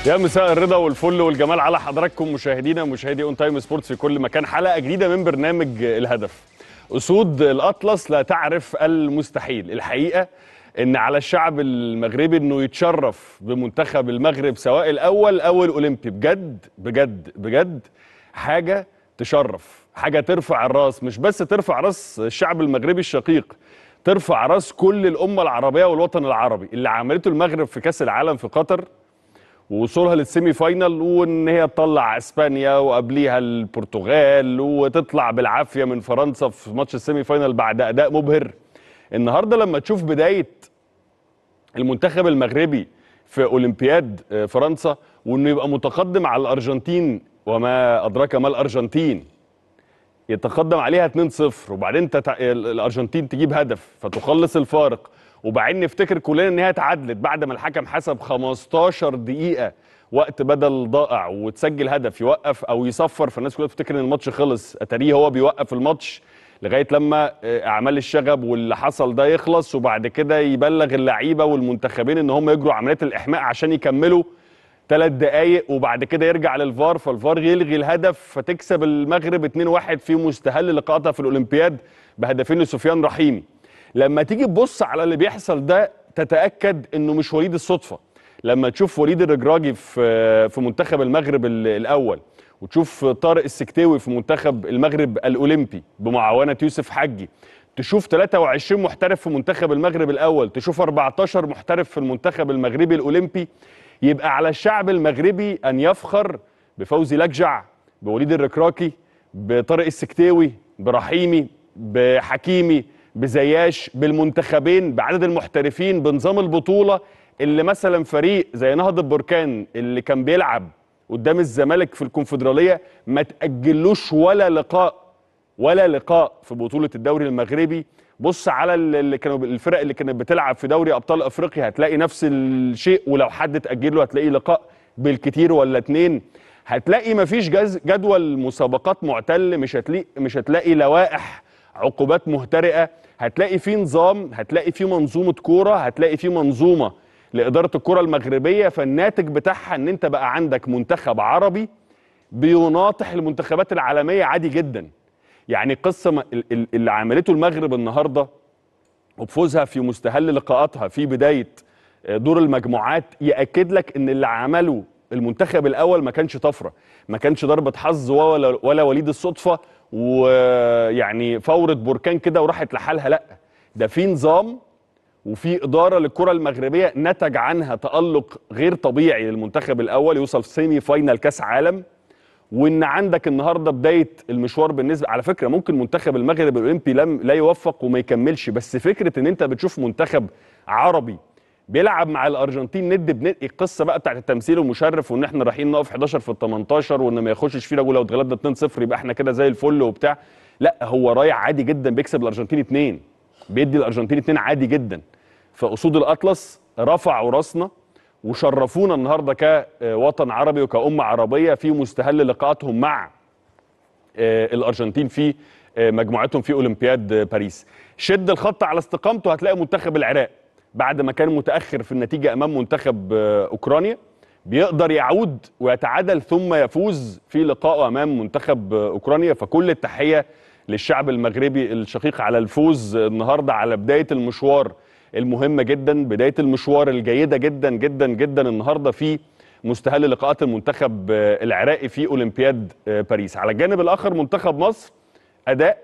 يا مساء الرضا والفل والجمال على حضراتكم مشاهدينا ومشاهدي اون تايم سبورتس في كل مكان حلقه جديده من برنامج الهدف اسود الاطلس لا تعرف المستحيل الحقيقه ان على الشعب المغربي انه يتشرف بمنتخب المغرب سواء الاول او الاولمبي بجد بجد بجد حاجه تشرف حاجه ترفع الراس مش بس ترفع راس الشعب المغربي الشقيق ترفع راس كل الامه العربيه والوطن العربي اللي عملته المغرب في كاس العالم في قطر ووصولها للسيمي فاينال وان هي تطلع اسبانيا وقبليها البرتغال وتطلع بالعافيه من فرنسا في ماتش السيمي فاينال بعد اداء مبهر النهارده لما تشوف بدايه المنتخب المغربي في اولمبياد فرنسا وانه يبقى متقدم على الارجنتين وما ادراك ما الارجنتين يتقدم عليها 2-0 وبعدين تتع... الارجنتين تجيب هدف فتخلص الفارق وبعدين نفتكر كلنا ان هي اتعادلت بعد ما الحكم حسب 15 دقيقه وقت بدل ضائع وتسجل هدف يوقف او يصفر فالناس كلها تفتكر ان الماتش خلص اتاريه هو بيوقف الماتش لغايه لما اعمال الشغب واللي حصل ده يخلص وبعد كده يبلغ اللعيبه والمنتخبين ان هم يجروا عمليات الاحماء عشان يكملوا ثلاث دقايق وبعد كده يرجع للفار فالفار يلغي الهدف فتكسب المغرب 2-1 في مستهل لقاءاتها في الاولمبياد بهدفين لسفيان رحيمي لما تيجي تبص على اللي بيحصل ده تتاكد انه مش وليد الصدفه لما تشوف وليد الرجراجي في في منتخب المغرب الاول وتشوف طارق السكتاوي في منتخب المغرب الاولمبي بمعاونه يوسف حجي تشوف 23 محترف في منتخب المغرب الاول تشوف 14 محترف في المنتخب المغربي الاولمبي يبقى على الشعب المغربي ان يفخر بفوزي لجع بوليد الركراكي بطارق السكتاوي برحيمي بحكيمي بزياش بالمنتخبين بعدد المحترفين بنظام البطوله اللي مثلا فريق زي نهضه بركان اللي كان بيلعب قدام الزمالك في الكونفدراليه ما تاجلوش ولا لقاء ولا لقاء في بطوله الدوري المغربي بص على اللي كانوا الفرق اللي كانت بتلعب في دوري ابطال افريقيا هتلاقي نفس الشيء ولو حد تاجل له هتلاقي لقاء بالكتير ولا اتنين هتلاقي مفيش جدول مسابقات معتل مش هتلاقي مش هتلاقي لوائح عقوبات مهترئه هتلاقي في نظام هتلاقي في منظومه كوره هتلاقي في منظومه لاداره الكره المغربيه فالناتج بتاعها ان انت بقى عندك منتخب عربي بيناطح المنتخبات العالميه عادي جدا يعني قصه اللي عملته المغرب النهارده وبفوزها في مستهل لقاءاتها في بدايه دور المجموعات ياكد لك ان اللي عمله المنتخب الاول ما كانش طفره ما كانش ضربه حظ ولا ولا وليد الصدفه ويعني فوره بركان كده وراحت لحالها لا ده في نظام وفي اداره للكره المغربيه نتج عنها تالق غير طبيعي للمنتخب الاول يوصل في سيمي فاينال كاس عالم وان عندك النهارده بدايه المشوار بالنسبه على فكره ممكن منتخب المغرب الاولمبي لم لا يوفق وما يكملش بس فكره ان انت بتشوف منتخب عربي بيلعب مع الارجنتين ند بند القصه بقى بتاعت التمثيل ومشرف وان احنا رايحين نقف 11 في ال 18 وان ما يخشش فينا لو اتغلبنا 2-0 يبقى احنا كده زي الفل وبتاع لا هو رايح عادي جدا بيكسب الارجنتين 2 بيدي الارجنتين 2 عادي جدا فاسود الاطلس رفعوا راسنا وشرفونا النهارده كوطن عربي وكأمة عربية في مستهل لقاءاتهم مع الأرجنتين في مجموعتهم في أولمبياد باريس شد الخط على استقامته هتلاقي منتخب العراق بعد ما كان متأخر في النتيجة أمام منتخب أوكرانيا بيقدر يعود ويتعادل ثم يفوز في لقائه أمام منتخب أوكرانيا فكل التحية للشعب المغربي الشقيق على الفوز النهارده على بداية المشوار المهمه جدا بدايه المشوار الجيده جدا جدا جدا النهارده في مستهل لقاءات المنتخب العراقي في اولمبياد باريس على الجانب الاخر منتخب مصر اداء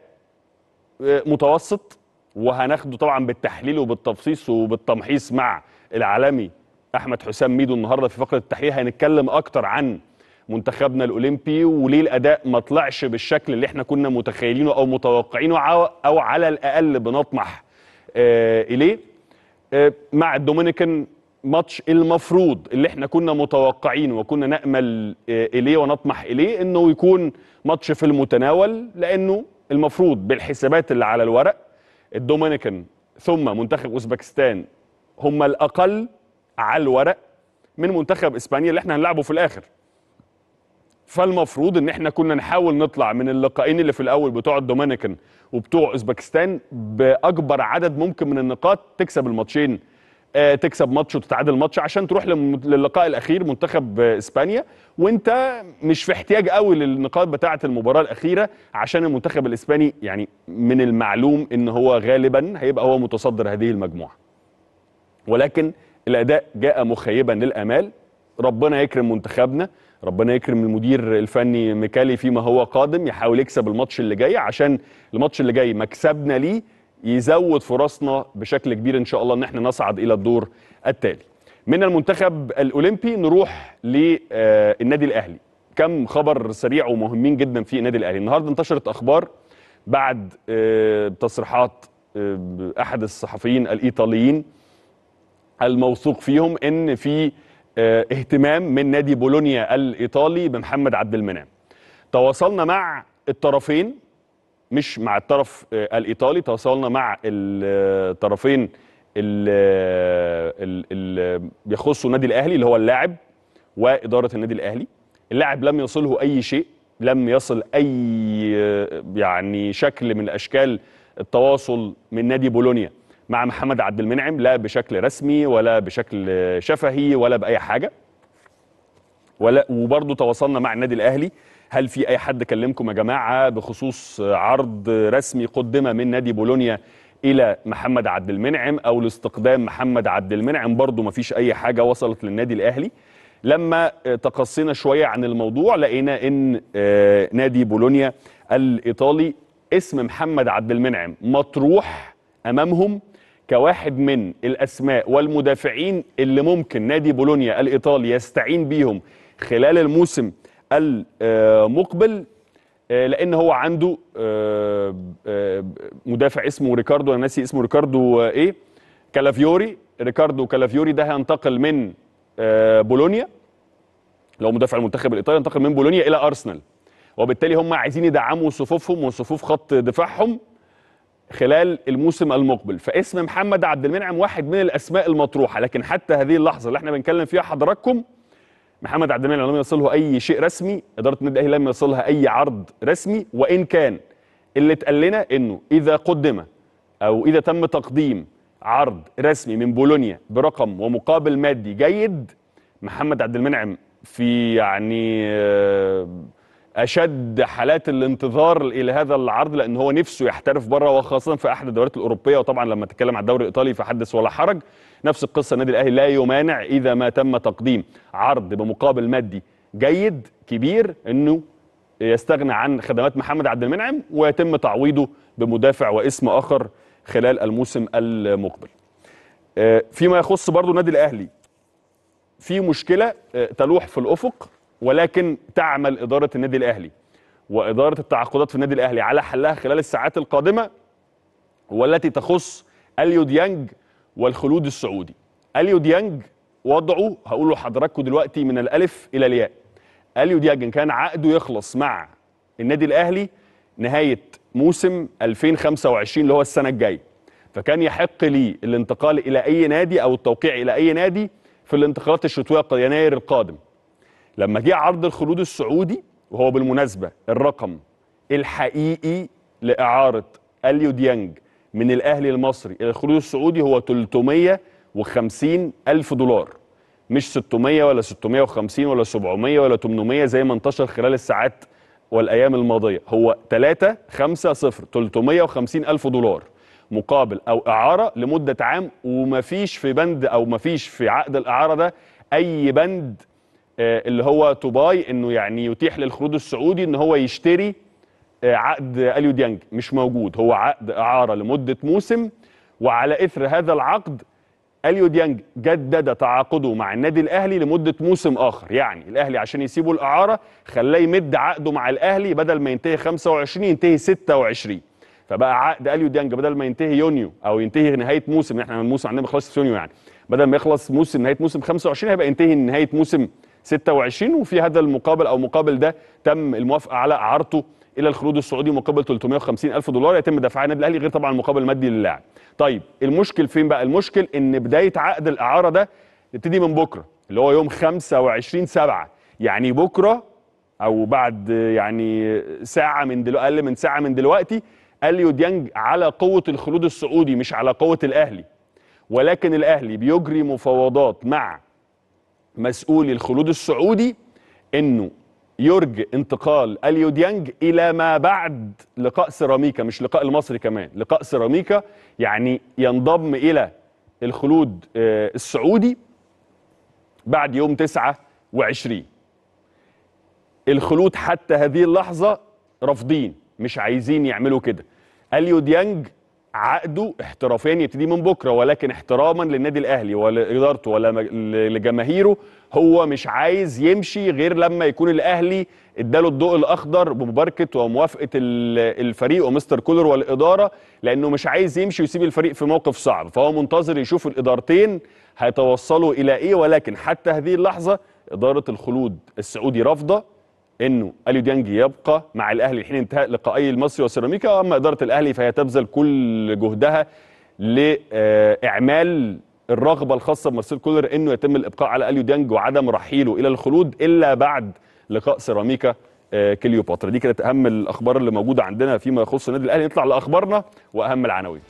متوسط وهناخده طبعا بالتحليل وبالتفصيص وبالتمحيص مع العالمي احمد حسام ميدو النهارده في فقره التحليل هنتكلم اكتر عن منتخبنا الاولمبي وليه الاداء ما طلعش بالشكل اللي احنا كنا متخيلينه او متوقعينه او على الاقل بنطمح اليه مع الدومينيكان ماتش المفروض اللي احنا كنا متوقعينه وكنا نامل اليه ونطمح اليه انه يكون ماتش في المتناول لانه المفروض بالحسابات اللي على الورق الدومينيكان ثم منتخب اوزبكستان هم الاقل على الورق من منتخب اسبانيا اللي احنا هنلعبه في الاخر فالمفروض ان احنا كنا نحاول نطلع من اللقاءين اللي في الاول بتوع الدومينيكان وبتوع اوزبكستان باكبر عدد ممكن من النقاط تكسب الماتشين آه، تكسب ماتش وتتعادل ماتش عشان تروح للم- للقاء الاخير منتخب آه، اسبانيا وانت مش في احتياج قوي للنقاط بتاعه المباراه الاخيره عشان المنتخب الاسباني يعني من المعلوم ان هو غالبا هيبقى هو متصدر هذه المجموعه ولكن الاداء جاء مخيبا للامال ربنا يكرم منتخبنا ربنا يكرم المدير الفني ميكالي فيما هو قادم يحاول يكسب الماتش اللي جاي عشان الماتش اللي جاي مكسبنا ليه يزود فرصنا بشكل كبير ان شاء الله ان احنا نصعد الى الدور التالي من المنتخب الاولمبي نروح للنادي الاهلي كم خبر سريع ومهمين جدا في النادي الاهلي النهارده انتشرت اخبار بعد آه، تصريحات آه، احد الصحفيين الايطاليين الموثوق فيهم ان في آه، اهتمام من نادي بولونيا الايطالي بمحمد عبد المنعم تواصلنا مع الطرفين مش مع الطرف آه، الايطالي تواصلنا مع الطرفين اللي بيخصوا النادي الاهلي اللي هو اللاعب واداره النادي الاهلي اللاعب لم يصله اي شيء لم يصل اي آه، يعني شكل من اشكال التواصل من نادي بولونيا مع محمد عبد المنعم لا بشكل رسمي ولا بشكل آه، شفهي ولا باي حاجه ولا وبرضه تواصلنا مع النادي الاهلي هل في اي حد كلمكم يا جماعه بخصوص عرض رسمي قدم من نادي بولونيا الى محمد عبد المنعم او لاستقدام محمد عبد المنعم برضه ما فيش اي حاجه وصلت للنادي الاهلي لما آه، تقصينا شويه عن الموضوع لقينا ان آه، نادي بولونيا الايطالي اسم محمد عبد المنعم مطروح امامهم كواحد من الاسماء والمدافعين اللي ممكن نادي بولونيا الايطالي يستعين بيهم خلال الموسم المقبل آه، لان هو عنده آه، آه، مدافع اسمه ريكاردو انا ناسي اسمه ريكاردو آه، ايه كالافيوري ريكاردو كالافيوري ده هينتقل من آه، بولونيا لو مدافع المنتخب الايطالي ينتقل من بولونيا الى ارسنال وبالتالي هم عايزين يدعموا صفوفهم وصفوف خط دفاعهم خلال الموسم المقبل فاسم محمد عبد المنعم واحد من الاسماء المطروحه لكن حتى هذه اللحظه اللي احنا بنتكلم فيها حضراتكم محمد عبد المنعم لم يصله اي شيء رسمي اداره النادي الاهلي لم يصلها اي عرض رسمي وان كان اللي اتقال لنا انه اذا قدم او اذا تم تقديم عرض رسمي من بولونيا برقم ومقابل مادي جيد محمد عبد المنعم في يعني آه، اشد حالات الانتظار الى هذا العرض لان هو نفسه يحترف بره وخاصه في احد الدوريات الاوروبيه وطبعا لما تتكلم عن الدوري الايطالي فحدث ولا حرج نفس القصه النادي الاهلي لا يمانع اذا ما تم تقديم عرض بمقابل مادي جيد كبير انه يستغنى عن خدمات محمد عبد المنعم ويتم تعويضه بمدافع واسم اخر خلال الموسم المقبل. آه، فيما يخص برضو النادي الاهلي في مشكله آه، تلوح في الافق ولكن تعمل اداره النادي الاهلي واداره التعاقدات في النادي الاهلي على حلها خلال الساعات القادمه والتي تخص اليو ديانج والخلود السعودي. اليو ديانج وضعه هقول لحضراتكم دلوقتي من الالف الى الياء. اليو ديانج كان عقده يخلص مع النادي الاهلي نهايه موسم 2025 اللي هو السنه الجايه. فكان يحق لي الانتقال الى اي نادي او التوقيع الى اي نادي في الانتقالات الشتويه يناير القادم. لما جه عرض الخلود السعودي وهو بالمناسبه الرقم الحقيقي لاعاره اليو ديانج من الاهلي المصري الى الخلود السعودي هو 350 الف دولار مش 600 ولا 650 ولا 700 ولا 800 زي ما انتشر خلال الساعات والايام الماضيه هو 3 5 0 350 الف دولار مقابل او اعاره لمده عام ومفيش في بند او مفيش في عقد الاعاره ده اي بند آه، اللي هو توباي انه يعني يتيح للخلود السعودي ان هو يشتري آه، عقد اليو ديانج مش موجود هو عقد اعاره لمده موسم وعلى اثر هذا العقد اليو ديانج جدد تعاقده مع النادي الاهلي لمده موسم اخر يعني الاهلي عشان يسيبوا الاعاره خلاه يمد عقده مع الاهلي بدل ما ينتهي 25 ينتهي 26 فبقى عقد اليو ديانج بدل ما ينتهي يونيو او ينتهي نهايه موسم احنا الموسم عندنا بيخلص في يونيو يعني بدل ما يخلص موسم نهايه موسم 25 هيبقى ينتهي نهايه موسم 26 وفي هذا المقابل او مقابل ده تم الموافقه على اعارته الى الخلود السعودي مقابل 350 الف دولار يتم دفعها النادي الاهلي غير طبعا المقابل المادي للاعب. طيب المشكل فين بقى؟ المشكل ان بدايه عقد الاعاره ده تبتدي من بكره اللي هو يوم 25 7 يعني بكره او بعد يعني ساعه من دلوقتي اقل من ساعه من دلوقتي اليو ديانج على قوه الخلود السعودي مش على قوه الاهلي. ولكن الاهلي بيجري مفاوضات مع مسؤولي الخلود السعودي انه يرجى انتقال اليو ديانج الى ما بعد لقاء سيراميكا مش لقاء المصري كمان لقاء سيراميكا يعني ينضم الى الخلود آه، السعودي بعد يوم 29 الخلود حتى هذه اللحظه رافضين مش عايزين يعملوا كده اليو ديانج عقده احترافيا يبتدي من بكره ولكن احتراما للنادي الاهلي ولادارته ولا م- لجماهيره هو مش عايز يمشي غير لما يكون الاهلي اداله الضوء الاخضر بمباركه وموافقه ال- الفريق ومستر كولر والاداره لانه مش عايز يمشي ويسيب الفريق في موقف صعب فهو منتظر يشوف الادارتين هيتوصلوا الى ايه ولكن حتى هذه اللحظه اداره الخلود السعودي رافضه انه اليو ديانج يبقى مع الاهلي حين انتهاء لقائي المصري وسيراميكا اما اداره الاهلي فهي تبذل كل جهدها لاعمال الرغبه الخاصه بمارسيل كولر انه يتم الابقاء على اليو ديانج وعدم رحيله الى الخلود الا بعد لقاء سيراميكا آه، كليوباترا دي كانت اهم الاخبار اللي موجوده عندنا فيما يخص النادي الاهلي نطلع لاخبارنا واهم العناوين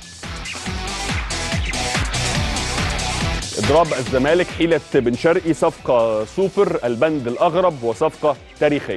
اضراب الزمالك حيله بن شرقي صفقه سوبر البند الاغرب وصفقه تاريخيه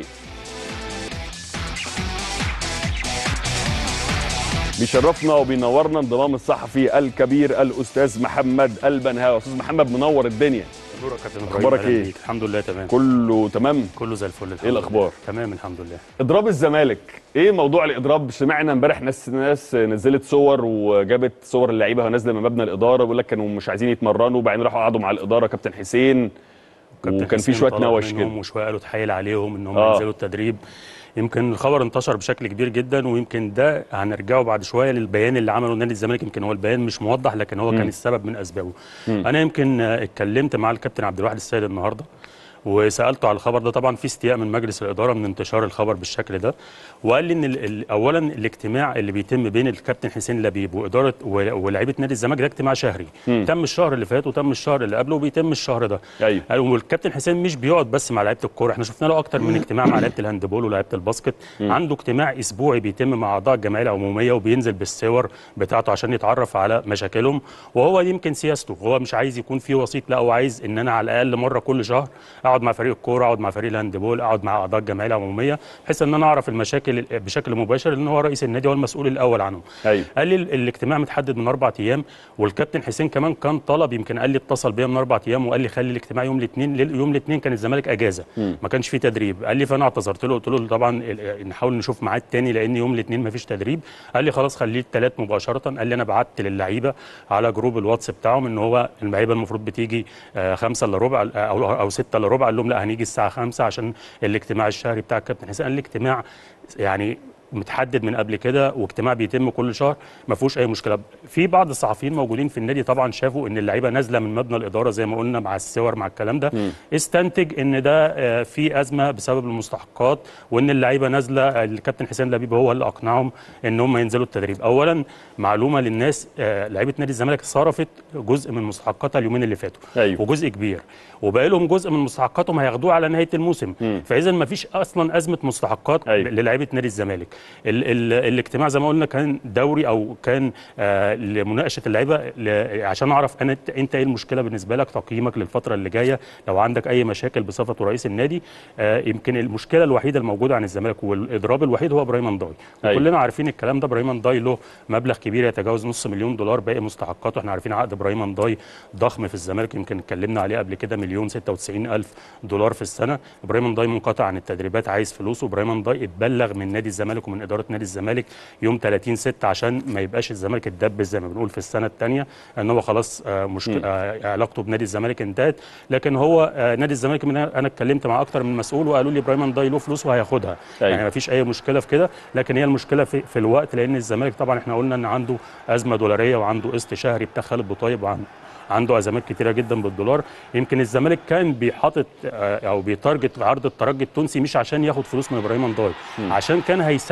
بيشرفنا وبينورنا انضمام الصحفي الكبير الاستاذ محمد البنهاوي استاذ محمد منور الدنيا نورك يا كابتن أخبارك أهلا إيه؟ بيك. الحمد لله تمام كله تمام كله زي الفل الحمد إيه لله. الأخبار؟ تمام الحمد لله اضراب الزمالك ايه موضوع الاضراب سمعنا امبارح ناس ناس نزلت صور وجابت صور اللعيبه وهي نازله من مبنى الاداره بيقول لك كانوا مش عايزين يتمرنوا وبعدين راحوا قعدوا مع الاداره كابتن حسين كابتن وكان في حسين شويه طلب نوش منهم كده وشويه قالوا اتحايل عليهم ان هم آه. ينزلوا التدريب يمكن الخبر انتشر بشكل كبير جدا ويمكن ده هنرجعه بعد شويه للبيان اللي عمله نادي الزمالك يمكن هو البيان مش موضح لكن هو كان السبب من اسبابه انا يمكن آه، اتكلمت مع الكابتن عبد الواحد السيد النهارده وسالته على الخبر ده طبعا في استياء من مجلس الاداره من انتشار الخبر بالشكل ده وقال لي ان ال- ال- اولا الاجتماع اللي بيتم بين الكابتن حسين لبيب واداره و- ولاعيبه نادي الزمالك ده اجتماع شهري تم الشهر اللي فات وتم الشهر اللي قبله وبيتم الشهر ده ايوه قال والكابتن حسين مش بيقعد بس مع لعيبه الكوره احنا شفنا له اكتر من اجتماع مع لعيبه الهاندبول ولاعيبه الباسكت عنده اجتماع اسبوعي بيتم مع اعضاء الجمعيه العموميه وبينزل بالصور بتاعته عشان يتعرف على مشاكلهم وهو دي يمكن سياسته هو مش عايز يكون في وسيط لا هو عايز ان انا على الاقل مره كل شهر اقعد مع فريق الكوره اقعد مع فريق الهاندبول اقعد مع اعضاء الجمعيه العموميه بحيث ان انا اعرف المشاكل بشكل مباشر لان هو رئيس النادي هو المسؤول الاول عنه ايوه قال لي ال- الاجتماع متحدد من اربع ايام والكابتن حسين كمان كان طلب يمكن قال لي اتصل بيا من اربع ايام وقال لي خلي الاجتماع يوم الاثنين يوم الاثنين كان الزمالك اجازه ما كانش فيه تدريب قال لي فانا اعتذرت له قلت له طبعا ال- نحاول نشوف ميعاد تاني لان يوم الاثنين ما فيش تدريب قال لي خلاص خليه الثلاث مباشره قال لي انا بعت للعيبه على جروب الواتس بتاعهم ان هو اللعيبه المفروض بتيجي آه، خمسة الا ربع او او ستة الا ربع قال لهم لا هنيجي الساعه خمسة عشان الاجتماع الشهري بتاع الكابتن حسين قال لي اجتماع يعني متحدد من قبل كده واجتماع بيتم كل شهر ما فيهوش اي مشكله في بعض الصحفيين موجودين في النادي طبعا شافوا ان اللعيبه نازله من مبنى الاداره زي ما قلنا مع الصور مع الكلام ده استنتج ان ده آه، في ازمه بسبب المستحقات وان اللعيبه نازله الكابتن حسين لبيب هو اللي اقنعهم ان هم ينزلوا التدريب اولا معلومه للناس آه، لعيبه نادي الزمالك صرفت جزء من مستحقاتها اليومين اللي فاتوا أيوة. وجزء كبير وباقي لهم جزء من مستحقاتهم هياخدوه على نهايه الموسم فاذا ما فيش اصلا ازمه مستحقات أيوة. للاعيبه نادي الزمالك ال ال الاجتماع زي ما قلنا كان دوري او كان آه لمناقشه اللعيبه ل- عشان اعرف انا انت, انت ايه المشكله بالنسبه لك تقييمك للفتره اللي جايه لو عندك اي مشاكل بصفته رئيس النادي آه يمكن المشكله الوحيده الموجوده عن الزمالك والاضراب الوحيد هو ابراهيم انداي أيوة. وكلنا عارفين الكلام ده ابراهيم انداي له مبلغ كبير يتجاوز نص مليون دولار باقي مستحقاته احنا عارفين عقد ابراهيم انداي ضخم في الزمالك يمكن اتكلمنا عليه قبل كده مليون 96 الف دولار في السنه ابراهيم انداي منقطع عن التدريبات عايز فلوسه ابراهيم انداي اتبلغ من نادي الزمالك ومن اداره نادي الزمالك يوم 30 6 عشان ما يبقاش الزمالك اتدبس زي ما بنقول في السنه الثانيه ان هو خلاص آه، مشكله آه، علاقته بنادي الزمالك انتهت لكن هو آه، نادي الزمالك من انا اتكلمت مع اكتر من مسؤول وقالوا لي ابراهيم انداي له فلوس وهياخدها أيوة. يعني ما فيش اي مشكله في كده لكن هي المشكله في, في الوقت لان الزمالك طبعا احنا قلنا ان عنده ازمه دولاريه وعنده قسط شهري بتاع خالد بوطيب وعنده عنده ازمات كتيره جدا بالدولار يمكن الزمالك كان بيحاطط آه، او بيتارجت عرض الترجي التونسي مش عشان ياخد فلوس من ابراهيم انداي عشان كان هيسوق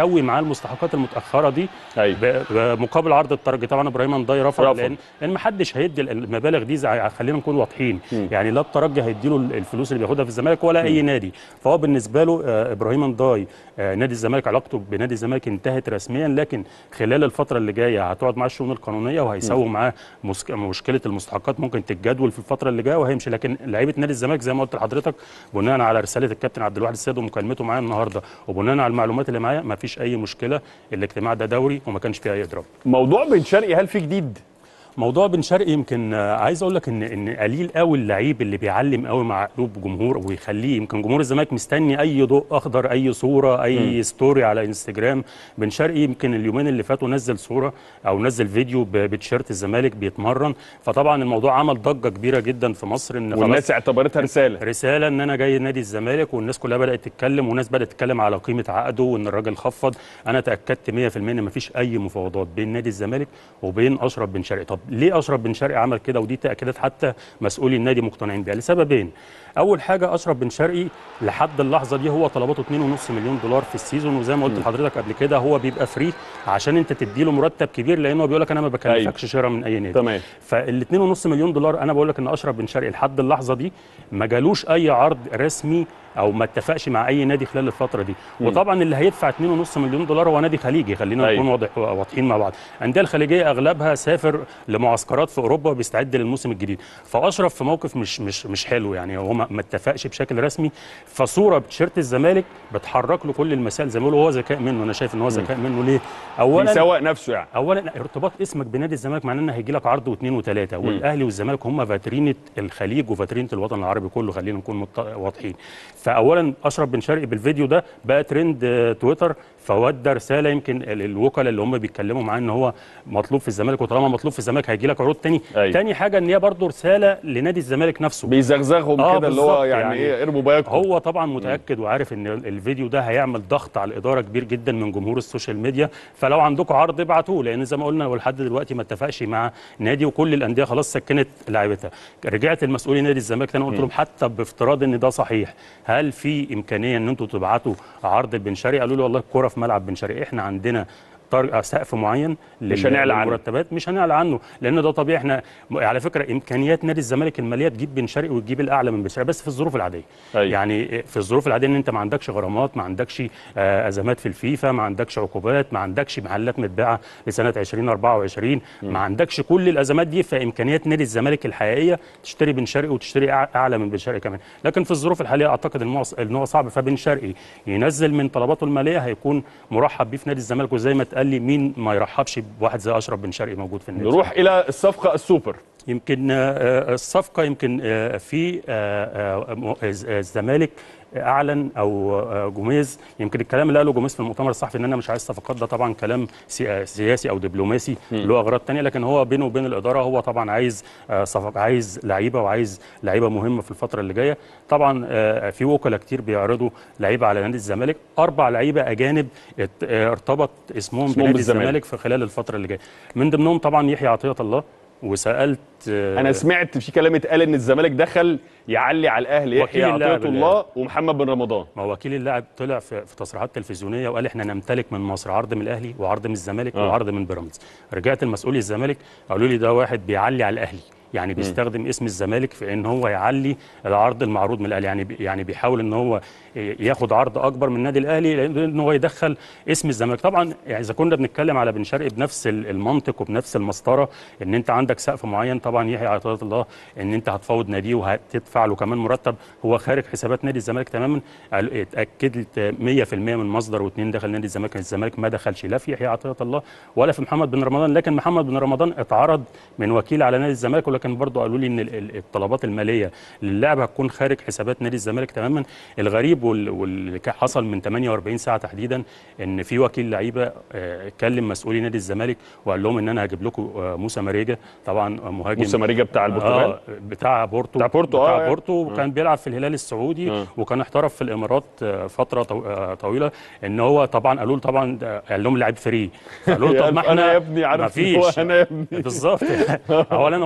يسوي معاه المستحقات المتاخره دي أيوة. ب- بمقابل عرض الترجي طبعا ابراهيم نداي رفض رفض. لان لان ما حدش هيدي المبالغ دي زي خلينا نكون واضحين يعني لا الترجي هيديله الفلوس اللي بياخدها في الزمالك ولا اي نادي فهو بالنسبه له آه، ابراهيم نداي آه، نادي الزمالك علاقته بنادي الزمالك انتهت رسميا لكن خلال الفتره اللي جايه هتقعد معاه الشؤون القانونيه وهيسووا معاه مسك- مشكله المستحقات ممكن تتجدول في الفتره اللي جايه وهيمشي لكن لعيبه نادي الزمالك زي ما قلت لحضرتك بناء على رساله الكابتن عبد الواحد السيد ومكالمته معايا النهارده وبناء على المعلومات اللي معايا ما فيش اي مشكله الاجتماع ده دوري وما كانش فيه اي اضراب موضوع بن شرقي هل في جديد؟ موضوع بن شرقي يمكن آه، عايز اقول لك ان ان قليل قوي اللعيب اللي بيعلم قوي مع قلوب جمهور ويخليه يمكن جمهور الزمالك مستني اي ضوء اخضر اي صوره اي ستوري على انستجرام بن شرقي يمكن اليومين اللي فاتوا نزل صوره او نزل فيديو ب- بتيشيرت الزمالك بيتمرن فطبعا الموضوع عمل ضجه كبيره جدا في مصر ان خلاص والناس اعتبرتها رساله رساله ان انا جاي نادي الزمالك والناس كلها بدات تتكلم والناس بدات تتكلم على قيمه عقده وان الراجل خفض انا تاكدت 100% ان مفيش اي مفاوضات بين نادي الزمالك وبين اشرف بن شرقي طب ليه اشرف بن شرقي عمل كده ودي تاكيدات حتى مسؤولي النادي مقتنعين بيها لسببين اول حاجه اشرف بن شرقي لحد اللحظه دي هو طلباته 2.5 مليون دولار في السيزون وزي ما قلت لحضرتك قبل كده هو بيبقى فري عشان انت تديله مرتب كبير لانه بيقول لك انا ما بكلفكش شراء من اي نادي تمام فال 2.5 مليون دولار انا بقول لك ان اشرف بن شرقي لحد اللحظه دي ما جالوش اي عرض رسمي او ما اتفقش مع اي نادي خلال الفتره دي وطبعا اللي هيدفع 2.5 مليون دولار هو نادي خليجي خلينا أيوة. نكون واضح واضحين مع بعض الانديه الخليجيه اغلبها سافر لمعسكرات في اوروبا وبيستعد للموسم الجديد فاشرف في موقف مش مش مش حلو يعني هو ما ما اتفقش بشكل رسمي فصوره بتيشيرت الزمالك بتحرك له كل المسائل زي ما بيقولوا هو ذكاء منه انا شايف ان هو ذكاء منه ليه اولا بيسوق نفسه يعني اولا ارتباط اسمك بنادي الزمالك معناه ان هيجي لك عرض واثنين وثلاثه والاهلي والزمالك هم فاترينه الخليج وفاترينه الوطن العربي كله خلينا نكون مت- واضحين فاولا اشرف بن شرقي بالفيديو ده بقى ترند آه، تويتر فودى رساله يمكن ال- الوكلاء اللي هم بيتكلموا معاه ان هو مطلوب في الزمالك وطالما مطلوب في الزمالك هيجي لك عروض تاني أيوة. تاني حاجه ان هي برضه رساله لنادي الزمالك نفسه بيزغزغهم آه، كده اللي هو بالظبط، يعني, يعني ايه ارموا بايكم هو طبعا متاكد وعارف ان الفيديو ده هيعمل ضغط على الاداره كبير جدا من جمهور السوشيال ميديا فلو عندكم عرض ابعتوه لان زي ما قلنا هو لحد دلوقتي ما اتفقش مع نادي وكل الانديه خلاص سكنت لاعيبتها رجعت المسؤولي نادي الزمالك تاني قلت لهم حتى بافتراض ان ده صحيح هل في امكانيه ان انتوا تبعتوا عرض لبن شرقي قالوا لي والله الكوره في ملعب بن شرقي احنا عندنا طر- سقف معين مش لل- هنعلى عنه. للمرتبات مش هنعلى عنه لان ده طبيعي احنا على فكره امكانيات نادي الزمالك الماليه تجيب بن شرقي وتجيب الاعلى من بن شرقي بس في الظروف العاديه أيوة. يعني في الظروف العاديه ان انت ما عندكش غرامات ما عندكش آه، ازمات في الفيفا ما عندكش عقوبات ما عندكش محلات متباعه لسنه 2024 ما عندكش كل الازمات دي فامكانيات نادي الزمالك الحقيقيه تشتري بن شرقي وتشتري أع- اعلى من بن شرقي كمان لكن في الظروف الحاليه اعتقد ان هو ان هو صعب فبن شرقي ينزل من طلباته الماليه هيكون مرحب بيه في نادي الزمالك وزي ما اتقال لي مين ما يرحبش بواحد زي اشرف بن شرقي موجود في النادي نروح الى الصفقه السوبر يمكن آه، الصفقه يمكن آه، في آه، آه، م- آه، الزمالك اعلن او آه، جوميز يمكن الكلام اللي قاله جوميز في المؤتمر الصحفي ان انا مش عايز صفقات ده طبعا كلام سي- آه، سياسي او دبلوماسي له اغراض تانية لكن هو بينه وبين الاداره هو طبعا عايز آه، صفقه عايز لعيبه وعايز لعيبه مهمه في الفتره اللي جايه طبعا آه، في وكلاء كتير بيعرضوا لعيبه على نادي الزمالك اربع لعيبه اجانب ات- آه، ارتبط اسمهم, اسمهم بنادي بالزمالك. الزمالك في خلال الفتره اللي جايه من ضمنهم طبعا يحيى عطيه الله وسالت آه، انا سمعت في كلام اتقال ان الزمالك دخل يعلي على الاهلي يحيى وكيل اللاعب عطيه الله ومحمد بن رمضان ما هو وكيل اللاعب طلع في, في تصريحات تلفزيونيه وقال احنا نمتلك من مصر عرض من الاهلي وعرض من الزمالك آه. وعرض من بيراميدز رجعت المسؤولي الزمالك قالوا لي ده واحد بيعلي على الاهلي يعني بيستخدم اسم الزمالك في ان هو يعلي العرض المعروض من الاهلي يعني بي يعني بيحاول ان هو ياخد عرض اكبر من النادي الاهلي لان هو يدخل اسم الزمالك طبعا يعني اذا كنا بنتكلم على بن شرقي بنفس ال- المنطق وبنفس المسطره ان انت عندك سقف معين طبعا يحيى عطيه الله ان انت هتفاوض ناديه وهتدفع له كمان مرتب هو خارج حسابات نادي الزمالك تماما قال- اتاكدت 100% من مصدر واثنين دخل نادي الزمالك الزمالك ما دخلش لا في يحيى عطيه الله ولا في محمد بن رمضان لكن محمد بن رمضان اتعرض من وكيل على نادي الزمالك ولكن برضه قالوا لي ان ال- ال- الطلبات الماليه للاعب هتكون خارج حسابات نادي الزمالك تماما الغريب وال- واللي كان حصل من 48 ساعه تحديدا ان في وكيل لعيبه آه، كلم مسؤولي نادي الزمالك وقال لهم ان انا هجيب لكم آه، موسى ماريجا طبعا مهاجم موسى ماريجا بتاع البرتغال آه بتاع بورتو بتاع بورتو، بتاع آه، بورتو وكان بيلعب في الهلال السعودي آه. وكان احترف في الامارات آه، فتره طو- آه، طويله ان هو طبعا قالوا له طبعا ده- قال لهم لعيب فري قالوا له يا طب ما ألف احنا أنا يا ابني عارف ما هو فيش أنا يا ابني. بالظبط اولا هو لعيب كبير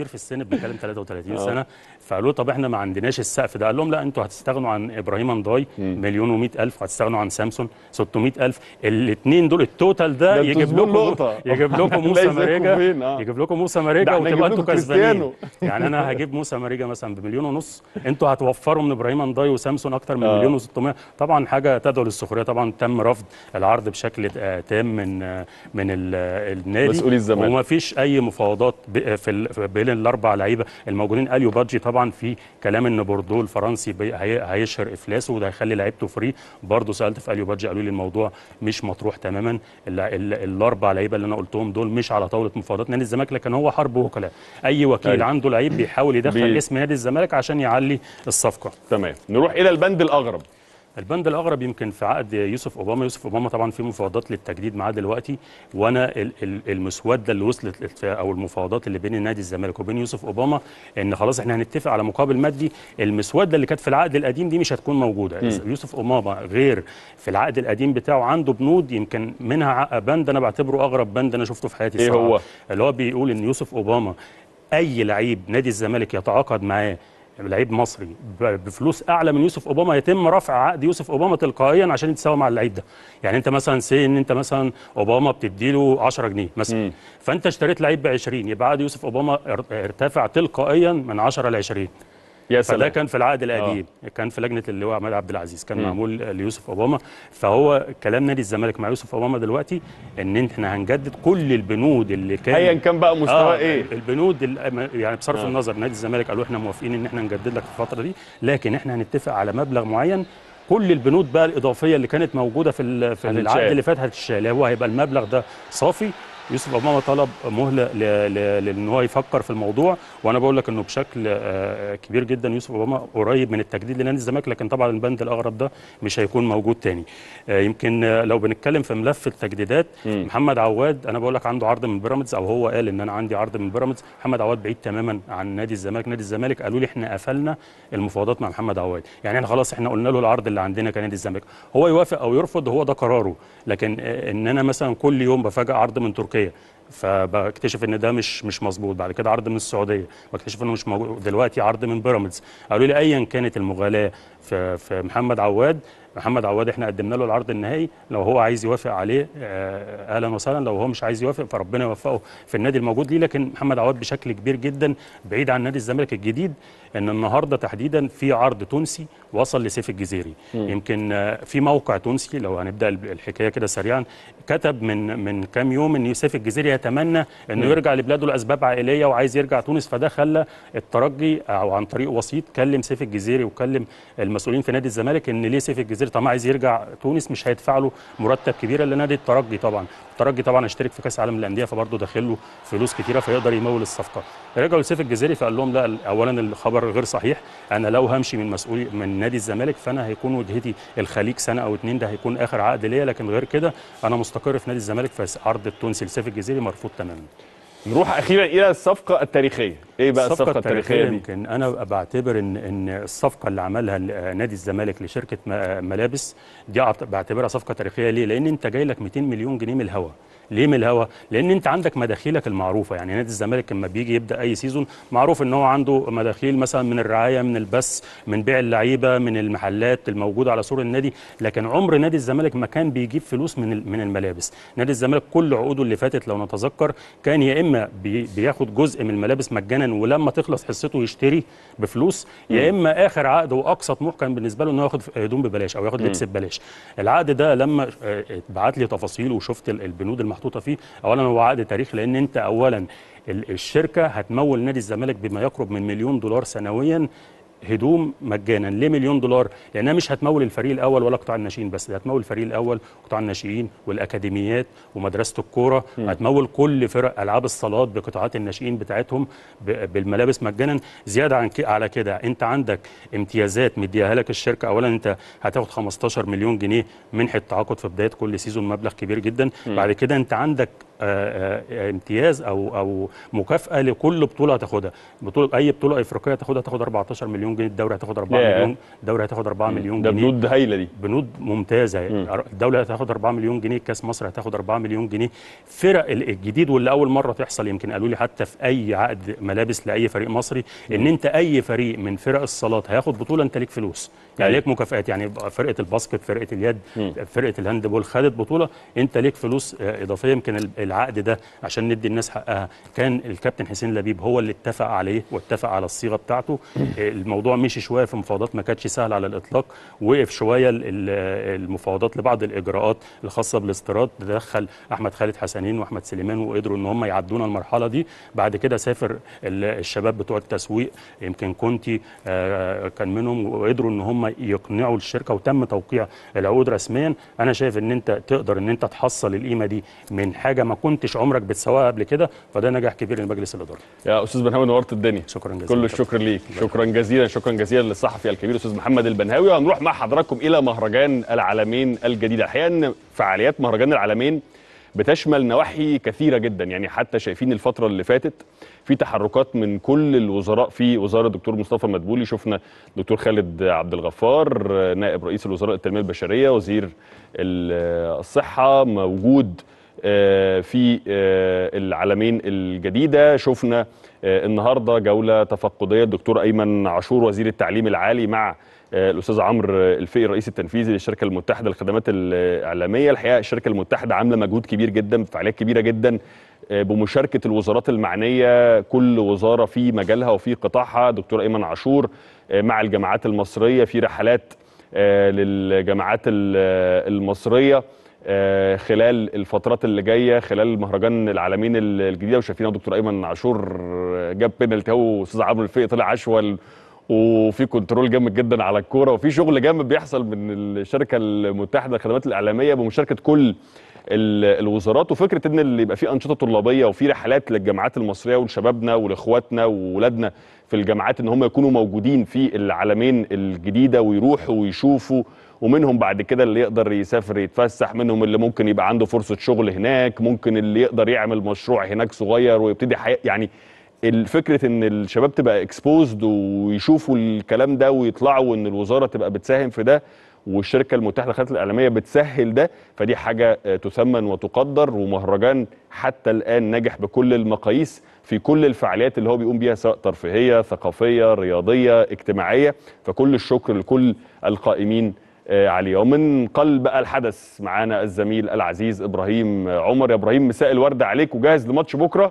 كبير في السن بنتكلم 33 سنه فقالوا له طب احنا ما عندناش السقف ده قال لهم لا انتوا هتستغنوا عن ابراهيم انداي مليون و100 الف وهتستغنوا عن سامسون 600 الف الاثنين دول التوتال ده ده انتوا يجيب زبون لكم لقطة. يجيب لكم لا موسى يزيكم ماريجا فين، آه. يجيب لكم موسى ده ماريجا احنا وتبقى نجيب انتوا لكم كسبانين كريستيانو. يعني انا هجيب موسى ماريجا مثلا بمليون ونص انتوا هتوفروا من ابراهيم انداي وسامسون اكتر من آه. مليون و600 طبعا حاجه تدعو للسخريه طبعا تم رفض العرض بشكل آه، تام من آه، من ال- آه، النادي مسؤولي الزمالك. وما فيش اي مفاوضات ب- في ال- في بين الاربع لعيبه الموجودين اليو بادجي طبعا في كلام ان بوردو الفرنسي بي- هي- هيشهر افلاسه وده هيخلي لعيبته فري برضه سالت في اليو بادجي قالوا لي الموضوع مش مطروح تماما ال- ال- الاربع لعيبه اللي انا قلتهم دول مش على طاوله مفاوضات نادي الزمالك لكن هو حرب وكلاء اي وكيل أيوة. عنده لعيب بيحاول يدخل بي- اسم نادي الزمالك عشان يعلي الصفقه تمام نروح الى البند الاغرب البند الاغرب يمكن في عقد يوسف اوباما يوسف اوباما طبعا في مفاوضات للتجديد معاه دلوقتي وانا ال- ال- المسوده اللي وصلت في- او المفاوضات اللي بين نادي الزمالك وبين يوسف اوباما ان خلاص احنا هنتفق على مقابل مادي المسوده اللي كانت في العقد القديم دي مش هتكون موجوده يوسف اوباما غير في العقد القديم بتاعه عنده بنود يمكن منها ع- بند انا بعتبره اغرب بند انا شفته في حياتي إيه الصراحة. هو؟ اللي هو بيقول ان يوسف اوباما اي لعيب نادي الزمالك يتعاقد معاه لعيب مصري ب- بفلوس اعلى من يوسف اوباما يتم رفع عقد يوسف اوباما تلقائيا عشان يتساوى مع اللعيب ده يعني انت مثلا سي ان انت مثلا اوباما بتديله 10 جنيه مثلا فانت اشتريت لعيب ب 20 يبقى عقد يوسف اوباما ار- ارتفع تلقائيا من 10 ل 20 يا فده سلام كان في العقد القديم كان في لجنه اللواء عماد عبد العزيز كان معمول ليوسف اوباما فهو كلام نادي الزمالك مع يوسف اوباما دلوقتي ان احنا هنجدد كل البنود اللي كان ايا كان بقى مستوى ايه البنود ال- يعني بصرف آه. آه. النظر نادي الزمالك قالوا احنا موافقين ان احنا نجدد لك في الفتره دي لكن احنا هنتفق على مبلغ معين كل البنود بقى الاضافيه اللي كانت موجوده في ال- في هتتشال. العقد اللي فات هتتشال هو هيبقى المبلغ ده صافي يوسف اوباما طلب مهله ل- ل- لان هو يفكر في الموضوع وانا بقول لك انه بشكل آه، كبير جدا يوسف اوباما قريب من التجديد لنادي الزمالك لكن طبعا البند الاغرب ده مش هيكون موجود تاني آه، يمكن آه، لو بنتكلم في ملف التجديدات محمد عواد انا بقول لك عنده عرض من بيراميدز او هو قال ان انا عندي عرض من بيراميدز محمد عواد بعيد تماما عن نادي الزمالك نادي الزمالك قالوا لي احنا قفلنا المفاوضات مع محمد عواد يعني احنا خلاص احنا قلنا له العرض اللي عندنا كنادي الزمالك هو يوافق او يرفض هو ده قراره لكن آه، ان انا مثلا كل يوم بفاجئ عرض من تركيا فبكتشف ان ده مش مش مظبوط بعد كده عرض من السعوديه بكتشف انه مش موجود دلوقتي عرض من بيراميدز قالوا لي ايا كانت المغالاه في في محمد عواد محمد عواد احنا قدمنا له العرض النهائي لو هو عايز يوافق عليه آه، اهلا وسهلا لو هو مش عايز يوافق فربنا يوفقه في النادي الموجود ليه لكن محمد عواد بشكل كبير جدا بعيد عن نادي الزمالك الجديد ان النهارده تحديدا في عرض تونسي وصل لسيف الجزيري يمكن آه، في موقع تونسي لو هنبدا الحكايه كده سريعا كتب من من كام يوم ان يوسف الجزيري يتمنى انه يرجع لبلاده لاسباب عائليه وعايز يرجع تونس فده خلى الترجي او عن طريق وسيط كلم سيف الجزيري وكلم المسؤولين في نادي الزمالك ان ليه سيف الجزيري طالما عايز يرجع تونس مش هيدفع له مرتب كبير الا نادي الترجي طبعا الترجي طبعا اشترك في كاس العالم للانديه فبرضه داخل له فلوس كتيره فيقدر يمول الصفقه رجعوا لسيف الجزيري فقال لهم لا اولا الخبر غير صحيح انا لو همشي من مسؤولي من نادي الزمالك فانا هيكون وجهتي الخليج سنه او اتنين ده هيكون اخر عقد ليا لكن غير كده انا مستقر في نادي الزمالك فعرض التونسي لسيف الجزيري مرفوض تماما نروح اخيرا الى الصفقه التاريخيه ايه بقى الصفقه التاريخيه دي يمكن انا بعتبر ان ان الصفقه اللي عملها ال- نادي الزمالك لشركه م- ملابس دي أعت- بعتبرها صفقه تاريخيه ليه؟ لان انت جاي لك 200 مليون جنيه من الهوا ليه من الهوا؟ لان انت عندك مداخيلك المعروفه يعني نادي الزمالك لما بيجي يبدا اي سيزون معروف ان هو عنده مداخيل مثلا من الرعايه من البث من بيع اللعيبه من المحلات الموجوده على سور النادي لكن عمر نادي الزمالك ما كان بيجيب فلوس من ال- من الملابس نادي الزمالك كل عقوده اللي فاتت لو نتذكر كان يا اما بي- بياخد جزء من الملابس مجانا ولما تخلص حصته يشتري بفلوس يا اما اخر عقد واقصى طموح كان بالنسبه له انه ياخد هدوم ببلاش او ياخد لبس ببلاش العقد ده لما آه، اتبعت لي تفاصيله وشفت ال- البنود المحطوطه فيه اولا هو عقد تاريخي لان انت اولا ال- الشركه هتمول نادي الزمالك بما يقرب من مليون دولار سنويا هدوم مجانا ليه مليون دولار لانها مش هتمول الفريق الاول ولا قطاع الناشئين بس ده هتمول الفريق الاول قطاع الناشئين والاكاديميات ومدرسه الكوره هتمول كل فرق العاب الصالات بقطاعات الناشئين بتاعتهم ب- بالملابس مجانا زياده عن ك- على كده انت عندك امتيازات مديها لك الشركه اولا انت هتاخد 15 مليون جنيه منحه تعاقد في بدايه كل سيزون مبلغ كبير جدا بعد كده انت عندك آه، آه، امتياز او او مكافاه لكل بطوله هتاخدها بطوله اي بطوله افريقيه هتاخدها هتاخد 14 مليون جنيه الدوري هتاخد 4 ياه. مليون الدوري هتاخد 4 مليون ده جنيه بنود هايله دي بنود ممتازه الدوله هتاخد 4 مليون جنيه كاس مصر هتاخد 4 مليون جنيه فرق ال- الجديد واللي اول مره تحصل يمكن قالوا لي حتى في اي عقد ملابس لاي فريق مصري ان انت اي فريق من فرق الصالات هياخد بطوله انت ليك فلوس يعني أيوة. ليك مكافآت يعني يبقى فرقه الباسكت فرقه اليد فرقه الهاندبول خدت بطوله انت ليك فلوس آه، اضافيه يمكن ال- العقد ده عشان ندي الناس حقها كان الكابتن حسين لبيب هو اللي اتفق عليه واتفق على الصيغه بتاعته آه، الموضوع مشي شويه في مفاوضات ما كانتش سهله على الاطلاق وقف شويه ال- ال- المفاوضات لبعض الاجراءات الخاصه بالاستيراد دخل احمد خالد حسنين واحمد سليمان وقدروا ان هم يعدونا المرحله دي بعد كده سافر ال- الشباب بتوع التسويق يمكن كونتي آه، كان منهم وقدروا ان هم يقنعوا الشركه وتم توقيع العقود رسميا انا شايف ان انت تقدر ان انت تحصل القيمه دي من حاجه ما كنتش عمرك بتسواها قبل كده فده نجاح كبير لمجلس الاداره يا استاذ بنهاوي نورت الدنيا شكرا جزيلا كل الشكر ليك شكرا جزيلا شكرا جزيلا للصحفي الكبير استاذ محمد البنهاوي وهنروح مع حضراتكم الى مهرجان العالمين الجديد الحقيقه ان فعاليات مهرجان العالمين بتشمل نواحي كثيره جدا يعني حتى شايفين الفتره اللي فاتت في تحركات من كل الوزراء في وزاره الدكتور مصطفى مدبولي شفنا دكتور خالد عبد الغفار نائب رئيس الوزراء التنميه البشريه وزير ال- الصحه موجود آه، في آه، العالمين الجديده شفنا آه، النهارده جوله تفقديه الدكتور ايمن عاشور وزير التعليم العالي مع آه، الاستاذ عمرو الفقي الرئيس التنفيذي للشركه المتحده للخدمات الاعلاميه الحقيقه الشركه المتحده عامله مجهود كبير جدا بفعاليات كبيره جدا آه، بمشاركه الوزارات المعنيه كل وزاره في مجالها وفي قطاعها دكتور ايمن عاشور آه، مع الجامعات المصريه في رحلات آه، للجامعات ال- المصريه آه، خلال الفترات اللي جايه خلال مهرجان العالمين ال- الجديده وشايفين أهو دكتور ايمن عاشور آه، جاب بينالتي اهو واستاذ عمرو الفقي طلع اشول وفي كنترول جامد جدا على الكوره وفي شغل جامد بيحصل من الشركه المتحده للخدمات الاعلاميه بمشاركه كل ال- الوزارات وفكره ان اللي يبقى في انشطه طلابيه وفي رحلات للجامعات المصريه ولشبابنا ولاخواتنا واولادنا في الجامعات ان هم يكونوا موجودين في العالمين الجديده ويروحوا ويشوفوا ومنهم بعد كده اللي يقدر يسافر يتفسح منهم اللي ممكن يبقى عنده فرصه شغل هناك ممكن اللي يقدر يعمل مشروع هناك صغير ويبتدي حي... يعني الفكره ان الشباب تبقى اكسبوزد ويشوفوا الكلام ده ويطلعوا وان الوزاره تبقى بتساهم في ده والشركه المتحده للخدمات الاعلاميه بتسهل ده فدي حاجه آه، تثمن وتقدر ومهرجان حتى الان ناجح بكل المقاييس في كل الفعاليات اللي هو بيقوم بيها سواء ترفيهيه ثقافيه رياضيه اجتماعيه فكل الشكر لكل القائمين آه، عليه ومن قلب الحدث معانا الزميل العزيز ابراهيم عمر يا ابراهيم مساء الورد عليك وجاهز لماتش بكره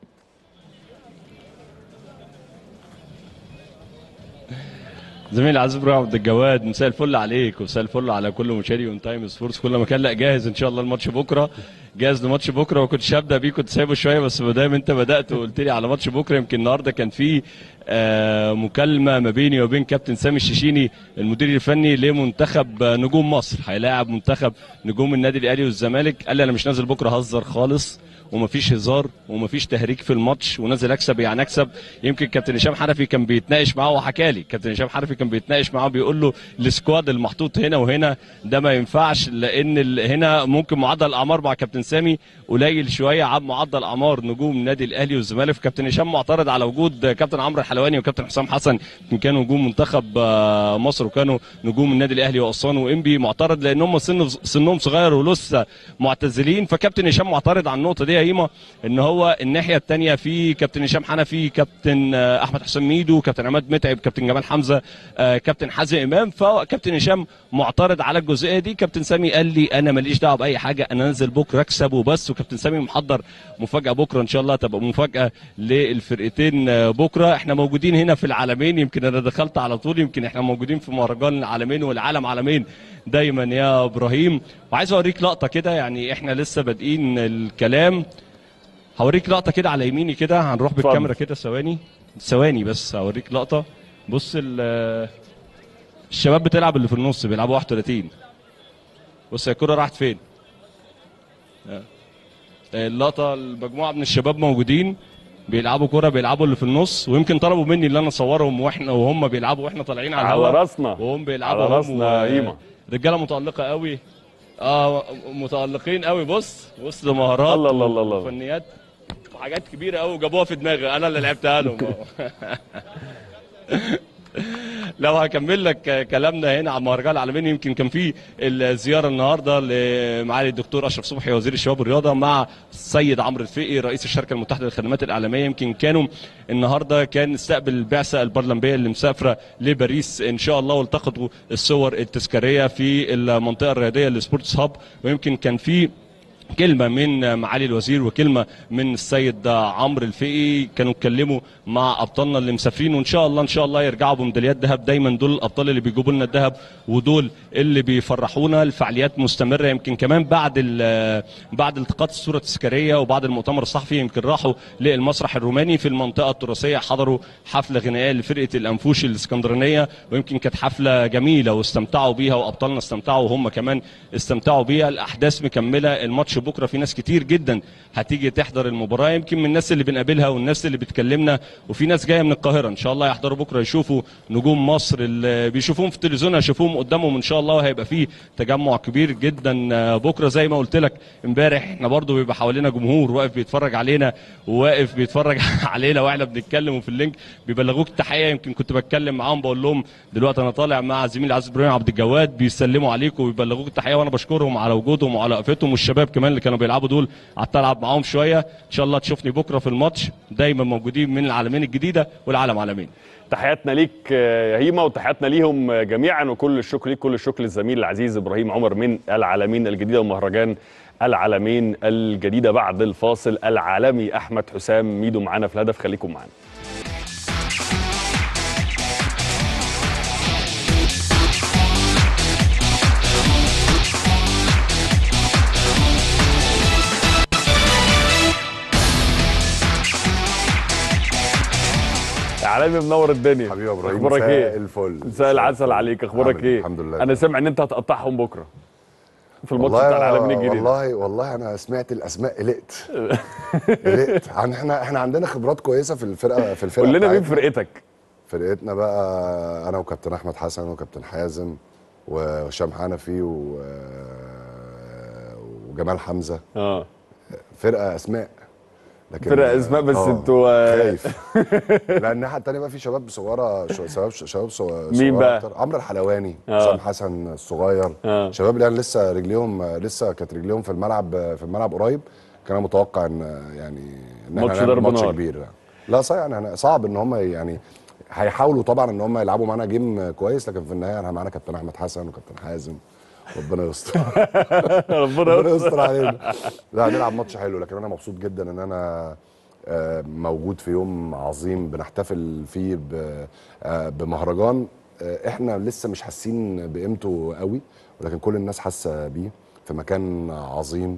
زميلي العزيز ابراهيم عبد الجواد مساء الفل عليك ومساء الفل على كل مشاهدي اون تايم سبورتس كل مكان لا جاهز ان شاء الله الماتش بكره جاهز لماتش بكره وكنتش هبدا بيه كنت سايبه شويه بس ما دام انت بدات وقلت لي على ماتش بكره يمكن النهارده كان في آه مكالمه ما بيني وبين كابتن سامي الشيشيني المدير الفني لمنتخب آه، نجوم مصر هيلاعب منتخب نجوم النادي الاهلي والزمالك قال لي انا مش نازل بكره هزر خالص ومفيش هزار ومفيش تهريج في الماتش ونازل اكسب يعني اكسب يمكن كابتن هشام حنفي كان بيتناقش معاه وحكى لي كابتن هشام حنفي كان بيتناقش معاه بيقول له السكواد المحطوط هنا وهنا ده ما ينفعش لان ال- هنا ممكن معدل الاعمار مع كابتن سامي قليل شويه عن معدل اعمار نجوم النادي الاهلي والزمالك كابتن هشام معترض على وجود كابتن عمرو الحلواني وكابتن حسام حسن يمكن كانوا نجوم منتخب آه، مصر وكانوا نجوم النادي الاهلي واسوان وانبي معترض لان هم سن سنهم صغير ولسه معتزلين فكابتن هشام معترض على النقطه دي يا هيما ان هو الناحيه الثانيه في كابتن هشام حنفي كابتن آه، احمد حسام ميدو كابتن عماد متعب كابتن جمال حمزه آه، كابتن حازم امام فكابتن هشام معترض على الجزئيه دي كابتن سامي قال لي انا ماليش دعوه باي حاجه انا نازل بكره اكسب وبس وكابتن سامي محضر مفاجاه بكره ان شاء الله تبقى مفاجاه للفرقتين آه، بكره احنا موجودين هنا في العالمين يمكن انا دخلت على طول يمكن احنا موجودين في مهرجان العالمين والعالم عالمين دايما يا ابراهيم وعايز اوريك لقطه كده يعني احنا لسه بادئين الكلام هوريك لقطه كده على يميني كده هنروح اتفضل. بالكاميرا كده ثواني ثواني بس هوريك لقطه بص ال- الشباب بتلعب اللي في النص بيلعبوا 31 بص هي الكوره راحت فين آه. اللقطه المجموعه من الشباب موجودين بيلعبوا كوره بيلعبوا اللي في النص ويمكن طلبوا مني ان انا اصورهم واحنا وهم بيلعبوا واحنا طالعين على على الهواء راسنا وهم بيلعبوا على هم راسنا و- قيمة. رجاله متالقه قوي اه متالقين قوي بص بص ده مهارات الله الله الله الله. وفنيات وحاجات كبيره قوي جابوها في دماغي انا اللي لعبتها لهم لو هكمل لك كلامنا هنا عن مهرجان العالمين يمكن كان في الزياره النهارده لمعالي الدكتور اشرف صبحي وزير الشباب والرياضه مع السيد عمرو الفقي رئيس الشركه المتحده للخدمات الاعلاميه يمكن كانوا النهارده كان استقبل البعثه البرلمانيه اللي مسافره لباريس ان شاء الله والتقطوا الصور التذكاريه في المنطقه الرياضيه لسبورتس هاب ويمكن كان في كلمة من معالي الوزير وكلمة من السيد عمرو الفقي كانوا اتكلموا مع أبطالنا اللي مسافرين وإن شاء الله إن شاء الله يرجعوا بميداليات ذهب دايما دول الأبطال اللي بيجيبوا لنا الذهب ودول اللي بيفرحونا الفعاليات مستمرة يمكن كمان بعد ال- بعد التقاط الصورة التذكارية وبعد المؤتمر الصحفي يمكن راحوا للمسرح الروماني في المنطقة التراثية حضروا حفلة غنائية لفرقة الأنفوشي الإسكندرانية ويمكن كانت حفلة جميلة واستمتعوا بيها وأبطالنا استمتعوا وهم كمان استمتعوا بيها الأحداث مكملة الماتش بكرة في ناس كتير جدا هتيجي تحضر المباراة يمكن من الناس اللي بنقابلها والناس اللي بتكلمنا وفي ناس جاية من القاهرة إن شاء الله يحضروا بكرة يشوفوا نجوم مصر اللي بيشوفوهم في التلفزيون هيشوفوهم قدامهم إن شاء الله وهيبقى فيه تجمع كبير جدا آه، بكرة زي ما قلت لك امبارح احنا برضو بيبقى حوالينا جمهور واقف بيتفرج علينا وواقف بيتفرج علينا واحنا بنتكلم وفي اللينك بيبلغوك التحية يمكن كنت بتكلم معاهم بقول لهم دلوقتي انا طالع مع زميلي عزيز ابراهيم عبد الجواد بيسلموا عليكم وبيبلغوك التحية وانا بشكرهم على وجودهم وعلى وقفتهم والشباب كمان اللي كانوا بيلعبوا دول قعدت العب معاهم شوية ان شاء الله تشوفني بكرة في الماتش دايما موجودين من العالمين الجديدة والعالم عالمين تحياتنا ليك آه، يا هيما وتحياتنا ليهم آه، جميعا وكل الشكر ليك كل الشكر للزميل العزيز ابراهيم عمر من العالمين الجديده ومهرجان العالمين الجديده بعد الفاصل العالمي احمد حسام ميدو معانا في الهدف خليكم معانا يا عالمي منور الدنيا حبيبي يا ابراهيم اخبارك مساء ايه الفل مساء العسل عليك اخبارك عامل- ايه الحمد لله انا سامع ان انت هتقطعهم بكره في الماتش والله بتاع العالمين الجديد والله والله انا سمعت الاسماء قلقت قلقت عن احنا احنا عندنا خبرات كويسه في الفرقه في الفرقه قول لنا مين بتاعتنا. فرقتك فرقتنا بقى انا وكابتن احمد حسن وكابتن حازم وهشام حنفي و... وجمال حمزه اه فرقه اسماء لكن فرقة أسماء بس آه، انتوا، آه، خايف لان الناحيه الثانيه بقى في شباب صغيره شو- شباب شباب صغيره مين بقى؟ أكتر. عمرو الحلواني آه. حسام حسن الصغير آه. شباب اللي يعني لسه رجليهم لسه كانت رجليهم في الملعب في الملعب قريب كان أنا متوقع ان يعني ان ماتش إحنا هنعمل ضرب ماتش نار. كبير يعني. لا صح يعني أنا صعب ان هم يعني هيحاولوا طبعا ان هم يلعبوا معانا جيم كويس لكن في النهايه انا معانا كابتن احمد حسن وكابتن حازم ربنا يستر ربنا ربنا يستر يستر علينا لا هنلعب ماتش حلو لكن انا مبسوط جدا ان انا آه، موجود في يوم عظيم بنحتفل فيه ب- آه، بمهرجان آه، احنا لسه مش حاسين بقيمته قوي ولكن كل الناس حاسه بيه في مكان عظيم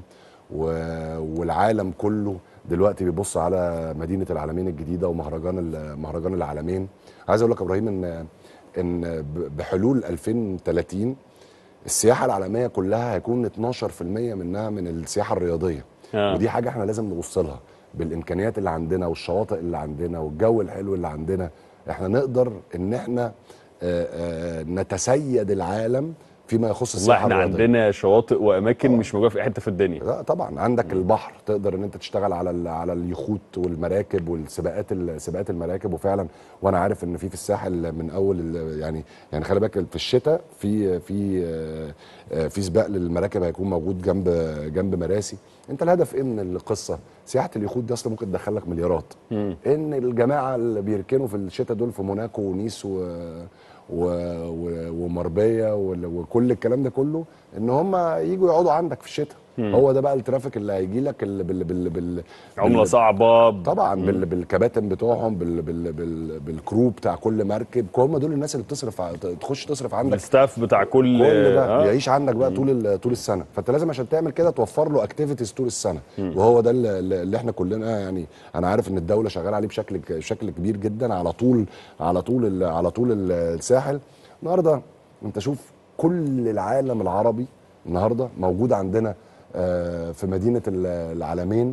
و- والعالم كله دلوقتي بيبص على مدينه العالمين الجديده ومهرجان ال- مهرجان العالمين عايز اقول لك يا ابراهيم ان ان ب- بحلول 2030 السياحه العالميه كلها هيكون 12% منها من السياحه الرياضيه آه. ودي حاجه احنا لازم نبص لها بالامكانيات اللي عندنا والشواطئ اللي عندنا والجو الحلو اللي عندنا احنا نقدر ان احنا آه، آه، نتسيد العالم فيما يخص والله السياحه احنا الرياضيه عندنا شواطئ واماكن مش موجوده في اي حته في الدنيا لا طبعا عندك البحر تقدر ان انت تشتغل على ال- على اليخوت والمراكب والسباقات ال- سباقات المراكب وفعلا وانا عارف ان في في الساحل من اول ال- يعني يعني خلي بالك في الشتاء في في آه، آه، في سباق للمراكب هيكون موجود جنب جنب مراسي انت الهدف ايه من القصه سياحه اليخوت دي اصلا ممكن تدخل لك مليارات ان الجماعه اللي بيركنوا في الشتاء دول في موناكو ونيس و و... و... ومربيه وال- وكل الكلام ده كله ان هم يجوا يقعدوا عندك في الشتاء هو ده بقى الترافيك اللي هيجي لك اللي بال... بال... بال... عمله بال... صعبه طبعا بال... بالكباتن بتوعهم بال... بال... بال... بالكرو بتاع كل مركب هم دول الناس اللي بتصرف ع- تخش تصرف عندك الستاف بتاع كل كل ده آه. يعيش عندك بقى طول ال- طول السنه فانت لازم عشان تعمل كده توفر له اكتيفيتيز طول السنه وهو ده اللي, اللي احنا كلنا يعني انا عارف ان الدوله شغاله عليه بشكل بشكل كبير جدا على طول على طول ال- على طول ال- الساحل النهارده انت شوف كل العالم العربي النهارده موجود عندنا آه، في مدينه ال- العالمين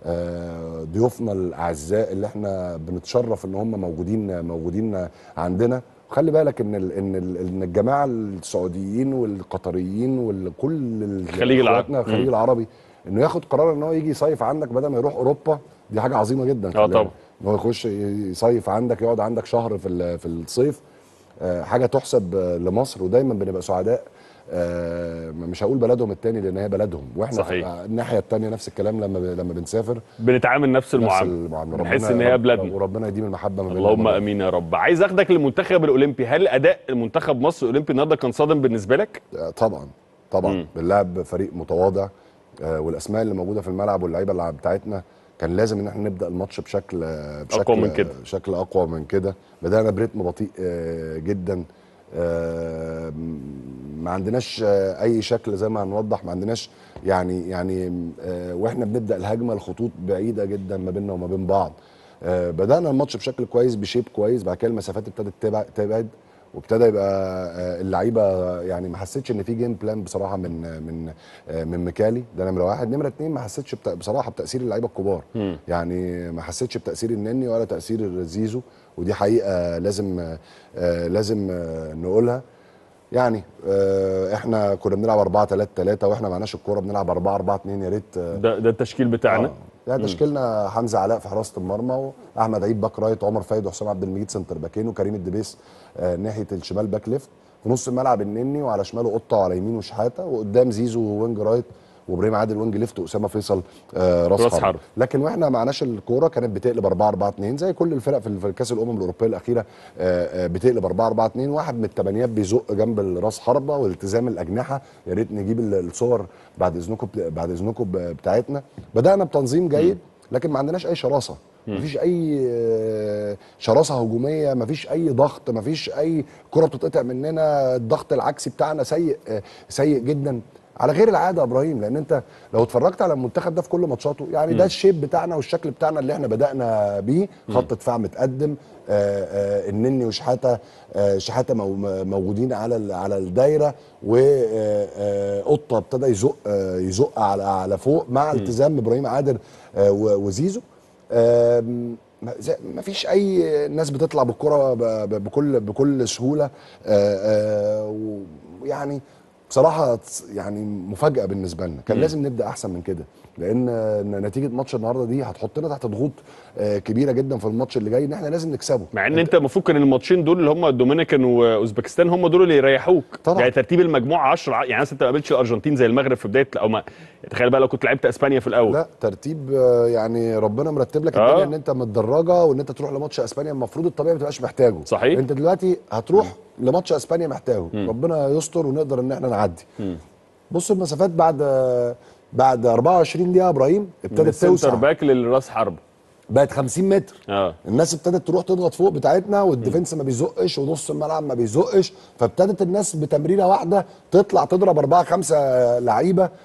آه، ضيوفنا الاعزاء اللي احنا بنتشرف ان هم موجودين موجودين عندنا وخلي بالك ان ال ان ال ان الجماعه السعوديين والقطريين وكل الخليج العربي. الخليج مم. العربي انه ياخد قرار ان هو يجي يصيف عندك بدل ما يروح اوروبا دي حاجه عظيمه جدا خلي بالك. طبعا. ان هو يخش يصيف عندك يقعد عندك شهر في ال- في الصيف آه، حاجه تحسب آه، لمصر ودايما بنبقى سعداء آه، مش هقول بلدهم التاني لان هي بلدهم واحنا صحيح. في الناحيه التانيه نفس الكلام لما ب- لما بنسافر بنتعامل نفس نفس المعامله المعامله بنحس ربنا- ان هي رب- بلادنا وربنا يديم المحبه ما بيننا اللهم وبين امين يا رب عايز اخدك للمنتخب الاولمبي هل اداء المنتخب مصر الاولمبي النهارده كان صادم بالنسبه لك آه، طبعا طبعا مم. بنلعب فريق متواضع آه، والاسماء اللي موجوده في الملعب واللعيبه اللي بتاعتنا كان لازم ان احنا نبدا الماتش بشكل آه، بشكل أقوى من كده. بشكل اقوى من كده بدانا بريتم بطيء آه، جدا آه، ما عندناش آه، اي شكل زي ما هنوضح ما عندناش يعني يعني آه، واحنا بنبدا الهجمه الخطوط بعيده جدا ما بيننا وما بين بعض آه، بدانا الماتش بشكل كويس بشيب كويس بعد كده المسافات ابتدت تبع- تبعد وابتدى يبقى آه، اللعيبه يعني ما حسيتش ان في جيم بلان بصراحه من من آه، من ميكالي ده نمره واحد نمره اتنين ما حسيتش بتا- بصراحه بتاثير اللعيبه الكبار يعني ما حسيتش بتاثير النني ولا تاثير زيزو ودي حقيقه لازم آه، لازم آه، نقولها يعني آه، احنا كنا بنلعب 4 3 3 واحنا معناش الكوره بنلعب 4 4 2 يا ريت آه، ده ده التشكيل بتاعنا آه. ده تشكيلنا حمزه علاء في حراسه المرمى واحمد عيد باك رايت عمر فايد وحسام عبد المجيد سنتر باكين وكريم الدبيس آه ناحيه الشمال باك ليفت في نص الملعب النني وعلى شماله قطه وعلى يمينه شحاته وقدام زيزو وينج رايت وابراهيم عادل وينج ليفت واسامه فيصل آه راس, راس حرب. حرب. لكن واحنا معناش الكوره كانت بتقلب 4 4 2 زي كل الفرق في في كاس الامم الاوروبيه الاخيره آه، آه، بتقلب 4 4 2 واحد من الثمانيات بيزق جنب الراس حربه والتزام الاجنحه يا ريت نجيب ال- الصور بعد اذنكم بعد اذنكم ب- بتاعتنا بدانا بتنظيم جيد لكن ما عندناش اي شراسه مفيش اي آه، شراسه هجوميه مفيش اي ضغط مفيش اي كره بتتقطع مننا الضغط العكسي بتاعنا سيء آه، سيء جدا على غير العاده يا ابراهيم لان انت لو اتفرجت على المنتخب ده في كل ماتشاته يعني ده الشيب بتاعنا والشكل بتاعنا اللي احنا بدانا بيه خط دفاع متقدم آه آه النني وشحاته آه شحاته مو- موجودين على ال- على الدايره وقطه ابتدى يزق آه يزق على على فوق مع التزام ابراهيم عادل آه و- وزيزو آم، ما زي- ما فيش اي ناس بتطلع بالكره ب- ب- بكل بكل سهوله آه، آه، ويعني بصراحه يعني مفاجاه بالنسبه لنا كان لازم نبدا احسن من كده لان نتيجه ماتش النهارده دي هتحطنا تحت ضغوط آه، كبيره جدا في الماتش اللي جاي ان احنا لازم نكسبه مع ان انت المفروض كان الماتشين دول اللي هم الدومينيكان واوزبكستان هم دول اللي يريحوك طبعا. يعني ترتيب المجموعه 10 يعني مثلا انت ما قابلتش الارجنتين زي المغرب في بدايه او ما تخيل بقى لو كنت لعبت اسبانيا في الاول لا ترتيب آه، يعني ربنا مرتب لك آه. الدنيا ان انت متدرجه وان انت تروح لماتش اسبانيا المفروض الطبيعي ما تبقاش محتاجه صحيح. انت دلوقتي هتروح لماتش اسبانيا محتاجه ربنا يستر ونقدر ان احنا نعدي بص المسافات بعد بعد 24 دقيقه يا ابراهيم من ابتدت السنتر توسع باك للراس حرب بقت 50 متر اه الناس ابتدت تروح تضغط فوق بتاعتنا والديفنس ما بيزقش ونص الملعب ما بيزقش فابتدت الناس بتمريره واحده تطلع تضرب اربعه خمسه لعيبه آه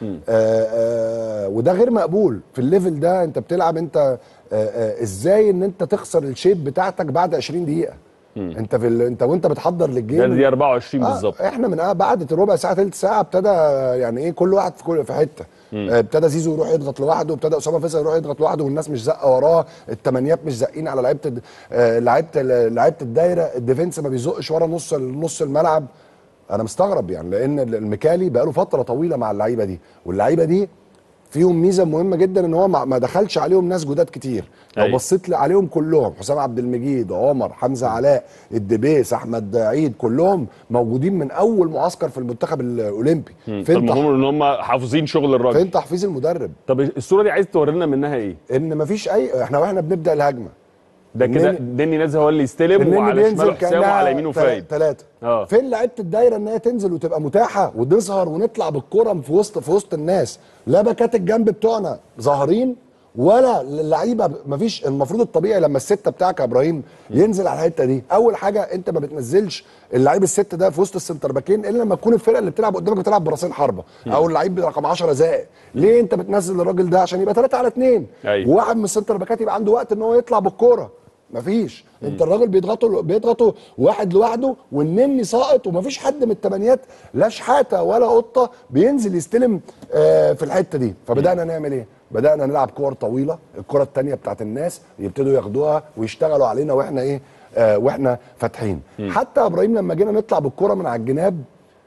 آه وده غير مقبول في الليفل ده انت بتلعب انت آه آه ازاي ان انت تخسر الشيب بتاعتك بعد 20 دقيقه انت في ال... انت وانت بتحضر للجيم ده دي 24 بالظبط آه احنا من آه بعد ربع ساعه ثلث ساعه ابتدى يعني ايه كل واحد في كل في حته آه ابتدى زيزو يروح يضغط لوحده ابتدى اسامه فيصل يروح يضغط لوحده والناس مش زقه وراه التمانيات مش زقين على لعيبه الد- آه لعيبه ال- لعيبه الدايره الديفنس ما بيزقش ورا نص نص الملعب انا مستغرب يعني لان المكالي بقاله فتره طويله مع اللعيبه دي واللعيبه دي فيهم ميزه مهمه جدا ان هو ما ما دخلش عليهم ناس جداد كتير لو أيوة. بصيت لي عليهم كلهم حسام عبد المجيد عمر حمزه علاء الدبيس احمد عيد كلهم موجودين من اول معسكر في المنتخب الاولمبي فين تح... فالمهم ان هم حافظين شغل الراجل فين تحفيز المدرب طب الصوره دي عايز تورينا منها ايه ان مفيش اي احنا واحنا بنبدا الهجمه ده كده النني- دني نازل هو اللي يستلم النني وعلى شماله حسام وعلى يمينه فايد ثلاثه اه. فين لعيبه الدايره ان هي تنزل وتبقى متاحه ونظهر ونطلع بالكره في وسط في وسط الناس لا باكات الجنب بتوعنا ظاهرين ولا اللعيبه مفيش المفروض الطبيعي لما السته بتاعك يا ابراهيم ينزل على الحته دي اول حاجه انت ما بتنزلش اللعيب الست ده في وسط السنتر باكين الا لما تكون الفرقه اللي بتلعب قدامك بتلعب براسين حربه او اللعيب رقم 10 زائق ليه انت بتنزل الراجل ده عشان يبقى 3 على 2 أيوة. وواحد من السنتر باكات يبقى عنده وقت ان هو يطلع بالكوره مفيش انت الراجل بيضغطوا بيضغطوا واحد لوحده والنني ساقط ومفيش حد من التمانيات لا شحاته ولا قطه بينزل يستلم آه في الحته دي فبدانا نعمل ايه بدانا نلعب كور طويله الكره التانية بتاعت الناس يبتدوا ياخدوها ويشتغلوا علينا واحنا ايه آه واحنا فاتحين حتى يا ابراهيم لما جينا نطلع بالكره من على الجناب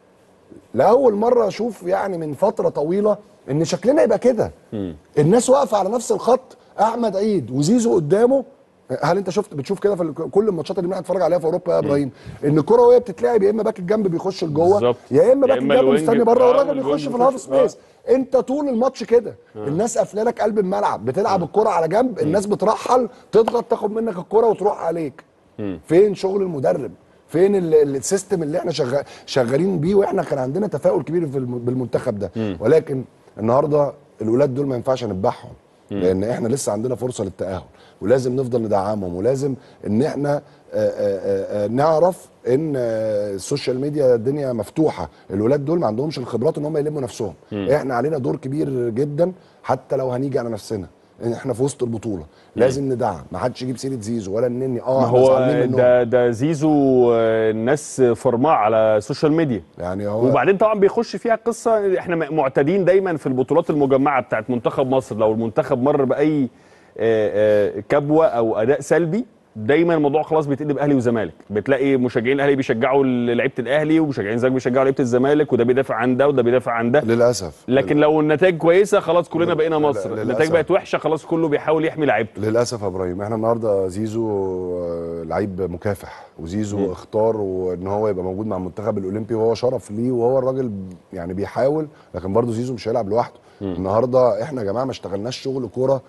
لاول مره اشوف يعني من فتره طويله ان شكلنا يبقى كده الناس واقفه على نفس الخط احمد عيد وزيزو قدامه هل انت شفت بتشوف كده في ال- كل الماتشات اللي بنتفرج عليها في اوروبا يا ابراهيم ان الكره وهي بتتلعب يا اما باك الجنب بيخش لجوه بالظبط. يا اما يا باك إما الجنب الوينج مستني بره آه، والراجل والوينج بيخش في بيخش- الهاف آه. سبيس انت طول الماتش كده الناس قافله لك قلب الملعب بتلعب الكره على جنب الناس بترحل تضغط تاخد منك الكره وتروح عليك فين شغل المدرب فين ال- ال- السيستم اللي احنا شغال شغالين بيه واحنا كان عندنا تفاؤل كبير في الم- بالمنتخب ده ولكن النهارده الولاد دول ما ينفعش نذبحهم لان احنا لسه عندنا فرصه للتاهل ولازم نفضل ندعمهم ولازم ان احنا آه، آه، آه، نعرف ان آه، السوشيال ميديا الدنيا مفتوحه الولاد دول ما عندهمش الخبرات ان هم يلموا نفسهم احنا علينا دور كبير جدا حتى لو هنيجي على نفسنا إن احنا في وسط البطوله لازم ندعم ما حدش يجيب سيره زيزو ولا النني اه ما احنا هو زعلانين منهم. ده ده زيزو آه، الناس فرماه على السوشيال ميديا يعني هو وبعدين طبعا بيخش فيها قصه احنا م- معتادين دايما في البطولات المجمعه بتاعت منتخب مصر لو المنتخب مر باي آه، آه، كبوه او اداء سلبي دايما الموضوع خلاص بيتقلب اهلي وزمالك بتلاقي مشجعين الاهلي بيشجعوا لعيبه الاهلي ومشجعين الزمالك بيشجعوا لعيبه الزمالك وده بيدافع عن ده وده بيدافع عن ده للاسف لكن لو النتائج كويسه خلاص كلنا بقينا لا- مصر للأسف. النتائج بقت وحشه خلاص كله بيحاول يحمي لعيبته للاسف يا ابراهيم احنا النهارده زيزو آه، لعيب مكافح وزيزو اختار وان هو يبقى موجود مع المنتخب الاولمبي وهو شرف ليه وهو الراجل يعني بيحاول لكن برضه زيزو مش هيلعب لوحده النهارده احنا يا جماعه ما اشتغلناش شغل كوره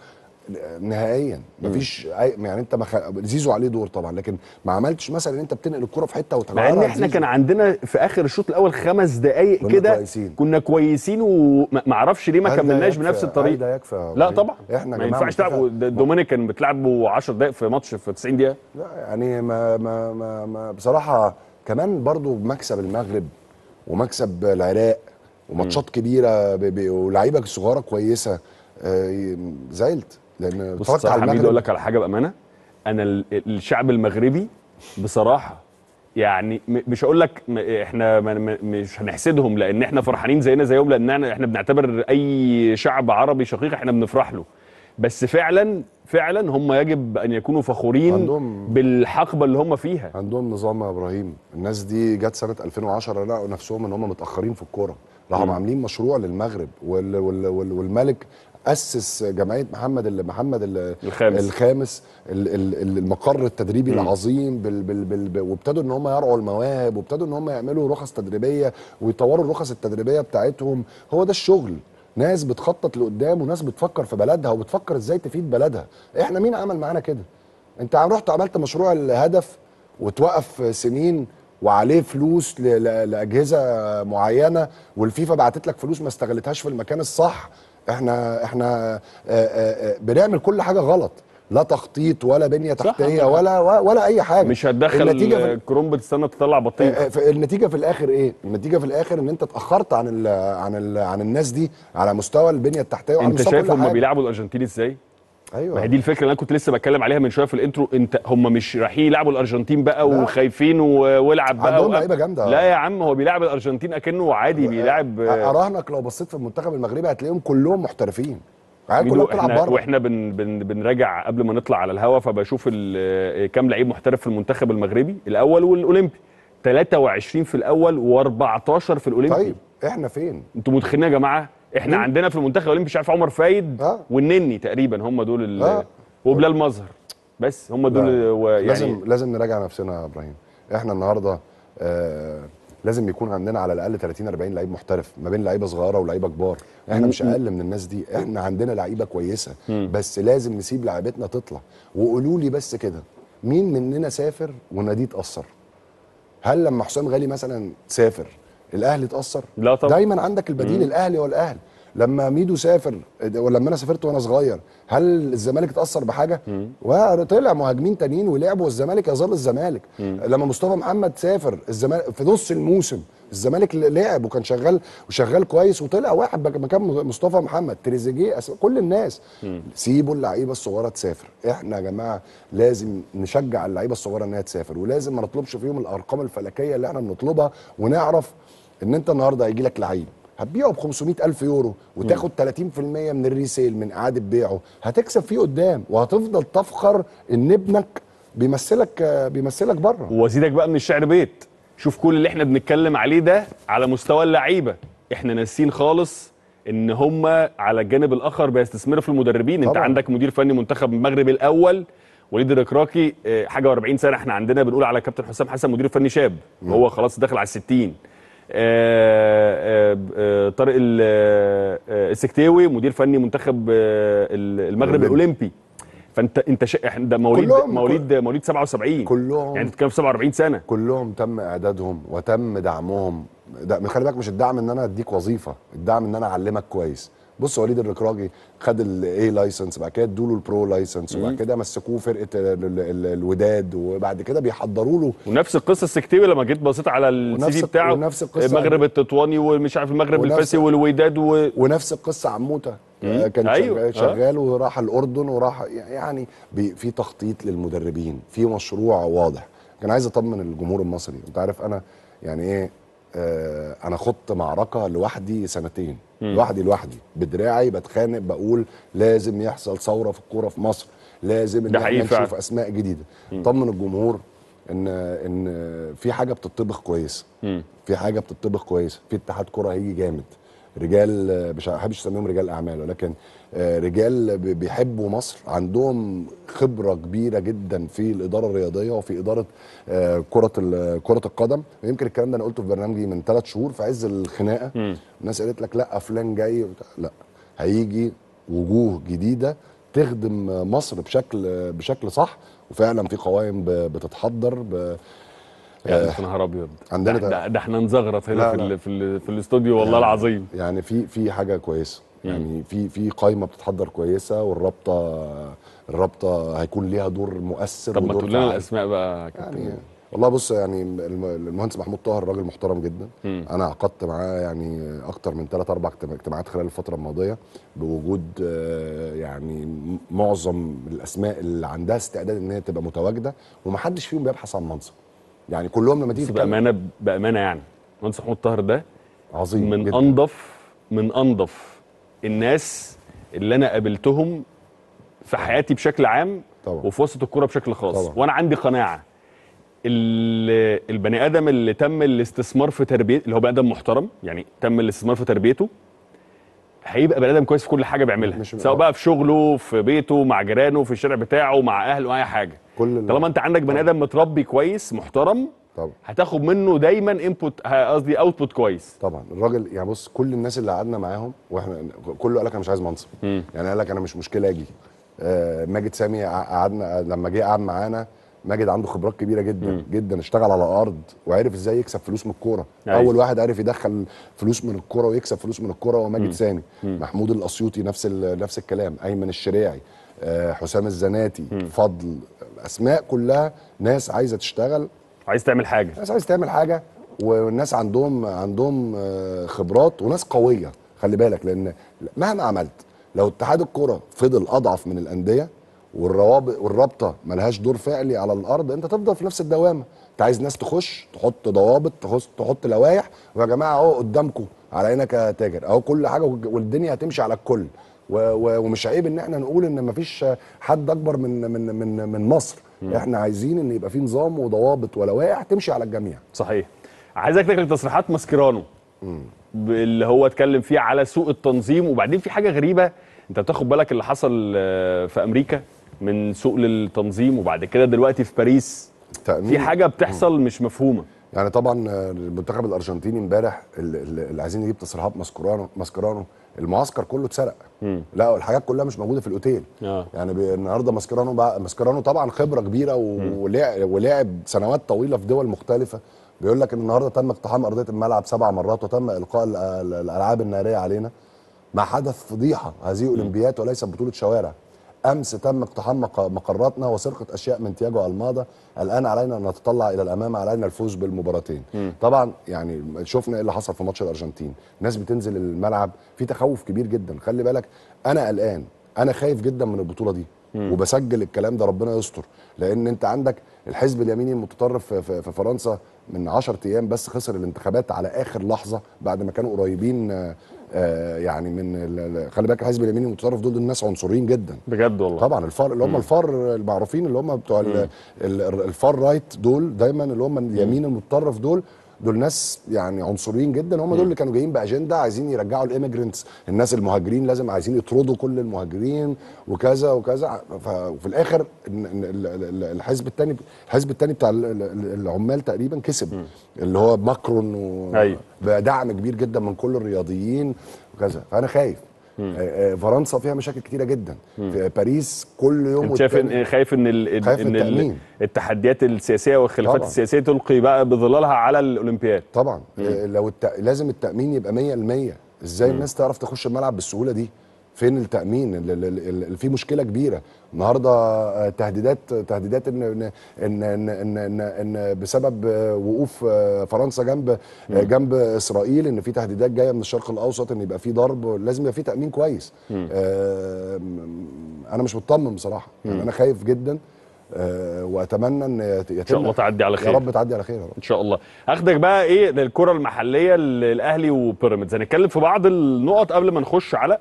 نهائيا مفيش أي يعني انت مخ... زيزو عليه دور طبعا لكن ما عملتش مثلا ان انت بتنقل الكوره في حته مع وتغيرها ان احنا كان عندنا في اخر الشوط الاول خمس دقائق كنا كده كويسين. كنا كويسين وما اعرفش ليه ما كملناش بنفس الطريقه ده يكفي يا لا إبراهيم. طبعا احنا يا ما جماعة ينفعش تلعبوا منتخب- دومينيكان بتلعبوا 10 دقائق في ماتش في 90 دقيقه لا يعني ما ما ما, ما بصراحه كمان برضو مكسب المغرب ومكسب العراق وماتشات كبيره ب- ب- ولاعيبه صغيره كويسه آه، زعلت لان بص اتفرجت صراحه على حميد اقول المغرب لك على حاجه بامانه انا ال- الشعب المغربي بصراحه يعني م- مش هقول لك م- احنا ما- ما- مش هنحسدهم لان احنا فرحانين زينا زيهم لان احنا احنا بنعتبر اي شعب عربي شقيق احنا بنفرح له بس فعلا فعلا هم يجب ان يكونوا فخورين عندهم- بالحقبه اللي هم فيها عندهم نظام يا ابراهيم الناس دي جت سنه 2010 لقوا نفسهم ان هم متاخرين في الكوره راحوا عاملين مشروع للمغرب وال وال وال والملك اسس جمعيه محمد ال- محمد ال- الخامس. الخامس ال- ال- ال- المقر التدريبي العظيم بال بال بال بال- وابتدوا ان هم يرعوا المواهب وابتدوا ان هم يعملوا رخص تدريبيه ويطوروا الرخص التدريبيه بتاعتهم هو ده الشغل ناس بتخطط لقدام وناس بتفكر في بلدها وبتفكر ازاي تفيد بلدها احنا مين عمل معانا كده انت عم رحت عملت مشروع الهدف وتوقف سنين وعليه فلوس ل- ل- لاجهزه معينه والفيفا بعتت لك فلوس ما استغلتهاش في المكان الصح احنا احنا آه، آه، آه، بنعمل كل حاجه غلط لا تخطيط ولا بنيه تحتيه ولا ولا اي حاجه مش هتدخل النتيجه في كرومب تستنى تطلع بطيخ آه، آه، في- النتيجه في الاخر ايه النتيجه في الاخر ان انت اتاخرت عن ال عن ال عن الناس دي على مستوى البنيه التحتيه وعلى انت مستوى شايف كل هم حاجة. بيلعبوا الارجنتين ازاي ايوه ما هي دي الفكره اللي انا كنت لسه بتكلم عليها من شويه في الانترو انت هم مش رايحين يلعبوا الارجنتين بقى لا. وخايفين و- والعب بقى عندهم وأ- لعيبة جامدة. لا يا عم هو بيلعب الارجنتين اكنه عادي بيلعب آه، اراهنك لو بصيت في المنتخب المغربي هتلاقيهم كلهم محترفين العيال ميدو، كلها بتلعب احنا بره واحنا بن بن بنراجع قبل ما نطلع على الهوا فبشوف ال- كام لعيب محترف في المنتخب المغربي الاول والاولمبي 23 في الاول و14 في الاولمبي طيب احنا فين انتوا متخيلين يا جماعه احنا مين؟ عندنا في المنتخب الاولمبي مش عارف عمر فايد آه. والنني تقريبا هم دول ال- آه. وبلال مظهر بس هم دول لا. و- يعني لازم لازم نراجع نفسنا يا ابراهيم احنا النهارده آه لازم يكون عندنا على الاقل 30 40 لعيب محترف ما بين لعيبه صغيره ولعيبه كبار احنا مش اقل من الناس دي احنا عندنا لعيبه كويسه بس لازم نسيب لعيبتنا تطلع وقولوا لي بس كده مين مننا سافر وناديه اتاثر هل لما حسام غالي مثلا سافر الاهلي اتاثر لا طبعا. دايما عندك البديل الاهلي والاهل لما ميدو سافر ولما انا سافرت وانا صغير هل الزمالك اتاثر بحاجه وطلع مهاجمين تانيين ولعبوا والزمالك يظل الزمالك لما مصطفى محمد سافر الزمالك في نص الموسم الزمالك لعب وكان شغال وشغال كويس وطلع واحد بك- مكان مصطفى محمد تريزيجيه أس- كل الناس سيبوا اللعيبه الصغيره تسافر احنا يا جماعه لازم نشجع اللعيبه الصغيره انها تسافر ولازم ما نطلبش فيهم الارقام الفلكيه اللي احنا بنطلبها ونعرف ان انت النهارده هيجي لك لعيب هتبيعه ب 500 الف يورو وتاخد 30% من الريسيل من اعاده بيعه هتكسب فيه قدام وهتفضل تفخر ان ابنك بيمثلك آه، بيمثلك بره وازيدك بقى من الشعر بيت شوف كل اللي احنا بنتكلم عليه ده على مستوى اللعيبه احنا ناسين خالص ان هم على الجانب الاخر بيستثمروا في المدربين انت طبعاً. عندك مدير فني منتخب المغرب الاول وليد الركراكي آه، حاجه و40 سنه احنا عندنا بنقول على كابتن حسام حسن مدير فني شاب وهو خلاص داخل على الستين آه، آه، آه، طارق ال- آه، آه، السكتاوي مدير فني منتخب آه، المغرب الأولمبي. الاولمبي فانت انت شا... إحنا ده مواليد كلهم- مواليد مواليد 77 كلهم يعني انت بتتكلم في 47 سنه كلهم تم اعدادهم وتم دعمهم ده خلي بالك مش الدعم ان انا اديك وظيفه الدعم ان انا اعلمك كويس بص وليد الركراجي خد الاي لايسنس بعد كده ادوا له البرو لايسنس وبعد كده مسكوه فرقه ال- ال- ال- الوداد وبعد كده بيحضروا له ونفس القصه السكتيوي لما جيت بصيت على السي ونفس في الق- بتاعه ونفس القصة المغرب التطواني ومش عارف المغرب ونفس- الفاسي والوداد و... ونفس القصه عموته آه، كان أيوة، أيوة. آه. شغال وراح الاردن وراح يعني بي- في تخطيط للمدربين في مشروع واضح كان عايز اطمن الجمهور المصري انت عارف انا يعني ايه آه انا خضت معركه لوحدي سنتين لوحدي لوحدي بدراعي بتخانق بقول لازم يحصل ثوره في الكوره في مصر لازم ان ده احنا حقيقي نشوف فعلا. اسماء جديده طمن الجمهور ان ان في حاجه بتطبخ كويس في حاجه بتطبخ كويس في اتحاد كره هيجي جامد رجال آه، مش بحبش اسميهم رجال اعمال ولكن آه، رجال بي- بيحبوا مصر عندهم خبره كبيره جدا في الاداره الرياضيه وفي اداره آه، كره ال- كره القدم يمكن الكلام ده انا قلته في برنامجي من ثلاث شهور في عز الخناقه الناس قالت لك لا فلان جاي وبتاع. لا هيجي وجوه جديده تخدم مصر بشكل بشكل صح وفعلا في قوائم ب- بتتحضر ب- يعني في نهار ابيض عندنا ده, ده- ده, ده احنا نزغرط هنا لا، في لا. ال في, ال في الاستوديو والله العظيم يعني في في حاجه كويسه يعني في في قائمه بتتحضر كويسه والرابطه الرابطه هيكون ليها دور مؤثر طب ما ودور تقول لنا فعال. الاسماء بقى يا كابتن يعني والله بص يعني الم- المهندس محمود طاهر راجل محترم جدا انا عقدت معاه يعني اكتر من ثلاث اربع اجتماع- اجتماعات خلال الفتره الماضيه بوجود آه، يعني م- معظم الاسماء اللي عندها استعداد ان هي تبقى متواجده ومحدش فيهم بيبحث عن منصب يعني كلهم لما تيجي بس تتكلم- بامانه بامانه يعني مهندس محمود طاهر ده عظيم من جدا. انظف من انظف الناس اللي انا قابلتهم في حياتي بشكل عام طبعا. وفي وسط الكوره بشكل خاص طبعا. وانا عندي قناعه ال- البني ادم اللي تم الاستثمار في تربيته اللي هو بني ادم محترم يعني تم الاستثمار في تربيته هيبقى بني ادم كويس في كل حاجه بيعملها مش- سواء بقى في شغله في بيته مع جيرانه في الشارع بتاعه مع اهله اي حاجه كل ال- طالما انت عندك بني ادم متربي كويس محترم طبعا هتاخد منه دايما انبوت قصدي اوتبوت كويس طبعا الراجل يعني بص كل الناس اللي قعدنا معاهم واحنا كله قال لك انا مش عايز منصب يعني قال لك انا مش مشكله اجي آه ماجد سامي ع- قعدنا لما جه قعد معانا ماجد عنده خبرات كبيره جدا جدا اشتغل على ارض وعرف ازاي يكسب فلوس من الكوره أيوة. اول واحد عرف يدخل فلوس من الكوره ويكسب فلوس من الكوره هو ماجد سامي محمود الاسيوطي نفس ال- نفس الكلام ايمن الشريعي آه حسام الزناتي فضل اسماء كلها ناس عايزه تشتغل عايز تعمل حاجه الناس عايز تعمل حاجه والناس عندهم عندهم آه، خبرات وناس قويه خلي بالك لان مهما عملت لو اتحاد الكره فضل اضعف من الانديه والروابط والرابطه ملهاش دور فعلي على الارض انت تفضل في نفس الدوامه انت عايز ناس تخش تحط ضوابط تخش تحط لوائح ويا جماعه اهو قدامكم على عينك يا تاجر اهو كل حاجه والدنيا هتمشي على الكل و- و- ومش عيب ان احنا نقول ان مفيش حد اكبر من من من من مصر احنا عايزين ان يبقى في نظام وضوابط ولوائح تمشي على الجميع صحيح عايزك تاكل تصريحات ماسكيرانو ب- اللي هو اتكلم فيها على سوء التنظيم وبعدين في حاجه غريبه انت بتاخد بالك اللي حصل آه، في امريكا من سوء للتنظيم وبعد كده دلوقتي في باريس تأمين في حاجه بتحصل مش مفهومه يعني طبعا آه، المنتخب الارجنتيني امبارح اللي, اللي عايزين نجيب تصريحات ماسكورانو ماسكورانو المعسكر كله اتسرق لا الحاجات كلها مش موجوده في الاوتيل آه. يعني بي- النهارده ماسكورانو بقى ماسكورانو طبعا خبره كبيره و- ولعب, ولعب سنوات طويله في دول مختلفه بيقول لك ان النهارده تم اقتحام ارضيه الملعب سبع مرات وتم القاء ال- ال- الالعاب الناريه علينا ما حدث فضيحه هذه اولمبيات وليست بطوله شوارع امس تم اقتحام مق- مقراتنا وسرقه اشياء من تياجو الماضه الان علينا ان نتطلع الى الامام علينا الفوز بالمباراتين طبعا يعني شفنا ايه اللي حصل في ماتش الارجنتين ناس بتنزل الملعب في تخوف كبير جدا خلي بالك انا قلقان انا خايف جدا من البطوله دي وبسجل الكلام ده ربنا يستر لان انت عندك الحزب اليميني المتطرف في, في, في فرنسا من 10 ايام بس خسر الانتخابات على اخر لحظه بعد ما كانوا قريبين آه، آه يعني من ال- ال- خلي بالك الحزب اليميني المتطرف دول الناس عنصريين جدا بجد والله طبعا الفار اللي هم الفار المعروفين اللي هم بتوع ال- ال- الفار رايت دول دايما اللي هم اليمين المتطرف دول دول ناس يعني عنصريين جدا هم دول اللي كانوا جايين باجنده عايزين يرجعوا الايميجرنتس الناس المهاجرين لازم عايزين يطردوا كل المهاجرين وكذا وكذا ف- وفي الاخر إن- إن ال- ال- الحزب الثاني الحزب الثاني بتاع ال- ال- العمال تقريبا كسب اللي هو ماكرون أيوة. بدعم كبير جدا من كل الرياضيين وكذا فانا خايف آه، آه، فرنسا فيها مشاكل كتيره جدا في باريس كل يوم انت شايف والتاني- ان خايف ان ال... خايف ان ال... التأمين. التحديات السياسيه والخلافات طبعا. السياسيه تلقي بقى بظلالها على الاولمبياد طبعا آه، لو الت... لازم التامين يبقى 100% ازاي الناس تعرف تخش الملعب بالسهوله دي فين التامين اللي, اللي, اللي في مشكله كبيره النهارده آه، تهديدات تهديدات ان ان ان ان, إن, إن, إن بسبب آه، وقوف آه، فرنسا جنب آه، جنب اسرائيل ان في تهديدات جايه من الشرق الاوسط ان يبقى في ضرب لازم يبقى في تامين كويس آه، م- انا مش مطمن بصراحه يعني انا خايف جدا آه، واتمنى ان يتم ان شاء الله تعدي على يا خير رب تعدي على خير يا رب ان شاء الله هاخدك بقى ايه للكره المحليه الاهلي وبيراميدز هنتكلم في بعض النقط قبل ما نخش على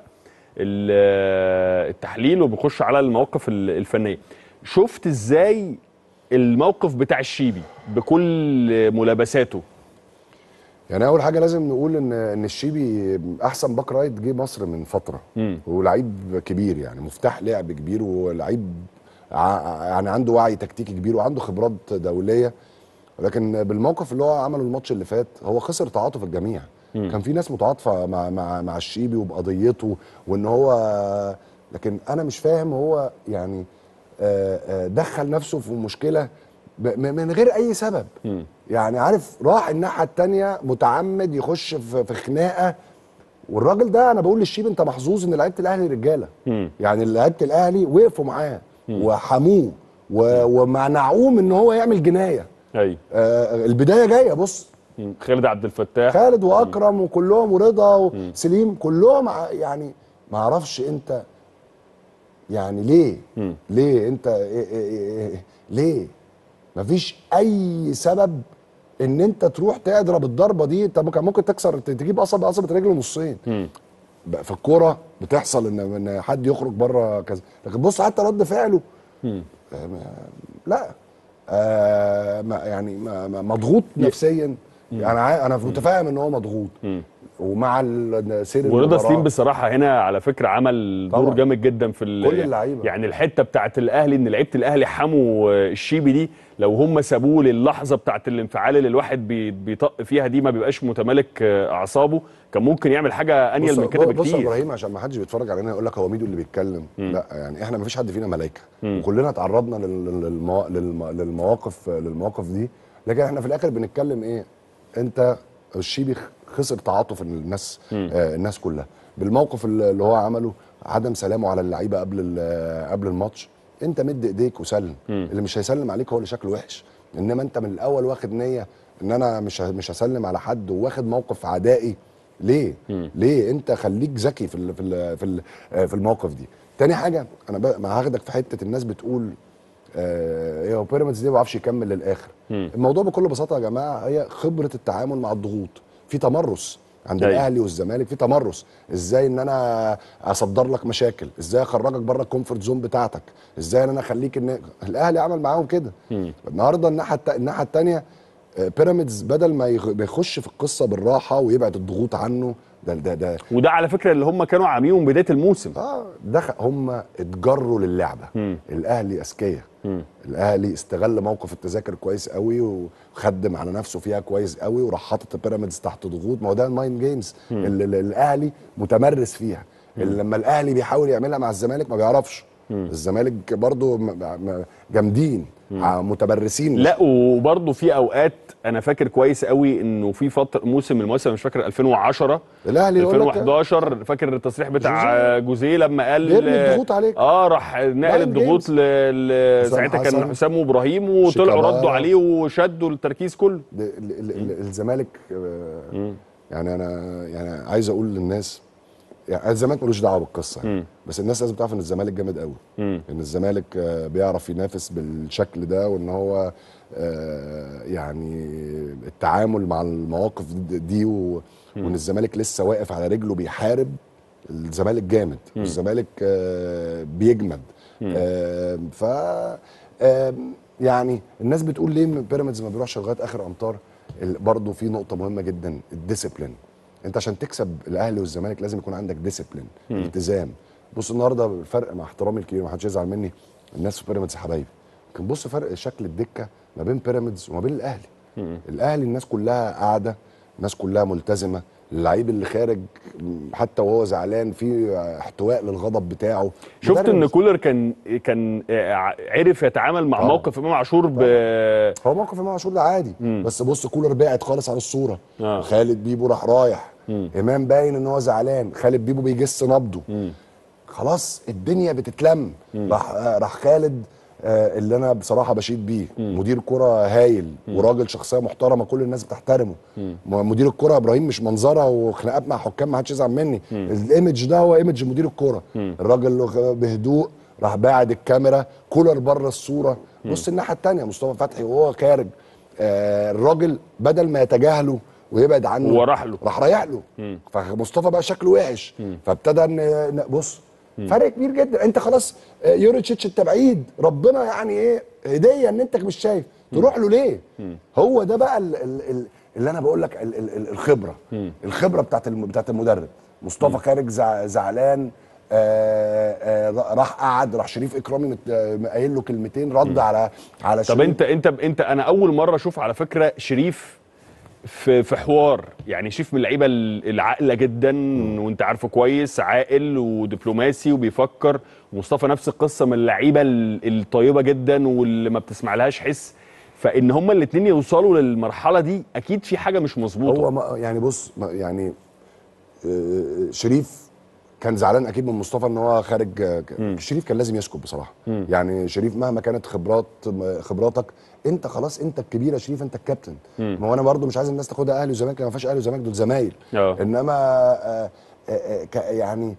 ال- التحليل وبنخش على المواقف ال- الفنيه شفت ازاي الموقف بتاع الشيبي بكل ملابساته يعني اول حاجه لازم نقول ان ان الشيبي احسن باك رايت جه مصر من فتره مم. ولعيب كبير يعني مفتاح لعب كبير ولعيب ع- يعني عنده وعي تكتيكي كبير وعنده خبرات دوليه لكن بالموقف اللي هو عمله الماتش اللي فات هو خسر تعاطف الجميع كان في ناس متعاطفه مع مع مع الشيبي وبقضيته وان هو لكن انا مش فاهم هو يعني آه، آه، دخل نفسه في مشكله ب- م- من غير اي سبب يعني عارف راح الناحيه التانية متعمد يخش في في خناقه والراجل ده انا بقول للشيب انت محظوظ ان لعيبه الاهلي رجاله مم. يعني لعيبه الاهلي وقفوا معاه وحموه و- ومنعوه من ان هو يعمل جنايه ايوه آه البدايه جايه بص مم. خالد عبد الفتاح خالد واكرم وكلهم ورضا وسليم كلهم ع- يعني ما اعرفش انت يعني ليه مم. ليه انت إيه إيه إيه إيه ليه مفيش اي سبب ان انت تروح تضرب الضربه دي انت ممكن ممكن تكسر تجيب قصب قصبه رجله نصين مم. بقى في الكوره بتحصل ان ان حد يخرج بره كذا لكن بص حتى رد فعله مم. آه، ما- لا آه ما يعني ما ما- مضغوط نفسيا يعني عا- انا متفاهم ان هو مضغوط مم. ومع ال- سير ورضا المباراة. سليم بصراحه هنا على فكره عمل دور طبعا. جامد جدا في ال- كل اللعيبة. يعني الحته بتاعت الاهلي ان لعيبه الاهلي حموا آه، الشيبي دي لو هم سابوه للحظه بتاعت الانفعال اللي الواحد بي- بيطق فيها دي ما بيبقاش متمالك آه، اعصابه كان ممكن يعمل حاجه انيل بص من كده بص يا بكتير ابراهيم عشان ما حدش بيتفرج علينا يقول لك هو ميدو اللي بيتكلم لا يعني احنا ما فيش حد فينا ملائكه وكلنا تعرضنا لل- لل- للموا... للم- للمواقف للمواقف دي لكن احنا في الاخر بنتكلم ايه انت الشيبي خسر تعاطف الناس آه الناس كلها بالموقف اللي اللي هو عمله عدم سلامه على اللعيبه قبل ال- قبل الماتش انت مد ايديك وسلم اللي مش هيسلم عليك هو اللي شكله وحش انما انت من الاول واخد نيه ان انا مش ه- مش هسلم على حد وواخد موقف عدائي ليه ليه انت خليك ذكي في ال في ال في ال آه، في الموقف دي تاني حاجه انا ب- ما هاخدك في حته الناس بتقول آه ايه هو بيراميدز دي ما بيعرفش يكمل للاخر الموضوع بكل بساطه يا جماعه هي خبره التعامل مع الضغوط في تمرس عند أيوة. الاهلي والزمالك في تمرس ازاي ان انا اصدر لك مشاكل ازاي اخرجك بره الكومفورت زون بتاعتك ازاي ان انا اخليك ان الاهلي عمل معاهم كده النهارده الناحيه الت- الناحيه الثانيه بيراميدز بدل ما يخ- ما يخش في القصه بالراحه ويبعد الضغوط عنه ده ده ده وده على فكره اللي هم كانوا عاملينه من بدايه الموسم اه دخل هم اتجروا للعبه مم. الاهلي اذكياء مم. الاهلي استغل موقف التذاكر كويس قوي وخدم على نفسه فيها كويس قوي وراح حاطط بيراميدز تحت ضغوط ما هو ده المايند جيمز اللي اللي الاهلي متمرس فيها اللي لما الاهلي بيحاول يعملها مع الزمالك ما بيعرفش الزمالك برضو م- م- جامدين ع- متمرسين لا وبرضه في اوقات انا فاكر كويس قوي انه في فتره موسم من المواسم مش فاكر 2010 الاهلي يقول لك 2011 فاكر التصريح بتاع جوزيه لما قال بيرمي الضغوط عليك. اه راح نقل لاين الضغوط ل... ل... حسام ساعتها كان حسن. حسام وابراهيم وطلعوا شيكابالا. ردوا عليه وشدوا التركيز كله ده ال- ال- ال- الزمالك آه، يعني انا يعني عايز اقول للناس يعني الزمالك ملوش دعوه بالقصه يعني. بس الناس لازم تعرف ان الزمالك جامد قوي ان الزمالك آه، بيعرف ينافس بالشكل ده وان هو آه، يعني التعامل مع المواقف دي و- وان الزمالك لسه واقف على رجله بيحارب الزمالك جامد والزمالك آه، بيجمد آه، ف آه، يعني الناس بتقول ليه بيراميدز ما بيروحش لغايه اخر امتار ال- برضه في نقطه مهمه جدا الديسيبلين انت عشان تكسب الاهلي والزمالك لازم يكون عندك ديسيبلين التزام بص النهارده الفرق مع احترامي الكبير ما حدش يزعل مني الناس في بيراميدز حبايبي لكن بص فرق شكل الدكه ما بين بيراميدز وما بين الاهلي الاهلي الناس كلها قاعده الناس كلها ملتزمه اللعيب اللي خارج حتى وهو زعلان في احتواء للغضب بتاعه شفت مدرب ان كولر كان كان آه، عرف يتعامل مع طبعا. موقف امام عاشور ب هو موقف امام عاشور ده عادي بس بص كولر بعد خالص عن الصوره آه. خالد بيبو راح رايح امام باين ان هو زعلان خالد بيبو بيجس نبضه خلاص الدنيا بتتلم راح آه، راح خالد آه، اللي انا بصراحه بشيد بيه مدير كره هايل وراجل شخصيه محترمه كل الناس بتحترمه م- مدير الكره ابراهيم مش منظره وخناقات مع حكام ما حدش يزعل مني الايمج ده هو ايمج مدير الكره الراجل اللي بهدوء راح باعد الكاميرا كولر بره الصوره بص الناحيه الثانيه مصطفى فتحي وهو خارج آه، الراجل بدل ما يتجاهله ويبعد عنه هو راح له. راح رايح له فمصطفى بقى شكله وحش فابتدى ان ن- بص فرق كبير جدا انت خلاص آه، يوريتشيتش انت بعيد ربنا يعني ايه هديه ان انت مش شايف تروح له ليه هو ده بقى ال ال ال اللي انا بقول لك ال ال ال الخبره الخبره بتاعت الم بتاعت المدرب مصطفى خارج زع زعلان آه آه راح قعد راح شريف اكرامي مت- آه، قايل له كلمتين رد على على طب شريف. انت انت انت انا اول مره اشوف على فكره شريف في في حوار يعني شريف من اللعيبه ال- العاقله جدا وانت عارفه كويس عاقل ودبلوماسي وبيفكر ومصطفى نفس القصه من اللعيبه ال- الطيبه جدا واللي ما بتسمع لهاش حس فان هما الاثنين يوصلوا للمرحله دي اكيد في حاجه مش مظبوطه هو ما يعني بص ما يعني آه، شريف كان زعلان اكيد من مصطفى ان هو خارج آه، ك- شريف كان لازم يسكت بصراحه يعني شريف مهما كانت خبرات م- خبراتك انت خلاص انت الكبير يا شريف انت الكابتن ما هو انا برضو مش عايز الناس تاخدها اهلي وزمالك ما فيهاش اهلي وزمالك دول زمايل اه. انما آه، آه، آه، ك- يعني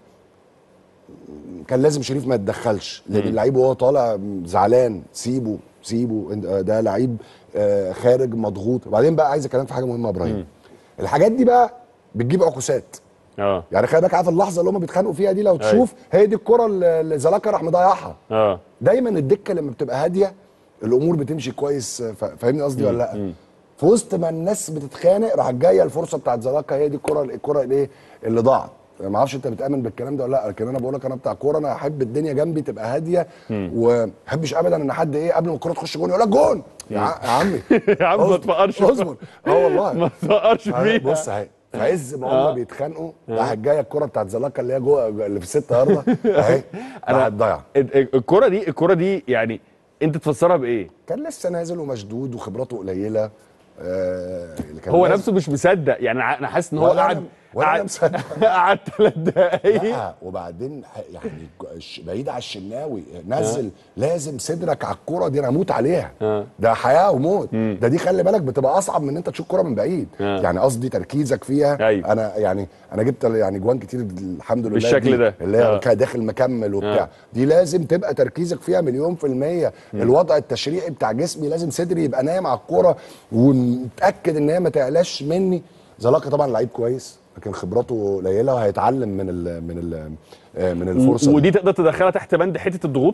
كان لازم شريف ما يتدخلش لان اللعيب وهو طالع زعلان سيبه سيبه انت- آه، ده لعيب آه، خارج مضغوط وبعدين بقى عايز اكلمك في حاجه مهمه يا ابراهيم الحاجات دي بقى بتجيب عكوسات اه يعني خلي بالك عارف اللحظه اللي هم بيتخانقوا فيها دي لو تشوف هي دي الكره اللي اللي زلاكا راح مضيعها اه دايما الدكه لما بتبقى هاديه الامور بتمشي كويس ف- فاهمني قصدي ولا لا في وسط ما الناس بتتخانق راح جايه الفرصه بتاعت زلاكا هي دي الكره الكره الايه اللي ضاعت ما اعرفش انت بتامن بالكلام ده ولا لا لكن انا بقول لك انا بتاع كوره انا احب الدنيا جنبي تبقى هاديه وما احبش ابدا ان حد ايه قبل ما الكره تخش جون يقول لك جون يا ع- يا عمي يا عم ما اصبر، تفقرش اصبر اه والله ما تفقرش فيها بص اهي في عز ما هم بيتخانقوا راحت جايه الكره بتاعت زلاكا اللي هي جوه اللي في الست يارده اهي راحت ضايعه ال- ال- الكره دي الكره دي يعني انت تفسرها بايه كان لسه نازل ومشدود وخبراته قليله آه اللي كان هو لازم- نفسه مش مصدق يعني انا حاسس ان هو ولا قعد أنا- ولا أنا قعد مصدق. قعد ثلاث دقايق لا وبعدين ح- يعني الش- بعيد على الشناوي نزل لازم صدرك على الكوره دي انا اموت عليها آه. ده حياه وموت ده دي خلي بالك بتبقى اصعب من ان انت تشوف كوره من بعيد آه. يعني قصدي تركيزك فيها أيوة. انا يعني انا جبت يعني جوان كتير الحمد لله بالشكل دي ده. اللي هي آه. كان داخل مكمل وبتاع آه. دي لازم تبقى تركيزك فيها مليون في المية الوضع التشريعي بتاع جسمي لازم صدري يبقى نايم على الكوره ومتاكد ان هي ما تعلاش مني زلاكا طبعا لعيب كويس لكن خبراته قليله وهيتعلم من ال من ال من الفرصه ودي تقدر تدخلها تحت بند حته الضغوط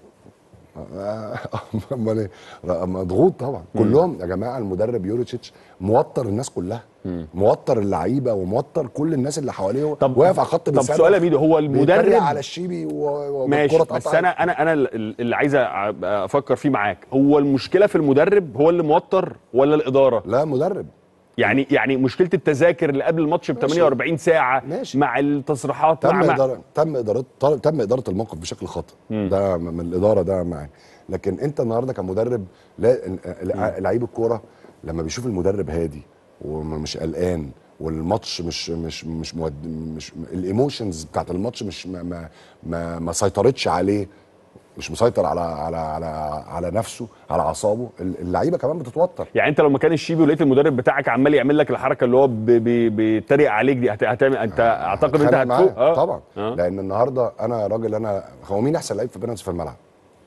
امال ايه لا، مضغوط طبعا كلهم يا جماعه المدرب يوريتشيتش موتر الناس كلها موتر اللعيبه وموتر كل الناس اللي حواليه طب- واقف على خط طب بيسلم. سؤال يا ميدو، هو المدرب- بيتريق على الشيبي و- ماشي والكرة بس اتقطعت. انا انا انا ال- اللي عايز أ- افكر فيه معاك هو المشكله في المدرب هو اللي موتر ولا الاداره لا مدرب يعني يعني مشكله التذاكر اللي قبل الماتش ب 48 ساعه ماشي. مع التصريحات تم مع مع- إدارة تم إدارة تم إدارة الموقف بشكل خاطئ ده من الإدارة ده معاك لكن أنت النهارده كمدرب لا ال- لعيب الكورة لما بيشوف المدرب هادي ومش قلقان والماتش مش مش مش مود مش الايموشنز بتاعت الماتش مش ما ما ما, ما سيطرتش عليه مش مسيطر على على على على نفسه على اعصابه اللعيبه كمان بتتوتر يعني انت لو مكان الشيبي ولقيت المدرب بتاعك عمال يعمل لك الحركه اللي هو ب- ب- بيتريق عليك دي هت- هتعمل انت اعتقد انت هتخانق معاه. هتفوق اه طبعا آه. لان النهارده انا راجل انا هو مين احسن لعيب في بيراميدز في الملعب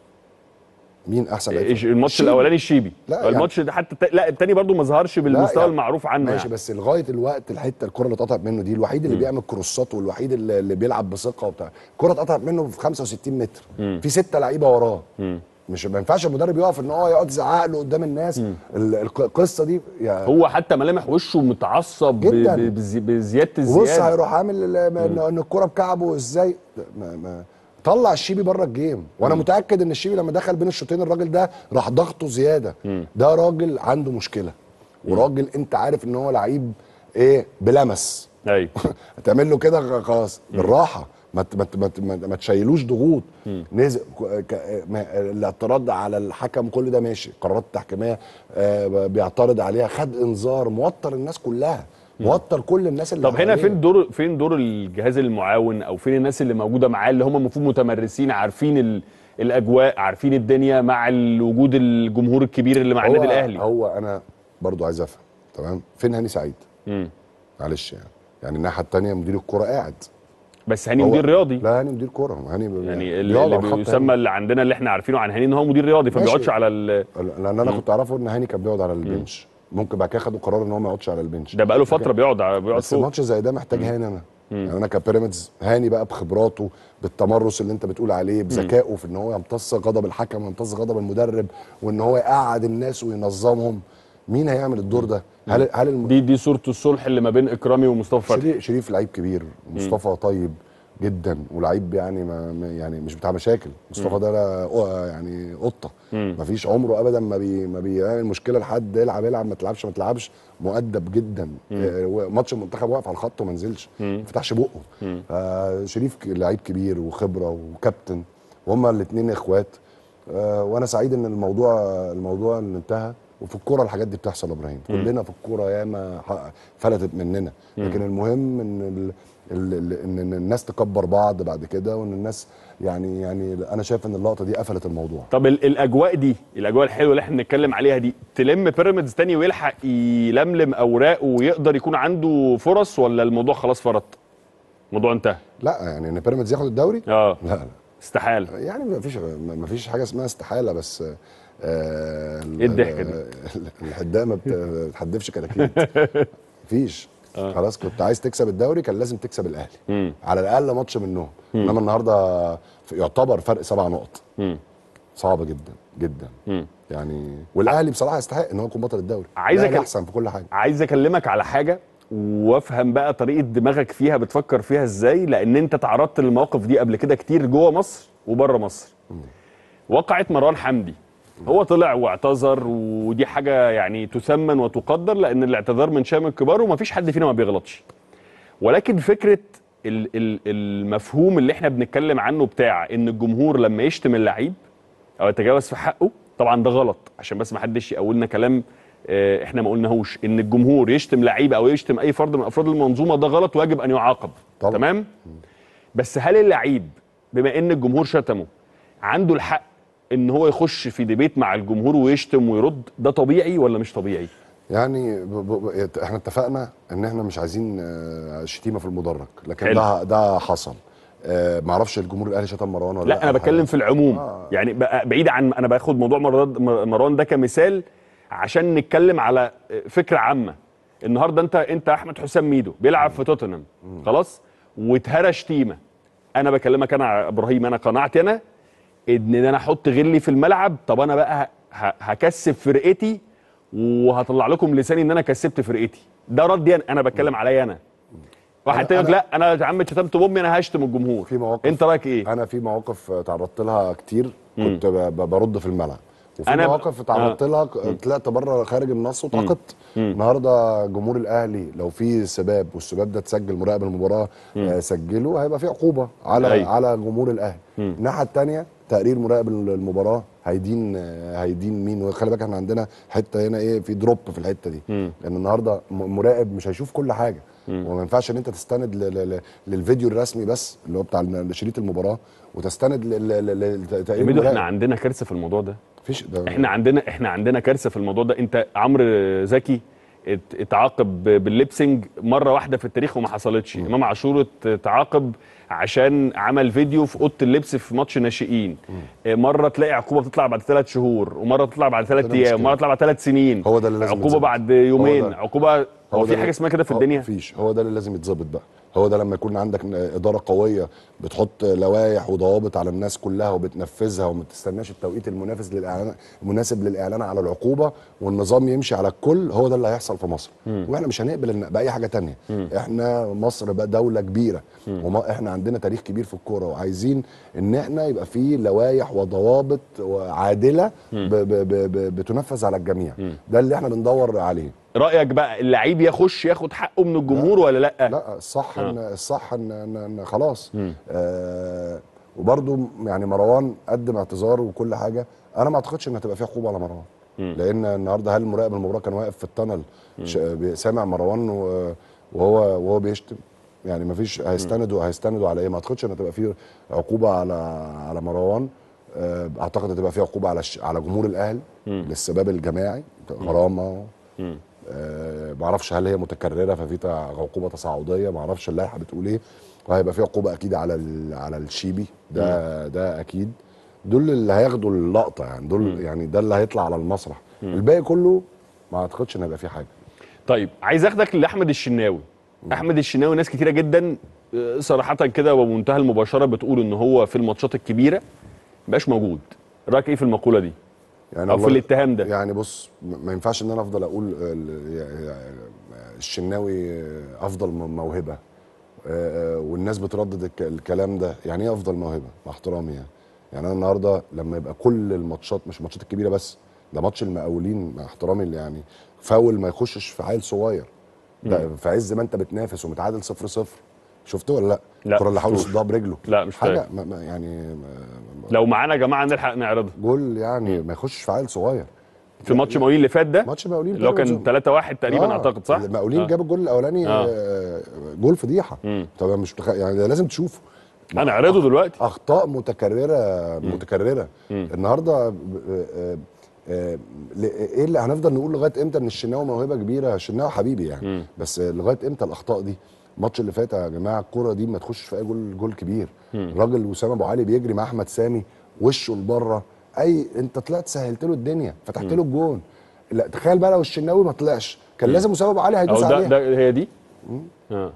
مين احسن لعيب إيش- في- الماتش الشيبي. الاولاني الشيبي لا، يعني- الماتش ده حتى الت- لا التاني برضو ما ظهرش بالمستوى يعني المعروف عنه ماشي يعني. بس لغايه الوقت الحته الكره اللي اتقطعت منه دي الوحيد اللي بيعمل كروسات والوحيد اللي, اللي بيلعب بثقه وبتاع الكره اتقطعت منه في 65 متر في سته لعيبه وراه مش ما ينفعش المدرب يقف ان هو يقعد يزعق له قدام الناس ال- الق- القصه دي يعني هو حتى ملامح وشه متعصب ب- جداً. ب- بزي- بزياده بص الزياده هيروح عامل ال- ان إن الكره بكعبه ازاي ما ما طلع الشيبي بره الجيم وانا متاكد ان الشيبي لما دخل بين الشوطين الراجل ده راح ضغطه زياده ده راجل عنده مشكله وراجل انت عارف ان هو لعيب ايه بلمس ايوه هتعمل له كده خلاص بالراحه ما ت- ما ت- ما ت- ما ت- ما تشيلوش ضغوط نزل ك- ك- ما- الاعتراض على الحكم كل ده ماشي قرارات تحكيميه آه، بيعترض عليها خد انذار موتر الناس كلها موتر كل الناس اللي طب هنا حواليه. فين دور فين دور الجهاز المعاون او فين الناس اللي موجوده معاه اللي هم المفروض متمرسين عارفين ال... الاجواء عارفين الدنيا مع ال- وجود الجمهور الكبير اللي مع هو- النادي الاهلي هو انا برضو عايز افهم تمام فين هاني سعيد مم. معلش يعني يعني الناحيه الثانيه مدير الكوره قاعد بس هاني هو- مدير رياضي لا هاني مدير كوره هاني يعني بيقعد اللي, على اللي الخط بيسمى اللي عندنا اللي احنا عارفينه عن هاني ان هو مدير رياضي فما ماشي. بيقعدش على ال... لان انا كنت اعرفه ان هاني كان بيقعد على البنش ممكن بعد كده خدوا قرار ان هو ما يقعدش على البنش ده بقاله فتره بيقعد بيقعد بس فوق ماتش زي ده محتاج هاني انا يعني انا كبيراميدز هاني بقى بخبراته بالتمرس اللي انت بتقول عليه بذكائه في ان هو يمتص غضب الحكم ويمتص غضب المدرب وان هو يقعد الناس وينظمهم مين هيعمل الدور ده هل هل الم... دي دي صوره الصلح اللي ما بين اكرامي ومصطفى فتحي شريف, شريف لعيب كبير مصطفى طيب جدا ولعيب يعني ما ما- يعني مش بتاع مشاكل مصطفى ده لا- قو- يعني قطه ما فيش عمره ابدا ما بي ما بيعمل مشكله لحد يلعب يلعب ما تلعبش ما تلعبش مؤدب جدا آه، ماتش المنتخب واقف على الخط وما نزلش ما فتحش بقه فشريف ك- لعيب كبير وخبره وكابتن وهما الاثنين اخوات آه، وانا سعيد ان الموضوع الموضوع اللي انتهى وفي الكوره الحاجات دي بتحصل يا ابراهيم كلنا في الكوره ياما ح- فلتت مننا لكن المهم ان ال... ال... ال... ان إن الناس تكبر بعض بعد كده وان الناس يعني يعني انا شايف ان اللقطه دي قفلت الموضوع طب ال- الاجواء دي الاجواء الحلوه اللي احنا بنتكلم عليها دي تلم بيراميدز تاني ويلحق يلملم اوراقه ويقدر يكون عنده فرص ولا الموضوع خلاص فرط الموضوع انتهى لا يعني ان بيراميدز ياخد الدوري اه لا لا استحاله يعني ما فيش ما فيش حاجه اسمها استحاله بس آه إيه الضحكة دي؟ الحداقه ما بت- بتحدفش كراكيب مفيش خلاص كنت عايز تكسب الدوري كان لازم تكسب الاهلي على الاقل ماتش منهم انما النهارده يعتبر فرق سبع نقط مم. صعب جدا جدا مم. يعني والاهلي بصراحه يستحق ان هو يكون بطل الدوري عايز الأهلي أكل- احسن في كل حاجه عايز اكلمك على حاجه وافهم بقى طريقه دماغك فيها بتفكر فيها ازاي لان انت تعرضت للمواقف دي قبل كده كتير جوه مصر وبره مصر وقعت مروان حمدي هو طلع واعتذر ودي حاجه يعني تثمن وتقدر لان الاعتذار من شام الكبار ومفيش حد فينا ما بيغلطش ولكن فكره ال- ال- المفهوم اللي احنا بنتكلم عنه بتاع ان الجمهور لما يشتم اللعيب او يتجاوز في حقه طبعا ده غلط عشان بس ما حدش يقولنا كلام آه، احنا ما قلناهوش ان الجمهور يشتم لعيب او يشتم اي فرد من افراد المنظومه ده غلط ويجب ان يعاقب طبعا. تمام بس هل اللعيب بما ان الجمهور شتمه عنده الحق ان هو يخش في ديبيت مع الجمهور ويشتم ويرد ده طبيعي ولا مش طبيعي يعني ب ب ب احنا اتفقنا ان احنا مش عايزين آه، شتيمه في المدرج لكن حلو. ده ده حصل آه معرفش الجمهور الاهلي شتم مروان ولا لا انا بتكلم في العموم آه. يعني بقى- بعيد عن انا باخد موضوع مروان مروان ده كمثال عشان نتكلم على فكره عامه النهارده انت انت احمد حسام ميدو بيلعب في توتنهام خلاص واتهرى شتيمه انا بكلمك انا يا ابراهيم انا قناعتي انا ان انا احط غلي في الملعب طب انا بقى ه- هكسب فرقتي وهطلع لكم لساني ان انا كسبت فرقتي ده ردي انا انا بتكلم عليا انا واحد أنا- تاني يقول أنا- لا انا يا عم شتمت بامي انا هشتم الجمهور في مواقف انت رايك ايه انا في مواقف تعرضت لها كتير كنت ب- ب- برد في الملعب وفي أنا ب- مواقف تعرضت لها ك- طلعت بره خارج النص وتعاقبت النهارده جمهور الاهلي لو في سباب والسباب ده اتسجل مراقب المباراه آه، سجله هيبقى في عقوبه على أيوة. على جمهور الاهلي الناحيه الثانيه تقرير مراقب المباراه هيدين آه، هيدين مين وخلي بالك احنا عندنا حته هنا ايه في دروب في الحته دي لان النهارده م- مراقب مش هيشوف كل حاجه وما ينفعش ان انت تستند ل- ل- ل- للفيديو الرسمي بس اللي هو بتاع شريط المباراه وتستند ل- ل- ل- لتقرير يا ميدو احنا المراقب. عندنا كارثه في الموضوع ده مفيش ده احنا عندنا احنا عندنا كارثه في الموضوع ده انت عمرو زكي ات- اتعاقب بالليبسنج مره واحده في التاريخ وما حصلتش امام عاشور ات- اتعاقب عشان عمل فيديو في اوضه اللبس في ماتش ناشئين اه، مره تلاقي عقوبه بتطلع بعد ثلاث شهور ومره تطلع بعد ثلاث عندنا ايام مشكلة. مره تطلع بعد ثلاث سنين هو ده اللي لازم عقوبه يتظبط. بعد يومين هو ده. عقوبه هو ده في اللي- حاجه اسمها كده في هو الدنيا مفيش هو ده اللي لازم يتظبط بقى هو ده لما يكون عندك اداره قويه بتحط لوائح وضوابط على الناس كلها وبتنفذها وما تستناش التوقيت المنافس للاعلان المناسب للاعلان على العقوبه والنظام يمشي على الكل هو ده اللي هيحصل في مصر واحنا مش هنقبل إن باي حاجه تانية احنا مصر بقى دوله كبيره وما احنا عندنا تاريخ كبير في الكوره وعايزين ان احنا يبقى في لوائح وضوابط عادله ب ب ب ب بتنفذ على الجميع ده اللي احنا بندور عليه رايك بقى اللعيب يخش ياخد حقه من الجمهور ولا لا لا الصح ان الصح ان ان, إن خلاص آه وبرده يعني مروان قدم اعتذار وكل حاجه انا ما اعتقدش ان هتبقى فيها عقوبه على مروان لان النهارده هل مراقب المباراه كان واقف في التنل ش- بي- سامع مروان و- وهو وهو بيشتم يعني ما فيش هيستندوا هيستندوا على ايه ما اعتقدش ان هتبقى فيه عقوبه على على مروان آه، اعتقد هتبقى فيه عقوبه على الش- على جمهور الاهلي للسباب الجماعي غرامه آه، ما اعرفش هل هي متكرره ففي تع- عقوبه تصاعديه ما اعرفش اللائحه بتقول ايه وهيبقى في عقوبه اكيد على ال- على الشيبي ده ده اكيد دول اللي هياخدوا اللقطه يعني دول يعني ده اللي هيطلع على المسرح الباقي كله ما اعتقدش ان هيبقى فيه حاجه طيب عايز اخدك لاحمد الشناوي احمد الشناوي ناس كتيره جدا آه، صراحه كده وبمنتهى المباشره بتقول ان هو في الماتشات الكبيره مبقاش موجود رايك ايه في المقوله دي يعني أو في والله- الاتهام ده. يعني بص م- ما ينفعش ان انا افضل اقول آه، ال- يعني الشناوي آه، افضل م- موهبه آه، آه، والناس بتردد الك- الكلام ده يعني ايه افضل موهبه مع احترامي يعني يعني انا النهارده لما يبقى كل الماتشات مش الماتشات الكبيره بس ده ماتش المقاولين مع احترامي اللي يعني فاول ما يخشش في عيل صغير ده في عز ما انت بتنافس ومتعادل صفر صفر شفته ولا لا؟ لا، الكره اللي حاول شفتوش. يصدها برجله لا، مش حاجه فاكر. ما ما- يعني ما- لو معانا يا جماعه نلحق نعرضها جول يعني ما يخشش في عيل صغير في ماتش المقاولين اللي فات ده ماتش مقاولين اللي هو كان بيراميدز. 3 1 تقريبا آه، اعتقد صح المقاولين آه. جاب الجول الاولاني آه. آه. جول فضيحه طبعا مش متخ... يعني ده لازم تشوفه هنعرضه دلوقتي اخطاء متكرره متكرره النهارده ب- آه، آه، ل- ايه اللي هنفضل نقول لغايه امتى ان الشناوي موهبه كبيره الشناوي حبيبي يعني بس لغايه امتى الاخطاء دي الماتش اللي فات يا جماعه الكره دي ما تخش في اي جول جول كبير الراجل وسام ابو علي بيجري مع احمد سامي وشه لبره اي انت طلعت سهلت له الدنيا فتحت له الجون لا تخيل بقى لو الشناوي ما طلعش كان لازم وسام ابو علي او هيدوس ده عليها ده هي دي اه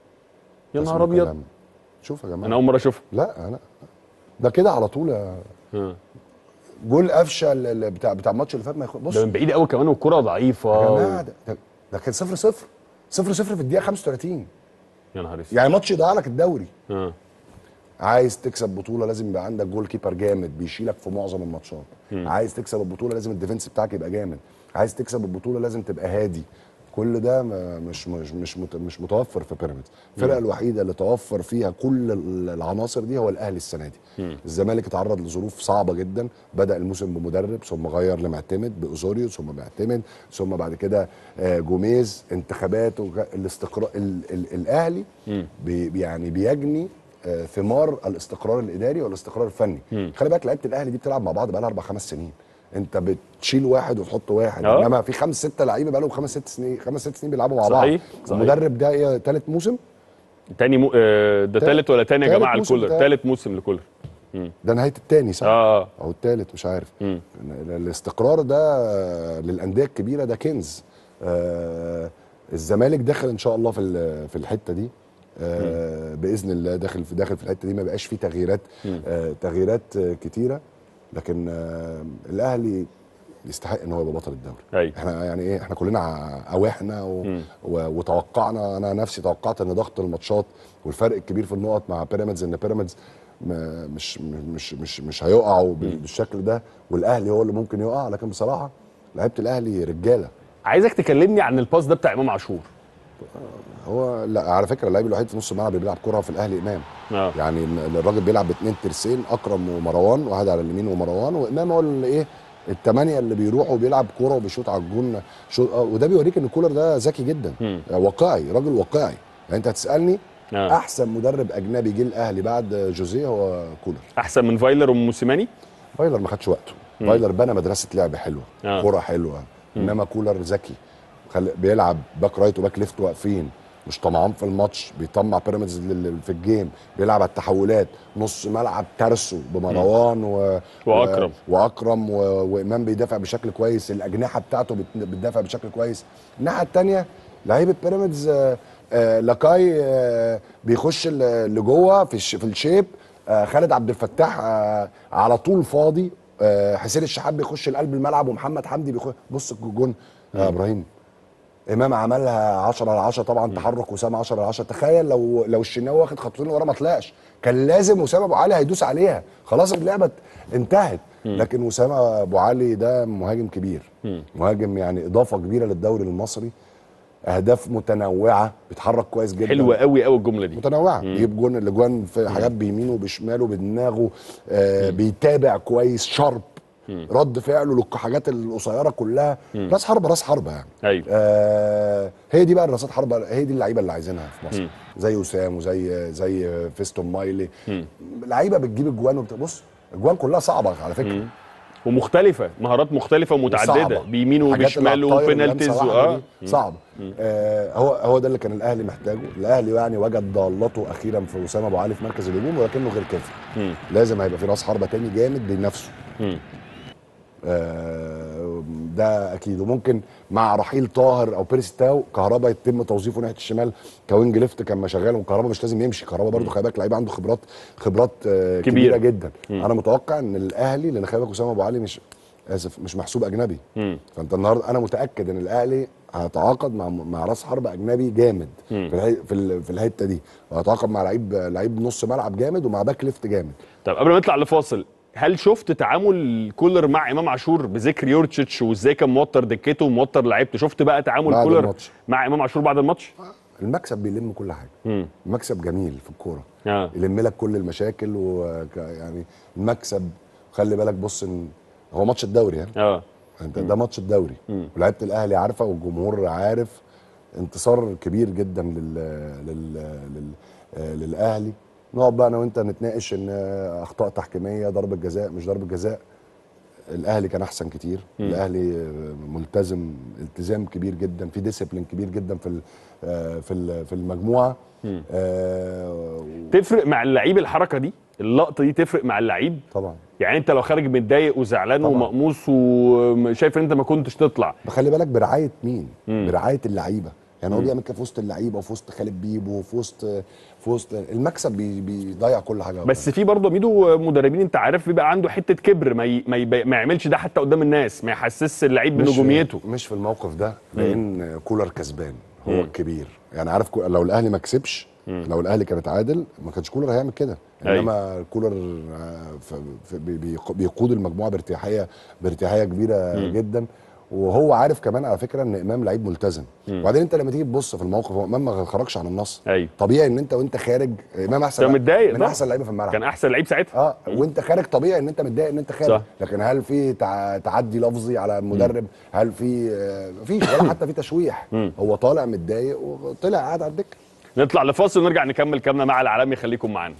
يا نهار ابيض كلام. شوف يا جماعه انا اول مره اشوفها لا انا ده كده على طول يا آه. جول قفشه ال- ال- بتاع بتاع الماتش اللي فات ما ياخد بص ده من بعيد قوي كمان والكره ضعيفه يا و... جماعه ده, ده, ده كان 0 0 0 0 في الدقيقه 35 يا نهار اسود يعني ماتش يضيع لك الدوري اه عايز تكسب بطوله لازم يبقى عندك جول كيبر جامد بيشيلك في معظم الماتشات عايز تكسب البطوله لازم الديفنس بتاعك يبقى جامد عايز تكسب البطوله لازم تبقى هادي كل ده ما- مش مش مش مت- مش متوفر في بيراميدز الفرقه الوحيده اللي توفر فيها كل ال- العناصر دي هو الاهلي السنه دي الزمالك اتعرض لظروف صعبه جدا بدا الموسم بمدرب ثم غير لمعتمد باوزوريو ثم معتمد ثم بعد كده آه، جوميز انتخابات وغ- الاستقرار ال ال الاهلي بي يعني بيجني آه، ثمار الاستقرار الاداري والاستقرار الفني خلي بالك لعيبه الاهلي دي بتلعب مع بعض بقى لها اربع خمس سنين انت بتشيل واحد وتحط واحد آه. انما في خمس ست لعيبه بقى لهم خمس ست سنين خمس ست سنين بيلعبوا مع صحيح، بعض صحيح. المدرب ده ايه ثالث موسم تاني مو... آه ده تالت- تالت ولا تاني يا تالت جماعه موسم الكولر بتاعه. تالت موسم لكولر ده نهايه الثاني صح اه او الثالث مش عارف مم. ال- الاستقرار ده للانديه الكبيره ده كنز آه الزمالك داخل ان شاء الله في ال- في الحته دي آه باذن الله داخل في داخل في الحته دي ما بقاش فيه تغييرات آه تغييرات آه كتيره لكن آه الاهلي يستحق ان هو يبقى بطل الدوري أيوة. احنا يعني ايه احنا كلنا ع- اواحنا و... و... وتوقعنا انا نفسي توقعت ان ضغط الماتشات والفرق الكبير في النقط مع بيراميدز ان بيراميدز ما- مش مش مش مش هيقعوا بال- بالشكل ده والاهلي هو اللي ممكن يقع لكن بصراحه لعيبه الاهلي رجاله عايزك تكلمني عن الباس ده بتاع امام عاشور هو لا على فكره اللعيب الوحيد في نص الملعب اللي بيلعب كره في الاهلي امام اه يعني ال- الراجل بيلعب باثنين ترسين اكرم ومروان واحد على اليمين ومروان وامام هو اللي ايه الثمانيه اللي بيروحوا بيلعب كوره وبيشوط على الجون شو... آه، وده بيوريك ان كولر ده ذكي جدا مم. آه، واقعي راجل واقعي يعني انت هتسالني آه. احسن مدرب اجنبي جه الاهلي بعد جوزيه هو كولر احسن من فايلر وموسيماني فايلر ما خدش وقته فايلر بنى مدرسه لعب حلوه آه. كوره حلوه انما كولر ذكي خل... بيلعب باك رايت وباك ليفت واقفين مش طمعان في الماتش بيطمع بيراميدز لل- في الجيم بيلعب على التحولات نص ملعب ترسو بمروان و... وأكرم. و... واكرم و... وامام بيدافع بشكل كويس الاجنحه بتاعته بت... بتدافع بشكل كويس الناحيه الثانيه لعيبه بيراميدز آه، آه، لاكاي آه، بيخش ل- لجوه في الش... في الشيب آه، خالد عبد الفتاح آه، على طول فاضي آه، حسين الشحات بيخش لقلب الملعب ومحمد حمدي بيخش بص الجون يا ابراهيم امام عملها 10 على 10 طبعا تحرك وسام 10 على 10 تخيل لو لو الشناوي واخد خطوتين ورا ما طلعش كان لازم وسام ابو علي هيدوس عليها خلاص اللعبه انتهت لكن وسام ابو علي ده مهاجم كبير مهاجم يعني اضافه كبيره للدوري المصري اهداف متنوعه بيتحرك كويس جدا حلوه قوي قوي الجمله دي متنوعه بيجيب جون الاجوان في حاجات بيمينه وبشماله بدماغه آه بيتابع كويس شارب رد فعله للحاجات القصيره كلها راس حربه راس حربه يعني ايوه آه هي دي بقى الراسات حربه هي دي اللعيبه اللي عايزينها في مصر زي وسام وزي زي فيستون مايلي لعيبه بتجيب اجوان وبت... بص اجوان كلها صعبه على فكره ومختلفه مهارات مختلفه ومتعدده صعبة. بيمينه حاجات وبشماله اللي على الطاير اللي وبينالتيز لمسة اه واحدة دي صعب آه هو هو ده اللي كان الاهلي محتاجه الاهلي يعني وجد ضالته اخيرا في وسام ابو علي في مركز الهجوم ولكنه غير كافي مم. لازم هيبقى في راس حربه تاني جامد بينافسه مم. آه ده اكيد وممكن مع رحيل طاهر او بيرس تاو كهربا يتم توظيفه ناحيه الشمال كوينج ليفت كان ما شغال وكهربا مش لازم يمشي كهربا برضو خلي بالك لعيب عنده خبرات خبرات آه كبيرة. كبيره جدا انا متوقع ان الاهلي لان خلي بالك وسام ابو علي مش اسف مش محسوب اجنبي مم. فانت النهارده انا متاكد ان الاهلي هيتعاقد مع مع راس حرب اجنبي جامد في الهي في, ال- في الحته دي وهيتعاقد مع لعيب لعيب نص ملعب جامد ومع باك ليفت جامد طب قبل ما نطلع لفاصل هل شفت تعامل كولر مع امام عاشور بذكر يورتشيتش وازاي كان موتر دكته وموتر لعيبته شفت بقى تعامل بعد كولر الماتش. مع امام عاشور بعد الماتش المكسب بيلم كل حاجه مم. المكسب جميل في الكوره اه يلم لك كل المشاكل وك يعني المكسب خلي بالك بص ان هو ماتش الدوري ها اه انت ده ماتش الدوري ولعيبه الاهلي عارفه والجمهور عارف انتصار كبير جدا لل لل, لل... آه، للاهلي نقعد بقى انا وانت نتناقش ان آه، اخطاء تحكيميه ضربه جزاء مش ضربه جزاء الاهلي كان احسن كتير الاهلي آه، ملتزم التزام كبير جدا في ديسيبلين كبير جدا في ال- آه، في ال- في المجموعه آه، تفرق مع اللعيب الحركه دي اللقطه دي تفرق مع اللعيب طبعا يعني انت لو خارج متضايق وزعلان طبعا. ومقموص وشايف ان انت ما كنتش تطلع خلي بالك برعايه مين؟ برعايه اللعيبه يعني هو بيعمل كده في وسط اللعيبه وفي وسط خالد بيبو وفي وسط في وسط المكسب بي بيضيع كل حاجه بس في برضه ميدو مدربين انت عارف بيبقى عنده حته كبر ما ي... ما, ي... ما يعملش ده حتى قدام الناس ما يحسسش اللعيب مش- بنجوميته مش في الموقف ده لان كولر كسبان هو الكبير يعني عارف كو- لو الاهلي ما كسبش لو الاهلي كان اتعادل ما كانش كولر هيعمل كده أيوة. انما كولر آه، ف- ف- بي- بيق- بيقود المجموعه بارتياحيه بارتياحيه كبيره جدا وهو عارف كمان على فكره ان امام لعيب ملتزم وبعدين انت لما تيجي تبص في الموقف هو امام ما خرجش عن النص ايوه طبيعي ان انت وانت خارج امام احسن انت متضايق من طبعا. احسن لعيبه في الملعب كان احسن لعيب ساعتها اه وانت خارج طبيعي ان انت متضايق ان انت خارج صح. لكن هل في تع... تعدي لفظي على المدرب هل في آه، مفيش ولا حتى في تشويح هو طالع متضايق وطلع قاعد على الدكه نطلع لفاصل ونرجع نكمل كلامنا مع العالمي خليكم معانا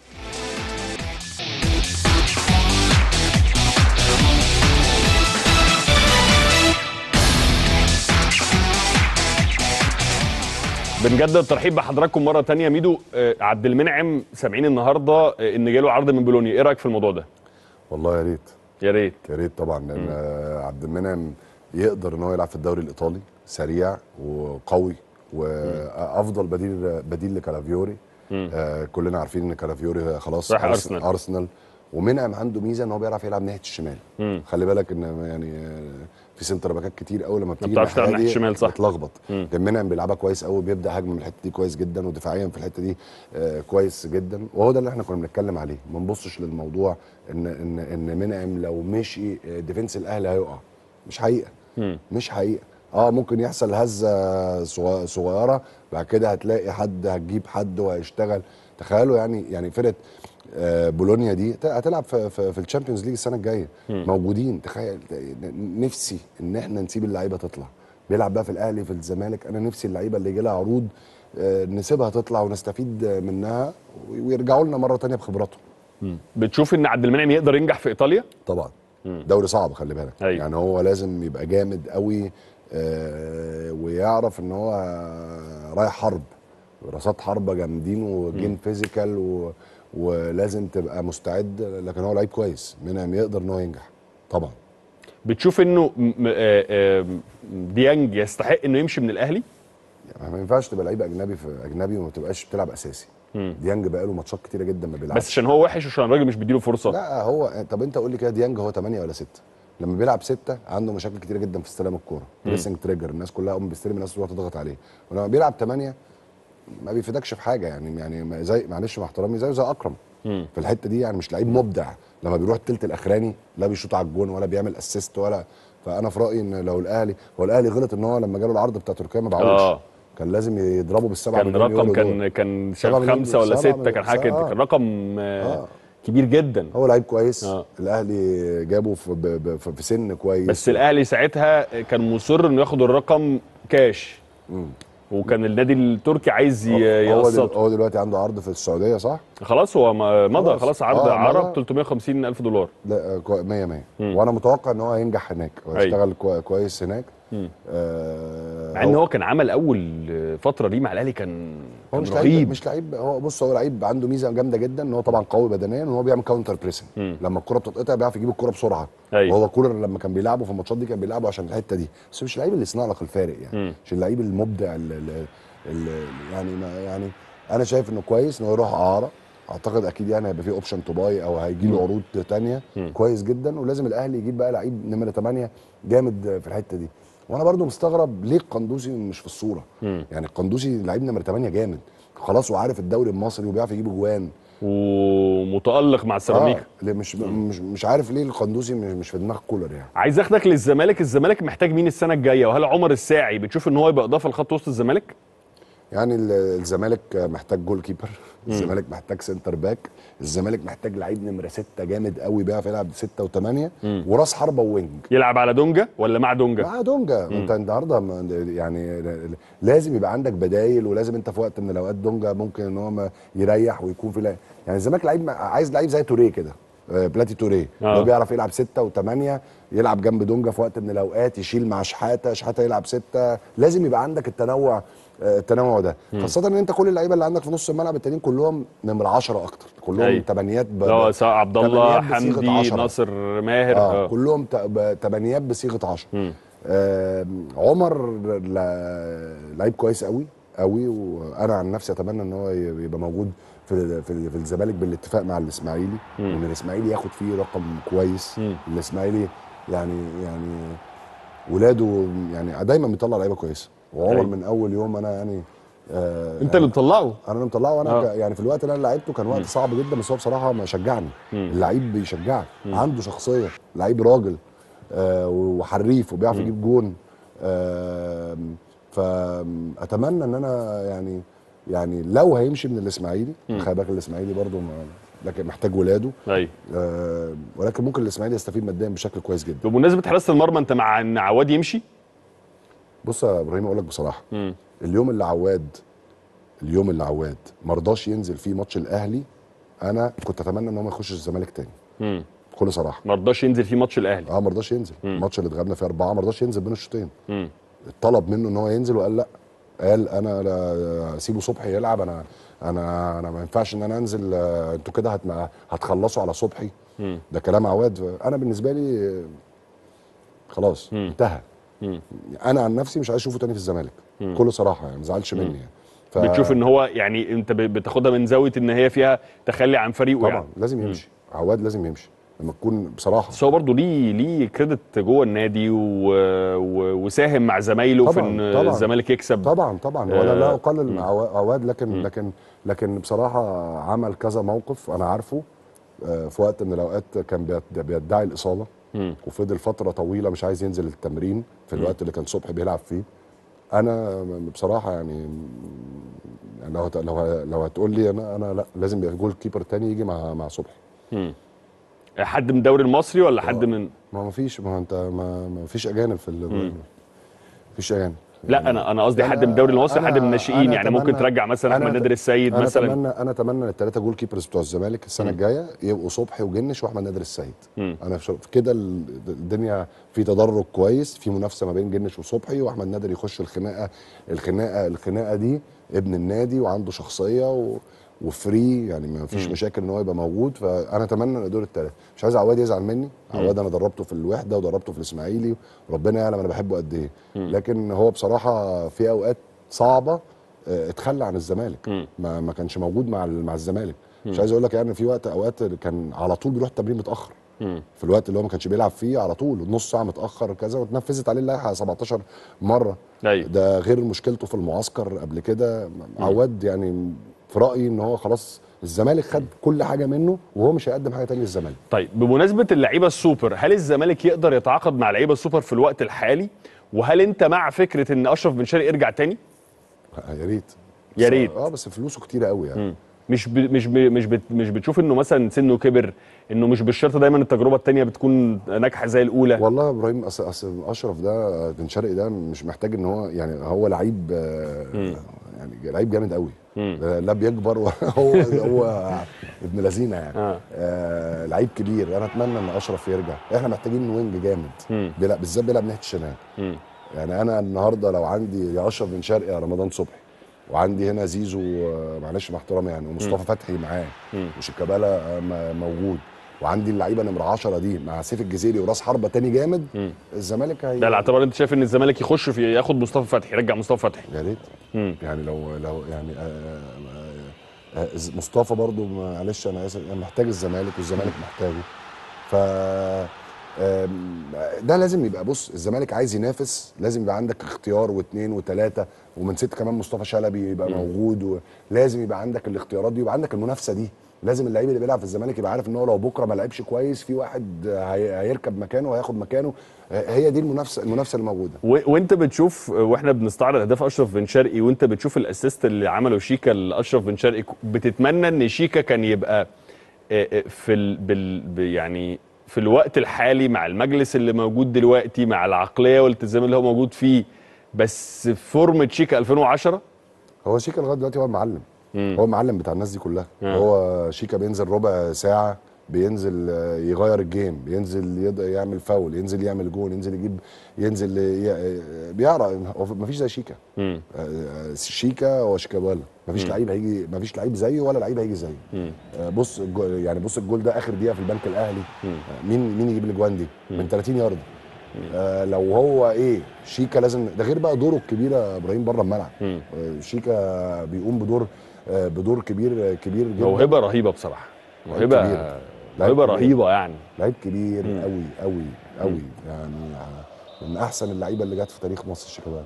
بنجدد الترحيب بحضراتكم مره تانية ميدو آه، عبد المنعم سامعين النهارده آه، ان جاله عرض من بولونيا ايه رايك في الموضوع ده والله يا ريت يا ريت يا ريت طبعا لان آه، عبد المنعم يقدر ان هو يلعب في الدوري الايطالي سريع وقوي وافضل بديل بديل لكالافيوري آه كلنا عارفين ان كالافيوري خلاص راح أرس- أرسنال. ارسنال ومنعم عنده ميزه ان هو بيعرف يلعب ناحيه الشمال مم. خلي بالك ان يعني آه، في سنتر باكات كتير قوي لما بتيجي بتعرفش تلعب الناحية ناحية دي الشمال، صح. بتلخبط لكن منعم بيلعبها كويس قوي بيبدا هجمه من الحته دي كويس جدا ودفاعيا في الحته دي آه كويس جدا وهو ده اللي احنا كنا بنتكلم عليه ما نبصش للموضوع ان ان ان منعم لو مشي آه، ديفنس الاهلي هيقع مش حقيقه مم. مش حقيقه اه ممكن يحصل هزه صغ- صغيره بعد كده هتلاقي حد هتجيب حد وهيشتغل تخيلوا يعني يعني فرقه آه، بولونيا دي ت- هتلعب في في, في الشامبيونز ليج السنه الجايه موجودين تخيل نفسي ان احنا نسيب اللعيبه تطلع بيلعب بقى في الاهلي في الزمالك انا نفسي اللعيبه اللي يجي لها عروض آه، نسيبها تطلع ونستفيد منها ويرجعوا لنا مره تانية بخبراتهم بتشوف ان عبد المنعم يقدر ينجح في ايطاليا طبعا دوري صعب خلي بالك أيوة. يعني هو لازم يبقى جامد قوي آه ويعرف ان هو رايح حرب رصاد حربه جامدين وجيم فيزيكال و ولازم تبقى مستعد لكن هو لعيب كويس منعم يقدر ان هو ينجح طبعا بتشوف انه م- م- آه، آه، ديانج يستحق انه يمشي من الاهلي يعني ما ينفعش تبقى لعيب اجنبي في اجنبي وما تبقاش بتلعب اساسي ديانج بقى له ماتشات كتيره جدا ما بيلعبش بس عشان هو وحش وعشان الراجل مش بيديله فرصه لا هو طب انت قول لي كده ديانج هو 8 ولا 6 لما بيلعب 6 عنده مشاكل كتيره جدا في استلام الكوره بريسنج تريجر الناس كلها قوم بيستلم الناس تروح تضغط عليه ولما بيلعب 8 ما بيفيدكش في حاجه يعني يعني ما- زي معلش مع احترامي زيه زي اكرم في الحته دي يعني مش لعيب مبدع لما بيروح التلت الاخراني لا بيشوط على الجون ولا بيعمل اسيست ولا فانا في رايي ان لو الاهلي هو الاهلي غلط ان هو لما جاله العرض بتاع تركيا ما باعوش آه. كان لازم يضربه بالسبعه كان مليون رقم يورو كان دول. كان سبعة شاف مليون خمسه ولا سبعة سته مليون. كان حاجه كده آه. كان رقم آه، آه. كبير جدا هو لعيب كويس آه. الاهلي جابه في, ب- ب- في سن كويس بس الاهلي ساعتها كان مصر انه ياخد الرقم كاش وكان النادي التركي عايز ي- هو دل- يقسطه هو دلوقتي عنده عرض في السعوديه صح؟ خلاص هو م- مضى خلاص. خلاص عرض آه، عرب مضى. 350 الف دولار لا 100 100 وانا متوقع ان هو هينجح هناك ويشتغل كوي- كويس هناك آه مع ان هو كان عمل اول فتره ليه مع الاهلي كان هو كان مش رهيب لعيب مش لعيب هو بص هو لعيب عنده ميزه جامده جدا ان هو طبعا قوي بدنيا وان هو بيعمل كاونتر بريسنج لما الكره بتتقطع بيعرف يجيب الكره بسرعه أيوة. وهو كولر لما كان بيلعبه في الماتشات دي كان بيلعبه عشان الحته دي بس مش اللعيب اللي يصنع لك الفارق يعني مش اللعيب المبدع اللي اللي يعني ما يعني انا شايف انه كويس انه يروح اعاره اعتقد اكيد يعني هيبقى فيه اوبشن تو باي او هيجي له عروض تانية كويس جدا ولازم الاهلي يجيب بقى لعيب نمره 8 جامد في الحته دي وانا برضو مستغرب ليه القندوسي مش في الصوره يعني القندوسي لعيب نمره 8 جامد خلاص وعارف الدوري المصري وبيعرف يجيب جوان ومتالق مع سيراميكا آه ليه مش مش مش عارف ليه القندوسي مش, مش في دماغ كولر يعني عايز اخدك للزمالك الزمالك محتاج مين السنه الجايه وهل عمر الساعي بتشوف ان هو يبقى اضافه لخط وسط الزمالك يعني ال- الزمالك محتاج جول كيبر الزمالك محتاج سنتر باك الزمالك محتاج لعيب نمره ستة جامد قوي بيعرف يلعب ستة وثمانية وراس حربة ووينج يلعب على دونجا ولا مع دونجا مع دونجا انت النهارده م- يعني لازم يبقى عندك بدايل ولازم انت في وقت من الاوقات دونجا ممكن ان هو ما يريح ويكون في لا- يعني الزمالك لعيب م- عايز لعيب زي توريه كده آه، بلاتي توريه آه. اللي هو بيعرف يلعب ستة وثمانية يلعب جنب دونجا في وقت من الاوقات يشيل مع شحاته شحاته يلعب ستة لازم يبقى عندك التنوع آه، التنوع ده خاصه ان انت كل اللعيبه اللي عندك في نص الملعب التانيين كلهم نمره 10 اكتر كلهم أيوة. تمانيات ب- اللي هو سواء عبد الله تمانيات بصيغة حمدي عشرة. ناصر ماهر اه آه. كلهم ت- ب- تمانيات بصيغه 10 آه عمر لا- لعيب كويس قوي قوي وانا عن نفسي اتمنى ان هو ي- يبقى موجود في في, في الزمالك بالاتفاق مع الاسماعيلي وان الاسماعيلي ياخد فيه رقم كويس الاسماعيلي يعني يعني ولاده يعني دايما بيطلع لعيبه كويسه وعمر أيوة. من اول يوم انا يعني آه انت اللي مطلعه انا اللي مطلعه وانا آه. آه. يعني في الوقت اللي انا لعبته كان وقت صعب جدا بس هو بصراحه ما شجعني اللعيب بيشجعك عنده شخصيه لعيب راجل آه وحريف وبيعرف يجيب جون آه فاتمنى ان انا يعني يعني لو هيمشي من الاسماعيلي خلي بالك الاسماعيلي برضو ما لكن محتاج ولاده ايوه آه ولكن ممكن الاسماعيلي يستفيد ماديا بشكل كويس جدا بمناسبه حراسه المرمى انت مع ان عواد يمشي بص يا ابراهيم اقول لك بصراحه اليوم اللي عواد اليوم اللي عواد ما رضاش ينزل فيه ماتش الاهلي انا كنت اتمنى ان هو ما يخشش الزمالك تاني مم. بكل صراحه ما رضاش ينزل في ماتش الاهلي اه ما رضاش ينزل الماتش اللي اتغلبنا فيه اربعه ما رضاش ينزل بين الشوطين مم. طلب منه ان هو ينزل وقال لا قال انا لا اسيبه صبحي يلعب انا انا انا ما ينفعش ان انا انزل آه، انتوا كده هت- هتخلصوا على صبحي ده كلام عواد انا بالنسبه لي آه، خلاص انتهى انا عن نفسي مش عايز اشوفه تاني في الزمالك بكل صراحه يعني ما زعلش مني يعني ف- بتشوف ان هو يعني انت ب- بتاخدها من زاويه ان هي فيها تخلي عن فريقه طبعا يعني لازم يمشي عواد لازم يمشي لما تكون بصراحه بس هو برضه ليه ليه كريدت جوه النادي و... و... وساهم مع زمايله في طبعاً، ان طبعاً. الزمالك يكسب طبعا طبعا ولا لا آه، اقلل من عوا- عواد لكن لكن لكن بصراحه عمل كذا موقف انا عارفه آه، في وقت من الاوقات كان بيد- بيدعي الاصابه وفضل فتره طويله مش عايز ينزل التمرين في الوقت اللي كان صبحي بيلعب فيه انا بصراحه يعني يعني لو هت- لو ه- لو هتقول لي انا انا لا لازم يبقى جول كيبر تاني يجي مع مع صبحي حد من الدوري المصري ولا حد من ما ما فيش ما هو انت ما ما فيش اجانب في ال ما فيش اجانب لا انا انا قصدي لا، حد لا، من الدوري المصري أنا- حد من الناشئين أنا يعني ممكن أتمنى- ترجع مثلا أنا احمد أت- نادر السيد انا مثلا اتمنى انا اتمنى الثلاثه جول كيبرز بتوع الزمالك السنه الجايه يبقوا صبحي وجنش واحمد نادر السيد مم. انا في كده ال- الدنيا في تدرج كويس في منافسه ما بين جنش وصبحي واحمد نادر يخش الخناقه الخناقه الخناقه دي ابن النادي وعنده شخصيه و وفري يعني ما فيش مشاكل ان هو يبقى موجود فانا اتمنى ان دول الثلاثه مش عايز عواد يزعل مني عواد انا دربته في الوحده ودربته في الاسماعيلي وربنا يعلم انا بحبه قد ايه لكن هو بصراحه في اوقات صعبه آه، اتخلى عن الزمالك ما ما كانش موجود مع ال- مع الزمالك مش عايز اقول لك يعني في وقت اوقات كان على طول بيروح التمرين متاخر في الوقت اللي هو ما كانش بيلعب فيه على طول نص ساعه متاخر كذا واتنفذت عليه اللائحه 17 مره أيوة. ده غير مشكلته في المعسكر قبل كده عواد يعني في رايي ان هو خلاص الزمالك خد كل حاجه منه وهو مش هيقدم حاجه تانية للزمالك طيب بمناسبه اللعيبه السوبر هل الزمالك يقدر يتعاقد مع لعيبه السوبر في الوقت الحالي وهل انت مع فكره ان اشرف بن شرقي يرجع تاني يا ريت يا بس- ريت. اه بس فلوسه كتيره قوي يعني مش ب... مش ب... مش بت... مش بتشوف انه مثلا سنه كبر انه مش بالشرط دايما التجربه التانية بتكون ناجحه زي الاولى والله يا ابراهيم اصل اصل اشرف ده بن شرقي ده مش محتاج ان هو يعني هو لعيب آه، يعني لعيب جامد قوي لا لا بيكبر ولا هو هو ابن لذينه يعني آه. آه لعيب كبير انا اتمنى ان اشرف يرجع احنا محتاجين وينج جامد بيلعب بالذات بيلعب ناحيه الشمال يعني انا النهارده لو عندي يا اشرف بن شرقي يا رمضان صبحي وعندي هنا زيزو آه، معلش مع احترامي يعني ومصطفى فتحي معاه وشيكابالا آه، م- موجود وعندي اللعيبه نمره 10 دي مع سيف الجزيري وراس حربه تاني جامد الزمالك هي ده الاعتبار انت شايف ان الزمالك يخش في ياخد مصطفى فتحي يرجع مصطفى فتحي يا ريت مم. يعني لو لو يعني آه آه آه مصطفى برضو معلش انا اسف أنا محتاج الزمالك والزمالك محتاجه ف آم، ده لازم يبقى بص الزمالك عايز ينافس لازم يبقى عندك اختيار واثنين وثلاثه ومن ست كمان مصطفى شلبي يبقى موجود ولازم يبقى عندك الاختيارات دي ويبقى عندك المنافسه دي لازم اللعيب اللي بيلعب في الزمالك يبقى عارف ان هو لو بكره ما لعبش كويس في واحد هي- هيركب مكانه وهياخد مكانه آه، هي دي المنافسه المنافسه اللي موجوده و... وانت بتشوف واحنا بنستعرض اهداف اشرف بن شرقي وانت بتشوف الاسيست اللي عمله شيكا لاشرف بن شرقي بتتمنى ان شيكا كان يبقى آه، آه، في ال... بال... ب- يعني في الوقت الحالي مع المجلس اللي موجود دلوقتي مع العقليه والالتزام اللي هو موجود فيه بس فورمه شيكا 2010 هو شيكا لغايه دلوقتي هو المعلم هو المعلم بتاع الناس دي كلها آه. هو شيكا بينزل ربع ساعه بينزل آه، يغير الجيم بينزل يض- يعمل فاول ينزل يعمل جون ينزل يجيب ينزل ي- آه، بيعرف هو مفيش زي شيكا مم. آه، آه، شيكا وشيكابالا مفيش لعيب هيجي مفيش لعيب زيه ولا لعيب هيجي زيه آه، بص الجو- يعني بص الجول ده اخر دقيقه في البنك الاهلي آه، مين مين يجيب الاجوان دي من 30 يارده آه لو هو ايه شيكا لازم ده غير بقى دوره الكبير يا ابراهيم بره الملعب آه شيكا بيقوم بدور آه بدور كبير كبير جدا موهبه رهيبه بصراحه لعيب موهبه كبير. لعيب موهبه كبير. رهيبه يعني لعيب كبير قوي قوي قوي يعني آه، من احسن اللعيبه اللي جت في تاريخ مصر شيكابالا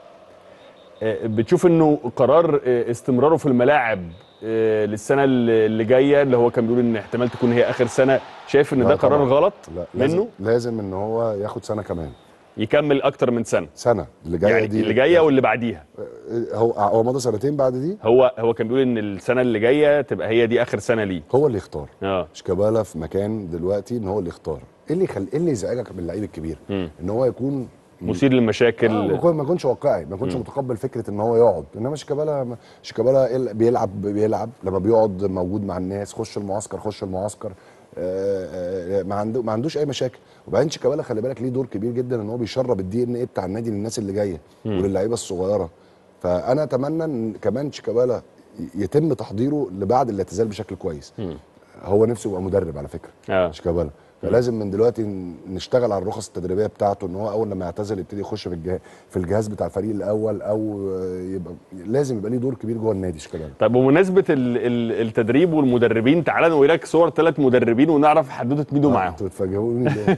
آه، بتشوف انه قرار آه، استمراره في الملاعب آه، للسنه اللي اللي جايه اللي هو كان بيقول ان احتمال تكون هي اخر سنه شايف ان لا ده قرار طبعاً. غلط لا لازم منه لازم ان هو ياخد سنه كمان يكمل اكتر من سنه سنه اللي جايه يعني دي اللي جايه واللي بعديها آه، هو هو مضى سنتين بعد دي هو هو كان بيقول ان السنه اللي جايه تبقى هي دي اخر سنه ليه هو اللي يختار اه شيكابالا في مكان دلوقتي ان هو اللي يختار ايه اللي يخل... ايه اللي يزعجك من اللعيب الكبير مم. ان هو يكون مثير للمشاكل آه، ما يكون- ما يكونش واقعي ما يكونش متقبل فكره ان هو يقعد انما شيكابالا شيكابالا ال- بيلعب بيلعب لما بيقعد موجود مع الناس خش المعسكر خش المعسكر آه، آه، ما عنده ما عندوش اي مشاكل وبعدين شيكابالا خلي بالك ليه دور كبير جدا ان هو بيشرب الدي ان ايه بتاع النادي للناس اللي جايه وللعيبه الصغيره فانا اتمنى ان كمان شيكابالا ي- يتم تحضيره لبعد الاعتزال بشكل كويس هو نفسه يبقى مدرب على فكره اه شيكابالا فلازم من دلوقتي ن- نشتغل على الرخص التدريبيه بتاعته ان هو اول لما يعتزل يبتدي يخش في الجهاز في الجهاز بتاع الفريق الاول او آه، يبقى لازم يبقى ليه دور كبير جوه النادي شيكابالا طيب بمناسبه ال ال التدريب والمدربين تعالى نوريك صور ثلاث مدربين ونعرف حدوته ميدو معاهم انتوا بتفاجئوني ليه؟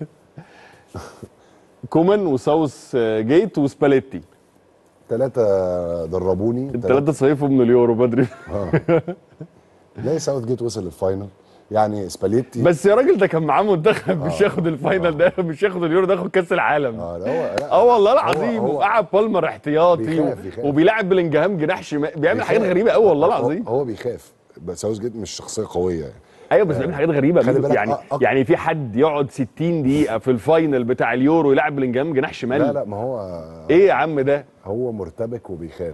كومان وساوث جيت وسباليتي ثلاثه دربوني الثلاثه صيفوا من اليورو بدري اه تلاقي ساوث جيت وصل للفاينل يعني سباليتي بس يا راجل ده كان معاه منتخب مش ياخد الفاينل ده مش ياخد اليورو ده ياخد كاس العالم اه لا، هو لا اه والله هو- العظيم هو- وقعد بالمر احتياطي بيخاف- بيخاف. وبيلاعب بلينجهام جناح شمال بيعمل حاجات بيخاف. غريبه قوي والله هو- العظيم هو بيخاف بس ساوث جيت مش شخصيه قويه يعني ايوه بس بيعمل حاجات غريبه خلي بالك، يعني أ- أ- يعني في حد يقعد 60 دقيقه في الفاينل بتاع اليورو يلعب بلينجهام جناح شمال لا لا ما هو ايه يا عم ده هو مرتبك وبيخاف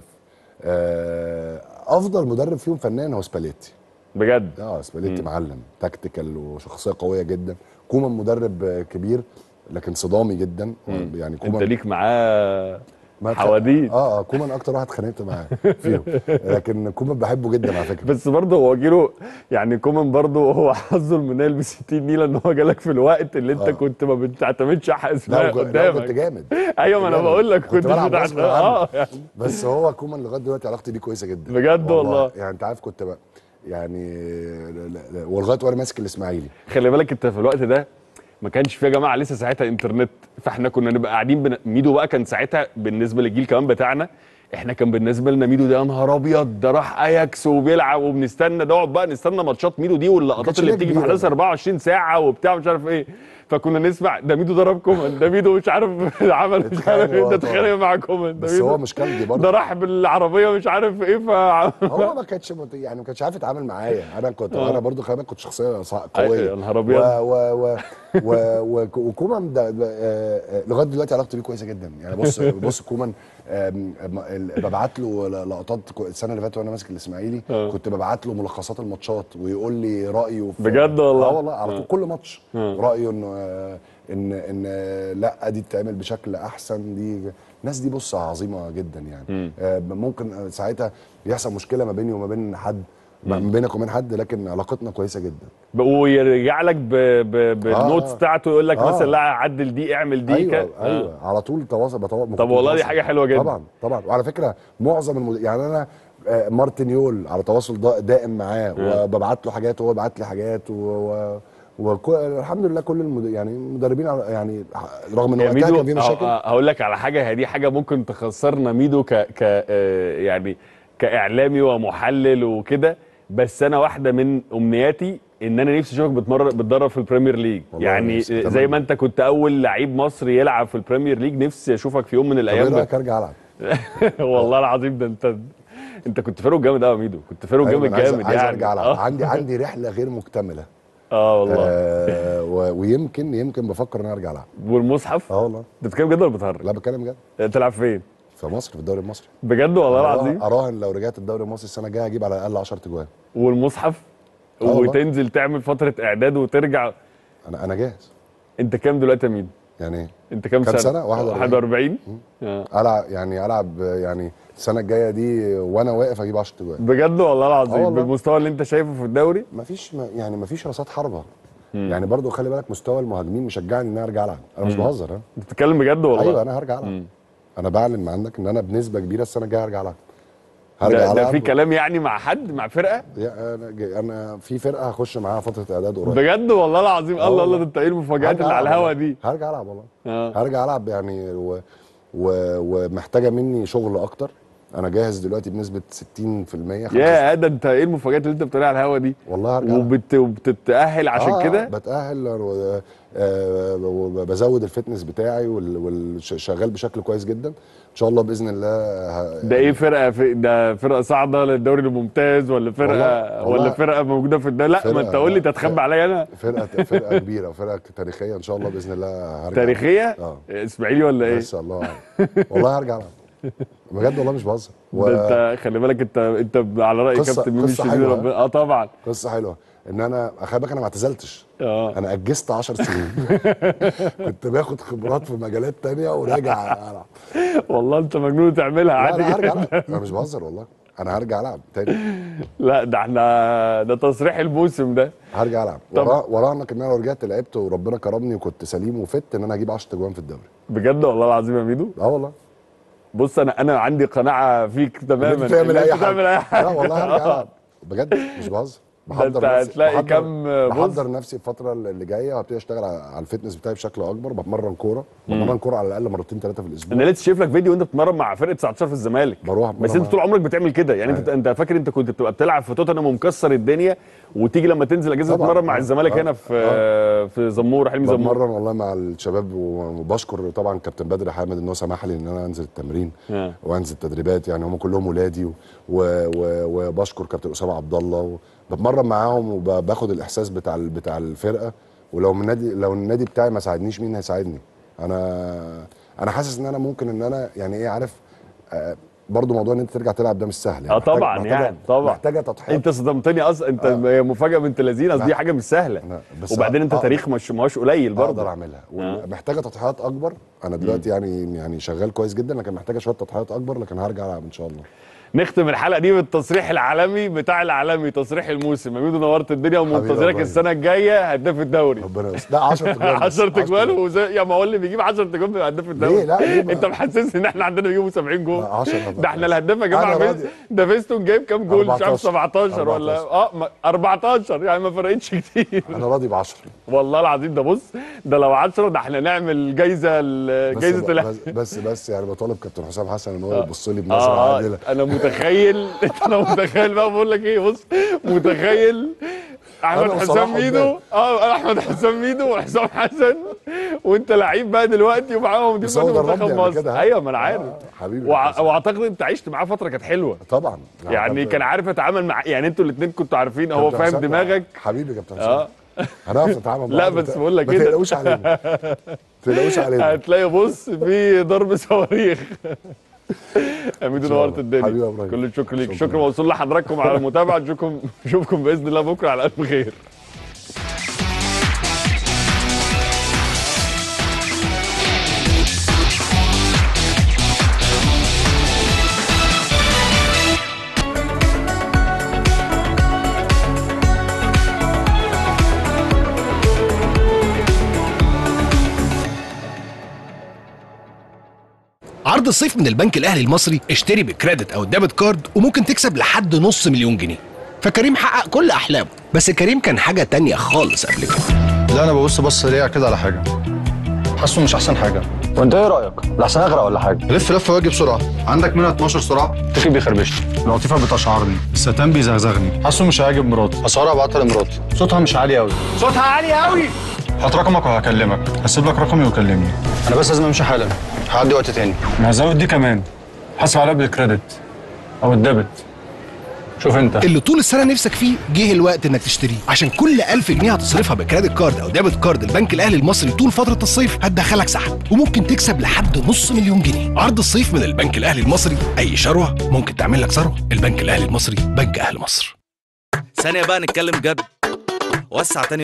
آه، افضل مدرب فيهم فنان هو سباليتي بجد اه سباليتي معلم تكتيكال وشخصيه قويه جدا كومان مدرب آه، كبير لكن صدامي جدا يعني انت كومان ليك معاه ما تخ- حواديت اه اه كومان اكتر واحد اتخانقت معاه فيهم لكن كومان بحبه جدا على فكره بس برضه هو جيله يعني كومان برضه هو حظه المنال ب 60 نيله ان هو جالك في الوقت اللي انت آه. كنت ما بتعتمدش على لا اسماء وج- لا، كنت قدامك جامد ايوه ما انا جامد. بقول لك كنت كنت بلعب بتاع غصب اه عني. يعني بس هو كومان لغايه دلوقتي علاقتي بيه كويسه جدا بجد والله. يعني انت عارف كنت بقى يعني لا- لا- لا، ولغايه وانا ماسك الاسماعيلي خلي بالك انت في الوقت ده ما كانش في يا جماعه لسه ساعتها انترنت فاحنا كنا نبقى قاعدين بن... ميدو بقى كان ساعتها بالنسبه للجيل كمان بتاعنا احنا كان بالنسبه لنا ميدو ده يا نهار ابيض ده راح اياكس وبيلعب وبنستنى نقعد بقى نستنى ماتشات ميدو دي واللقطات كانتش اللي ليها بتيجي في كبيرة احداث 24 ساعه وبتاع مش عارف ايه فكنا نسمع ده ميدو ضرب كومان ده ميدو مش عارف عمل مش اتخانق عارف ايه ده هو اتخانق طبعا. مع كومان ده بس هو ميدو مش كلبي ده برضه راح بالعربيه مش عارف ايه ف هو ما كانش مت... يعني ما كانش عارف يتعامل معايا انا كنت انا برضه خلي بالك كنت شخصيه صع- قويه يا نهار أبيض. و... و... و... و... و... وكومان ده ده- آه، آه، لغايه دلوقتي علاقتي بيه كويسه جدا يعني بص بص كومان آم، آم، ال- ببعت له ل- لقطات كو- السنه اللي فاتت وانا ماسك الاسماعيلي آه. كنت ببعت له ملخصات الماتشات ويقول لي رايه في بجد والله؟ اه والله على طول آه. كل ماتش آه. رايه انه آه، ان ان آه، لا دي تتعمل بشكل احسن دي الناس دي بص عظيمه جدا يعني آه، ممكن آه، ساعتها يحصل مشكله ما بيني وما بين حد ما بينك وبين حد لكن علاقتنا كويسه جدا ويرجع لك ب... ب... بالنوتس آه. بتاعته يقول لك آه. مثلا لا عدل دي اعمل دي ايوه كده. ايوه على طول تواصل بتواصل طب والله دي حاجة حلوة جدا. طبعا طبعا وعلى فكره معظم المد... يعني انا آه، مارتن يول على تواصل دا- دائم معاه وببعت له حاجات وهو بيبعت لي حاجات و... و... وكل... الحمد لله كل المد... يعني المدربين على- يعني رغم ان يا وقتها ميدو كان في مشاكل ه- هقول لك على حاجه هي دي حاجه ممكن تخسرنا ميدو ك ك آه، يعني كاعلامي ومحلل وكده بس انا واحده من امنياتي ان انا نفسي اشوفك بتمرن بتدرب في البريمير ليج والله يعني نفسي، زي أتمنى. ما انت كنت اول لعيب مصري يلعب في البريمير ليج نفسي اشوفك في يوم من طب ايه الايام رايك ارجع العب والله العظيم ده انت انت كنت فاروق جامد قوي يا ميدو كنت فاروق أيوة، جامد أنا عايز, جامد عايز يعني ارجع العب اه, عندي عندي رحله غير مكتمله آه والله آه و... ويمكن يمكن بفكر ان أنا ارجع العب والمصحف اه والله انت بتتكلم جد ولا بتهرج؟ لا بتكلم جد تلعب فين؟ في مصر في الدوري المصري بجد والله العظيم اراهن لو رجعت الدوري المصري السنه الجايه اجيب على الاقل 10 تجوان والمصحف آه والله. وتنزل تعمل فتره اعداد وترجع انا انا جاهز انت كام دلوقتي يا ميدو؟ يعني ايه انت كام, كام سنه؟ سنة؟ 41. 41 آه. العب يعني العب يعني السنه الجايه دي وانا واقف اجيب 10 تجوان بجد والله آه العظيم والله. بالمستوى اللي انت شايفه في الدوري مفيش ما يعني مفيش رصاد حربه يعني برضو خلي بالك مستوى المهاجمين مشجعني ان انا ارجع العب انا مش بهزر ها انت بتتكلم بجد والله ايوه انا هرجع العب انا بعلن عندك ان انا بنسبه كبيره السنه الجايه هرجع العب هرجع ده, ده العب في كلام يعني مع حد مع فرقه يا- انا جاي- انا في فرقه هخش معاها فتره اعداد قريب بجد والله العظيم الله والله. الله ده انت ايه المفاجآت هرجع اللي على ألعب الهوا والله. دي هرجع العب والله اه هرجع العب يعني و... و... ومحتاجه مني شغل اكتر انا جاهز دلوقتي بنسبه 60% يا ده انت ايه المفاجآت اللي انت بتقولها على الهوا دي والله هرجع ألعب. وبت... وبتتأهل عشان آه، كده بتأهل و- آه، وبزود الفتنس بتاعي وشغال بشكل كويس جدا ان شاء الله باذن الله ه- ده ايه فرقه في ده فرقه صاعده للدوري الممتاز ولا فرقه والله- ولا والله فرقه موجوده في الدوري لا ما فرقة- انت قول لي تتخبى عليا انا فرقه فرقه كبيره وفرقه تاريخيه ان شاء الله باذن الله هرجع تاريخيه اه اسماعيلي ولا ايه ان شاء الله والله هرجع العب بجد والله مش بهزر و- ده انت خلي بالك انت انت على راي قصة- كابتن ميمي قصة الشديد حلوة. ربنا اه طبعا قصه حلوه ان انا خلي بالك انا ما اعتزلتش اه انا اجزت 10 سنين كنت باخد خبرات في مجالات تانية وراجع العب والله انت مجنون تعملها لا عادي لا هرجع جدا. العب انا مش بهزر والله انا هرجع العب تاني لا ده احنا ده تصريح الموسم ده هرجع العب طب- ورا وراهنك ان انا لو رجعت لعبت وربنا كرمني وكنت سليم وفت ان انا اجيب 10 اجوان في الدوري بجد والله العظيم يا ميدو اه والله بص انا انا عندي قناعه فيك تماما إن أنت تعمل إن اي أنت تعمل اي حاجه حاجه لا والله هرجع العب بجد مش بهزر ده انت هتلاقي بحضر- كام بص بحضر نفسي الفتره اللي جايه وابتدي اشتغل على على الفتنس بتاعي بشكل اكبر بتمرن كوره بتمرن كوره على الاقل مرتين ثلاثه في الاسبوع انا لسه شايف لك فيديو وانت بتتمرن مع فرقه 19 في الزمالك بروح بس أتمرن انت طول عمرك بتعمل كده يعني انت انت فاكر انت كنت بتبقى بتلعب في توتنهام ومكسر الدنيا وتيجي لما تنزل اجازه طبعاً. تتمرن مع آه. الزمالك آه. هنا في في زمور حلمي زمور بتمرن والله مع الشباب وبشكر طبعا كابتن بدر حامد ان هو سمح لي ان انا انزل التمرين آه. وانزل تدريبات يعني هم كلهم ولادي و- و- و- وبشكر كابتن اسامه عبد الله بتمرن معاهم وباخد الاحساس بتاع ال- بتاع الفرقه ولو من النادي لو النادي بتاعي ما ساعدنيش مين هيساعدني انا انا حاسس ان انا ممكن ان انا يعني ايه عارف آه، برضو موضوع ان انت ترجع تلعب ده مش سهل اه محتاج- طبعا محتاجة- يعني طبعا محتاجه تضحيه انت صدمتني اصلا انت آه. مفاجاه بنت لذينه أصل دي حاجه مش سهله أنا- بس وبعدين انت أقدر- تاريخ مش ما هوش قليل اقدر برضه اعملها ومحتاجه تضحيات اكبر انا دلوقتي يعني يعني شغال كويس جدا لكن محتاجه شويه تضحيات اكبر لكن هرجع العب ان شاء الله نختم الحلقه دي بالتصريح العالمي بتاع العالمي تصريح الموسم ميدو نورت الدنيا ومنتظرك إبراهيم. السنه الجايه هداف الدوري ربنا يستر لا 10 تجوال بس. 10 تجوال عشرة. وزي يا ما هو اللي بيجيب 10 تجوال بيبقى هداف الدوري ليه؟ لا، ليه ما- انت محسسني ان احنا عندنا بيجيبوا 70 جول لا، 10 ده احنا الهداف يا جماعه أنا فيس- راضي. ده فيستون جايب كام جول مش عارف 14. 17 ولا 14. اه ما- 14 يعني ما فرقتش كتير انا راضي ب 10 والله العظيم ده بص ده لو 10 ده احنا نعمل جايزه ال- بس جايزه ال- بس, بس بس يعني بطالب كابتن حسام حسن ان هو يبص لي بنظره اه عادله انا متخيل انا متخيل بقى بقول لك ايه بص متخيل احمد أنا حسام وصلاح ميدو قدام. اه احمد حسام ميدو وحسام حسن وانت لعيب بقى دلوقتي ومعاهم مدير بس هو فني دربني منتخب قبل مصر كده، ها؟ ايوه ما انا عارف آه، حبيبي وع- حسام. واعتقد انت عشت معاه فتره كانت حلوه طبعا يعني كان عارف يتعامل مع يعني انتوا الاثنين كنتوا عارفين هو كابتن فاهم حسام دماغك حبيبي كابتن اه حسام هنعرف نتعامل مع لا، بعض. بس بقول لك ما كده. تقلقوش علينا ما تقلقوش علينا هتلاقي بص في ضرب صواريخ ميدو شاء نورت الله. الدنيا حبيبي يا إبراهيم. كل الشكر ليك شكراً. شكر موصول لحضراتكم على المتابعه نشوفكم نشوفكم باذن الله بكره على الف خير عرض الصيف من البنك الاهلي المصري اشتري بكريدت او ديبت كارد وممكن تكسب لحد نص مليون جنيه فكريم حقق كل احلامه بس كريم كان حاجه تانية خالص قبل كده لا انا ببص بص ليا كده على حاجه حاسه مش احسن حاجه وانت ايه رايك لحسن اغرق ولا حاجه لف لف واجي بسرعه عندك منها 12 سرعه تخي بيخربشني العاطفه بتشعرني الستان بيزغزغني حاسه مش هيعجب مراتي اسعارها ابعتها لمراتي صوتها مش عالي قوي صوتها عالي قوي هات رقمك وهكلمك هسيب لك رقمي وكلمني انا بس لازم امشي حالا هعدي وقت تاني ما هزود دي كمان حاسب عليها بالكريدت او الديبت شوف انت اللي طول السنه نفسك فيه جه الوقت انك تشتريه عشان كل 1000 جنيه هتصرفها بكريدت كارد او ديبت كارد البنك الاهلي المصري طول فتره الصيف هتدخلك سحب وممكن تكسب لحد نص مليون جنيه عرض الصيف من البنك الاهلي المصري اي شروه ممكن تعمل لك ثروه البنك الاهلي المصري بنك اهل مصر ثانية بقى نتكلم جد وسع تاني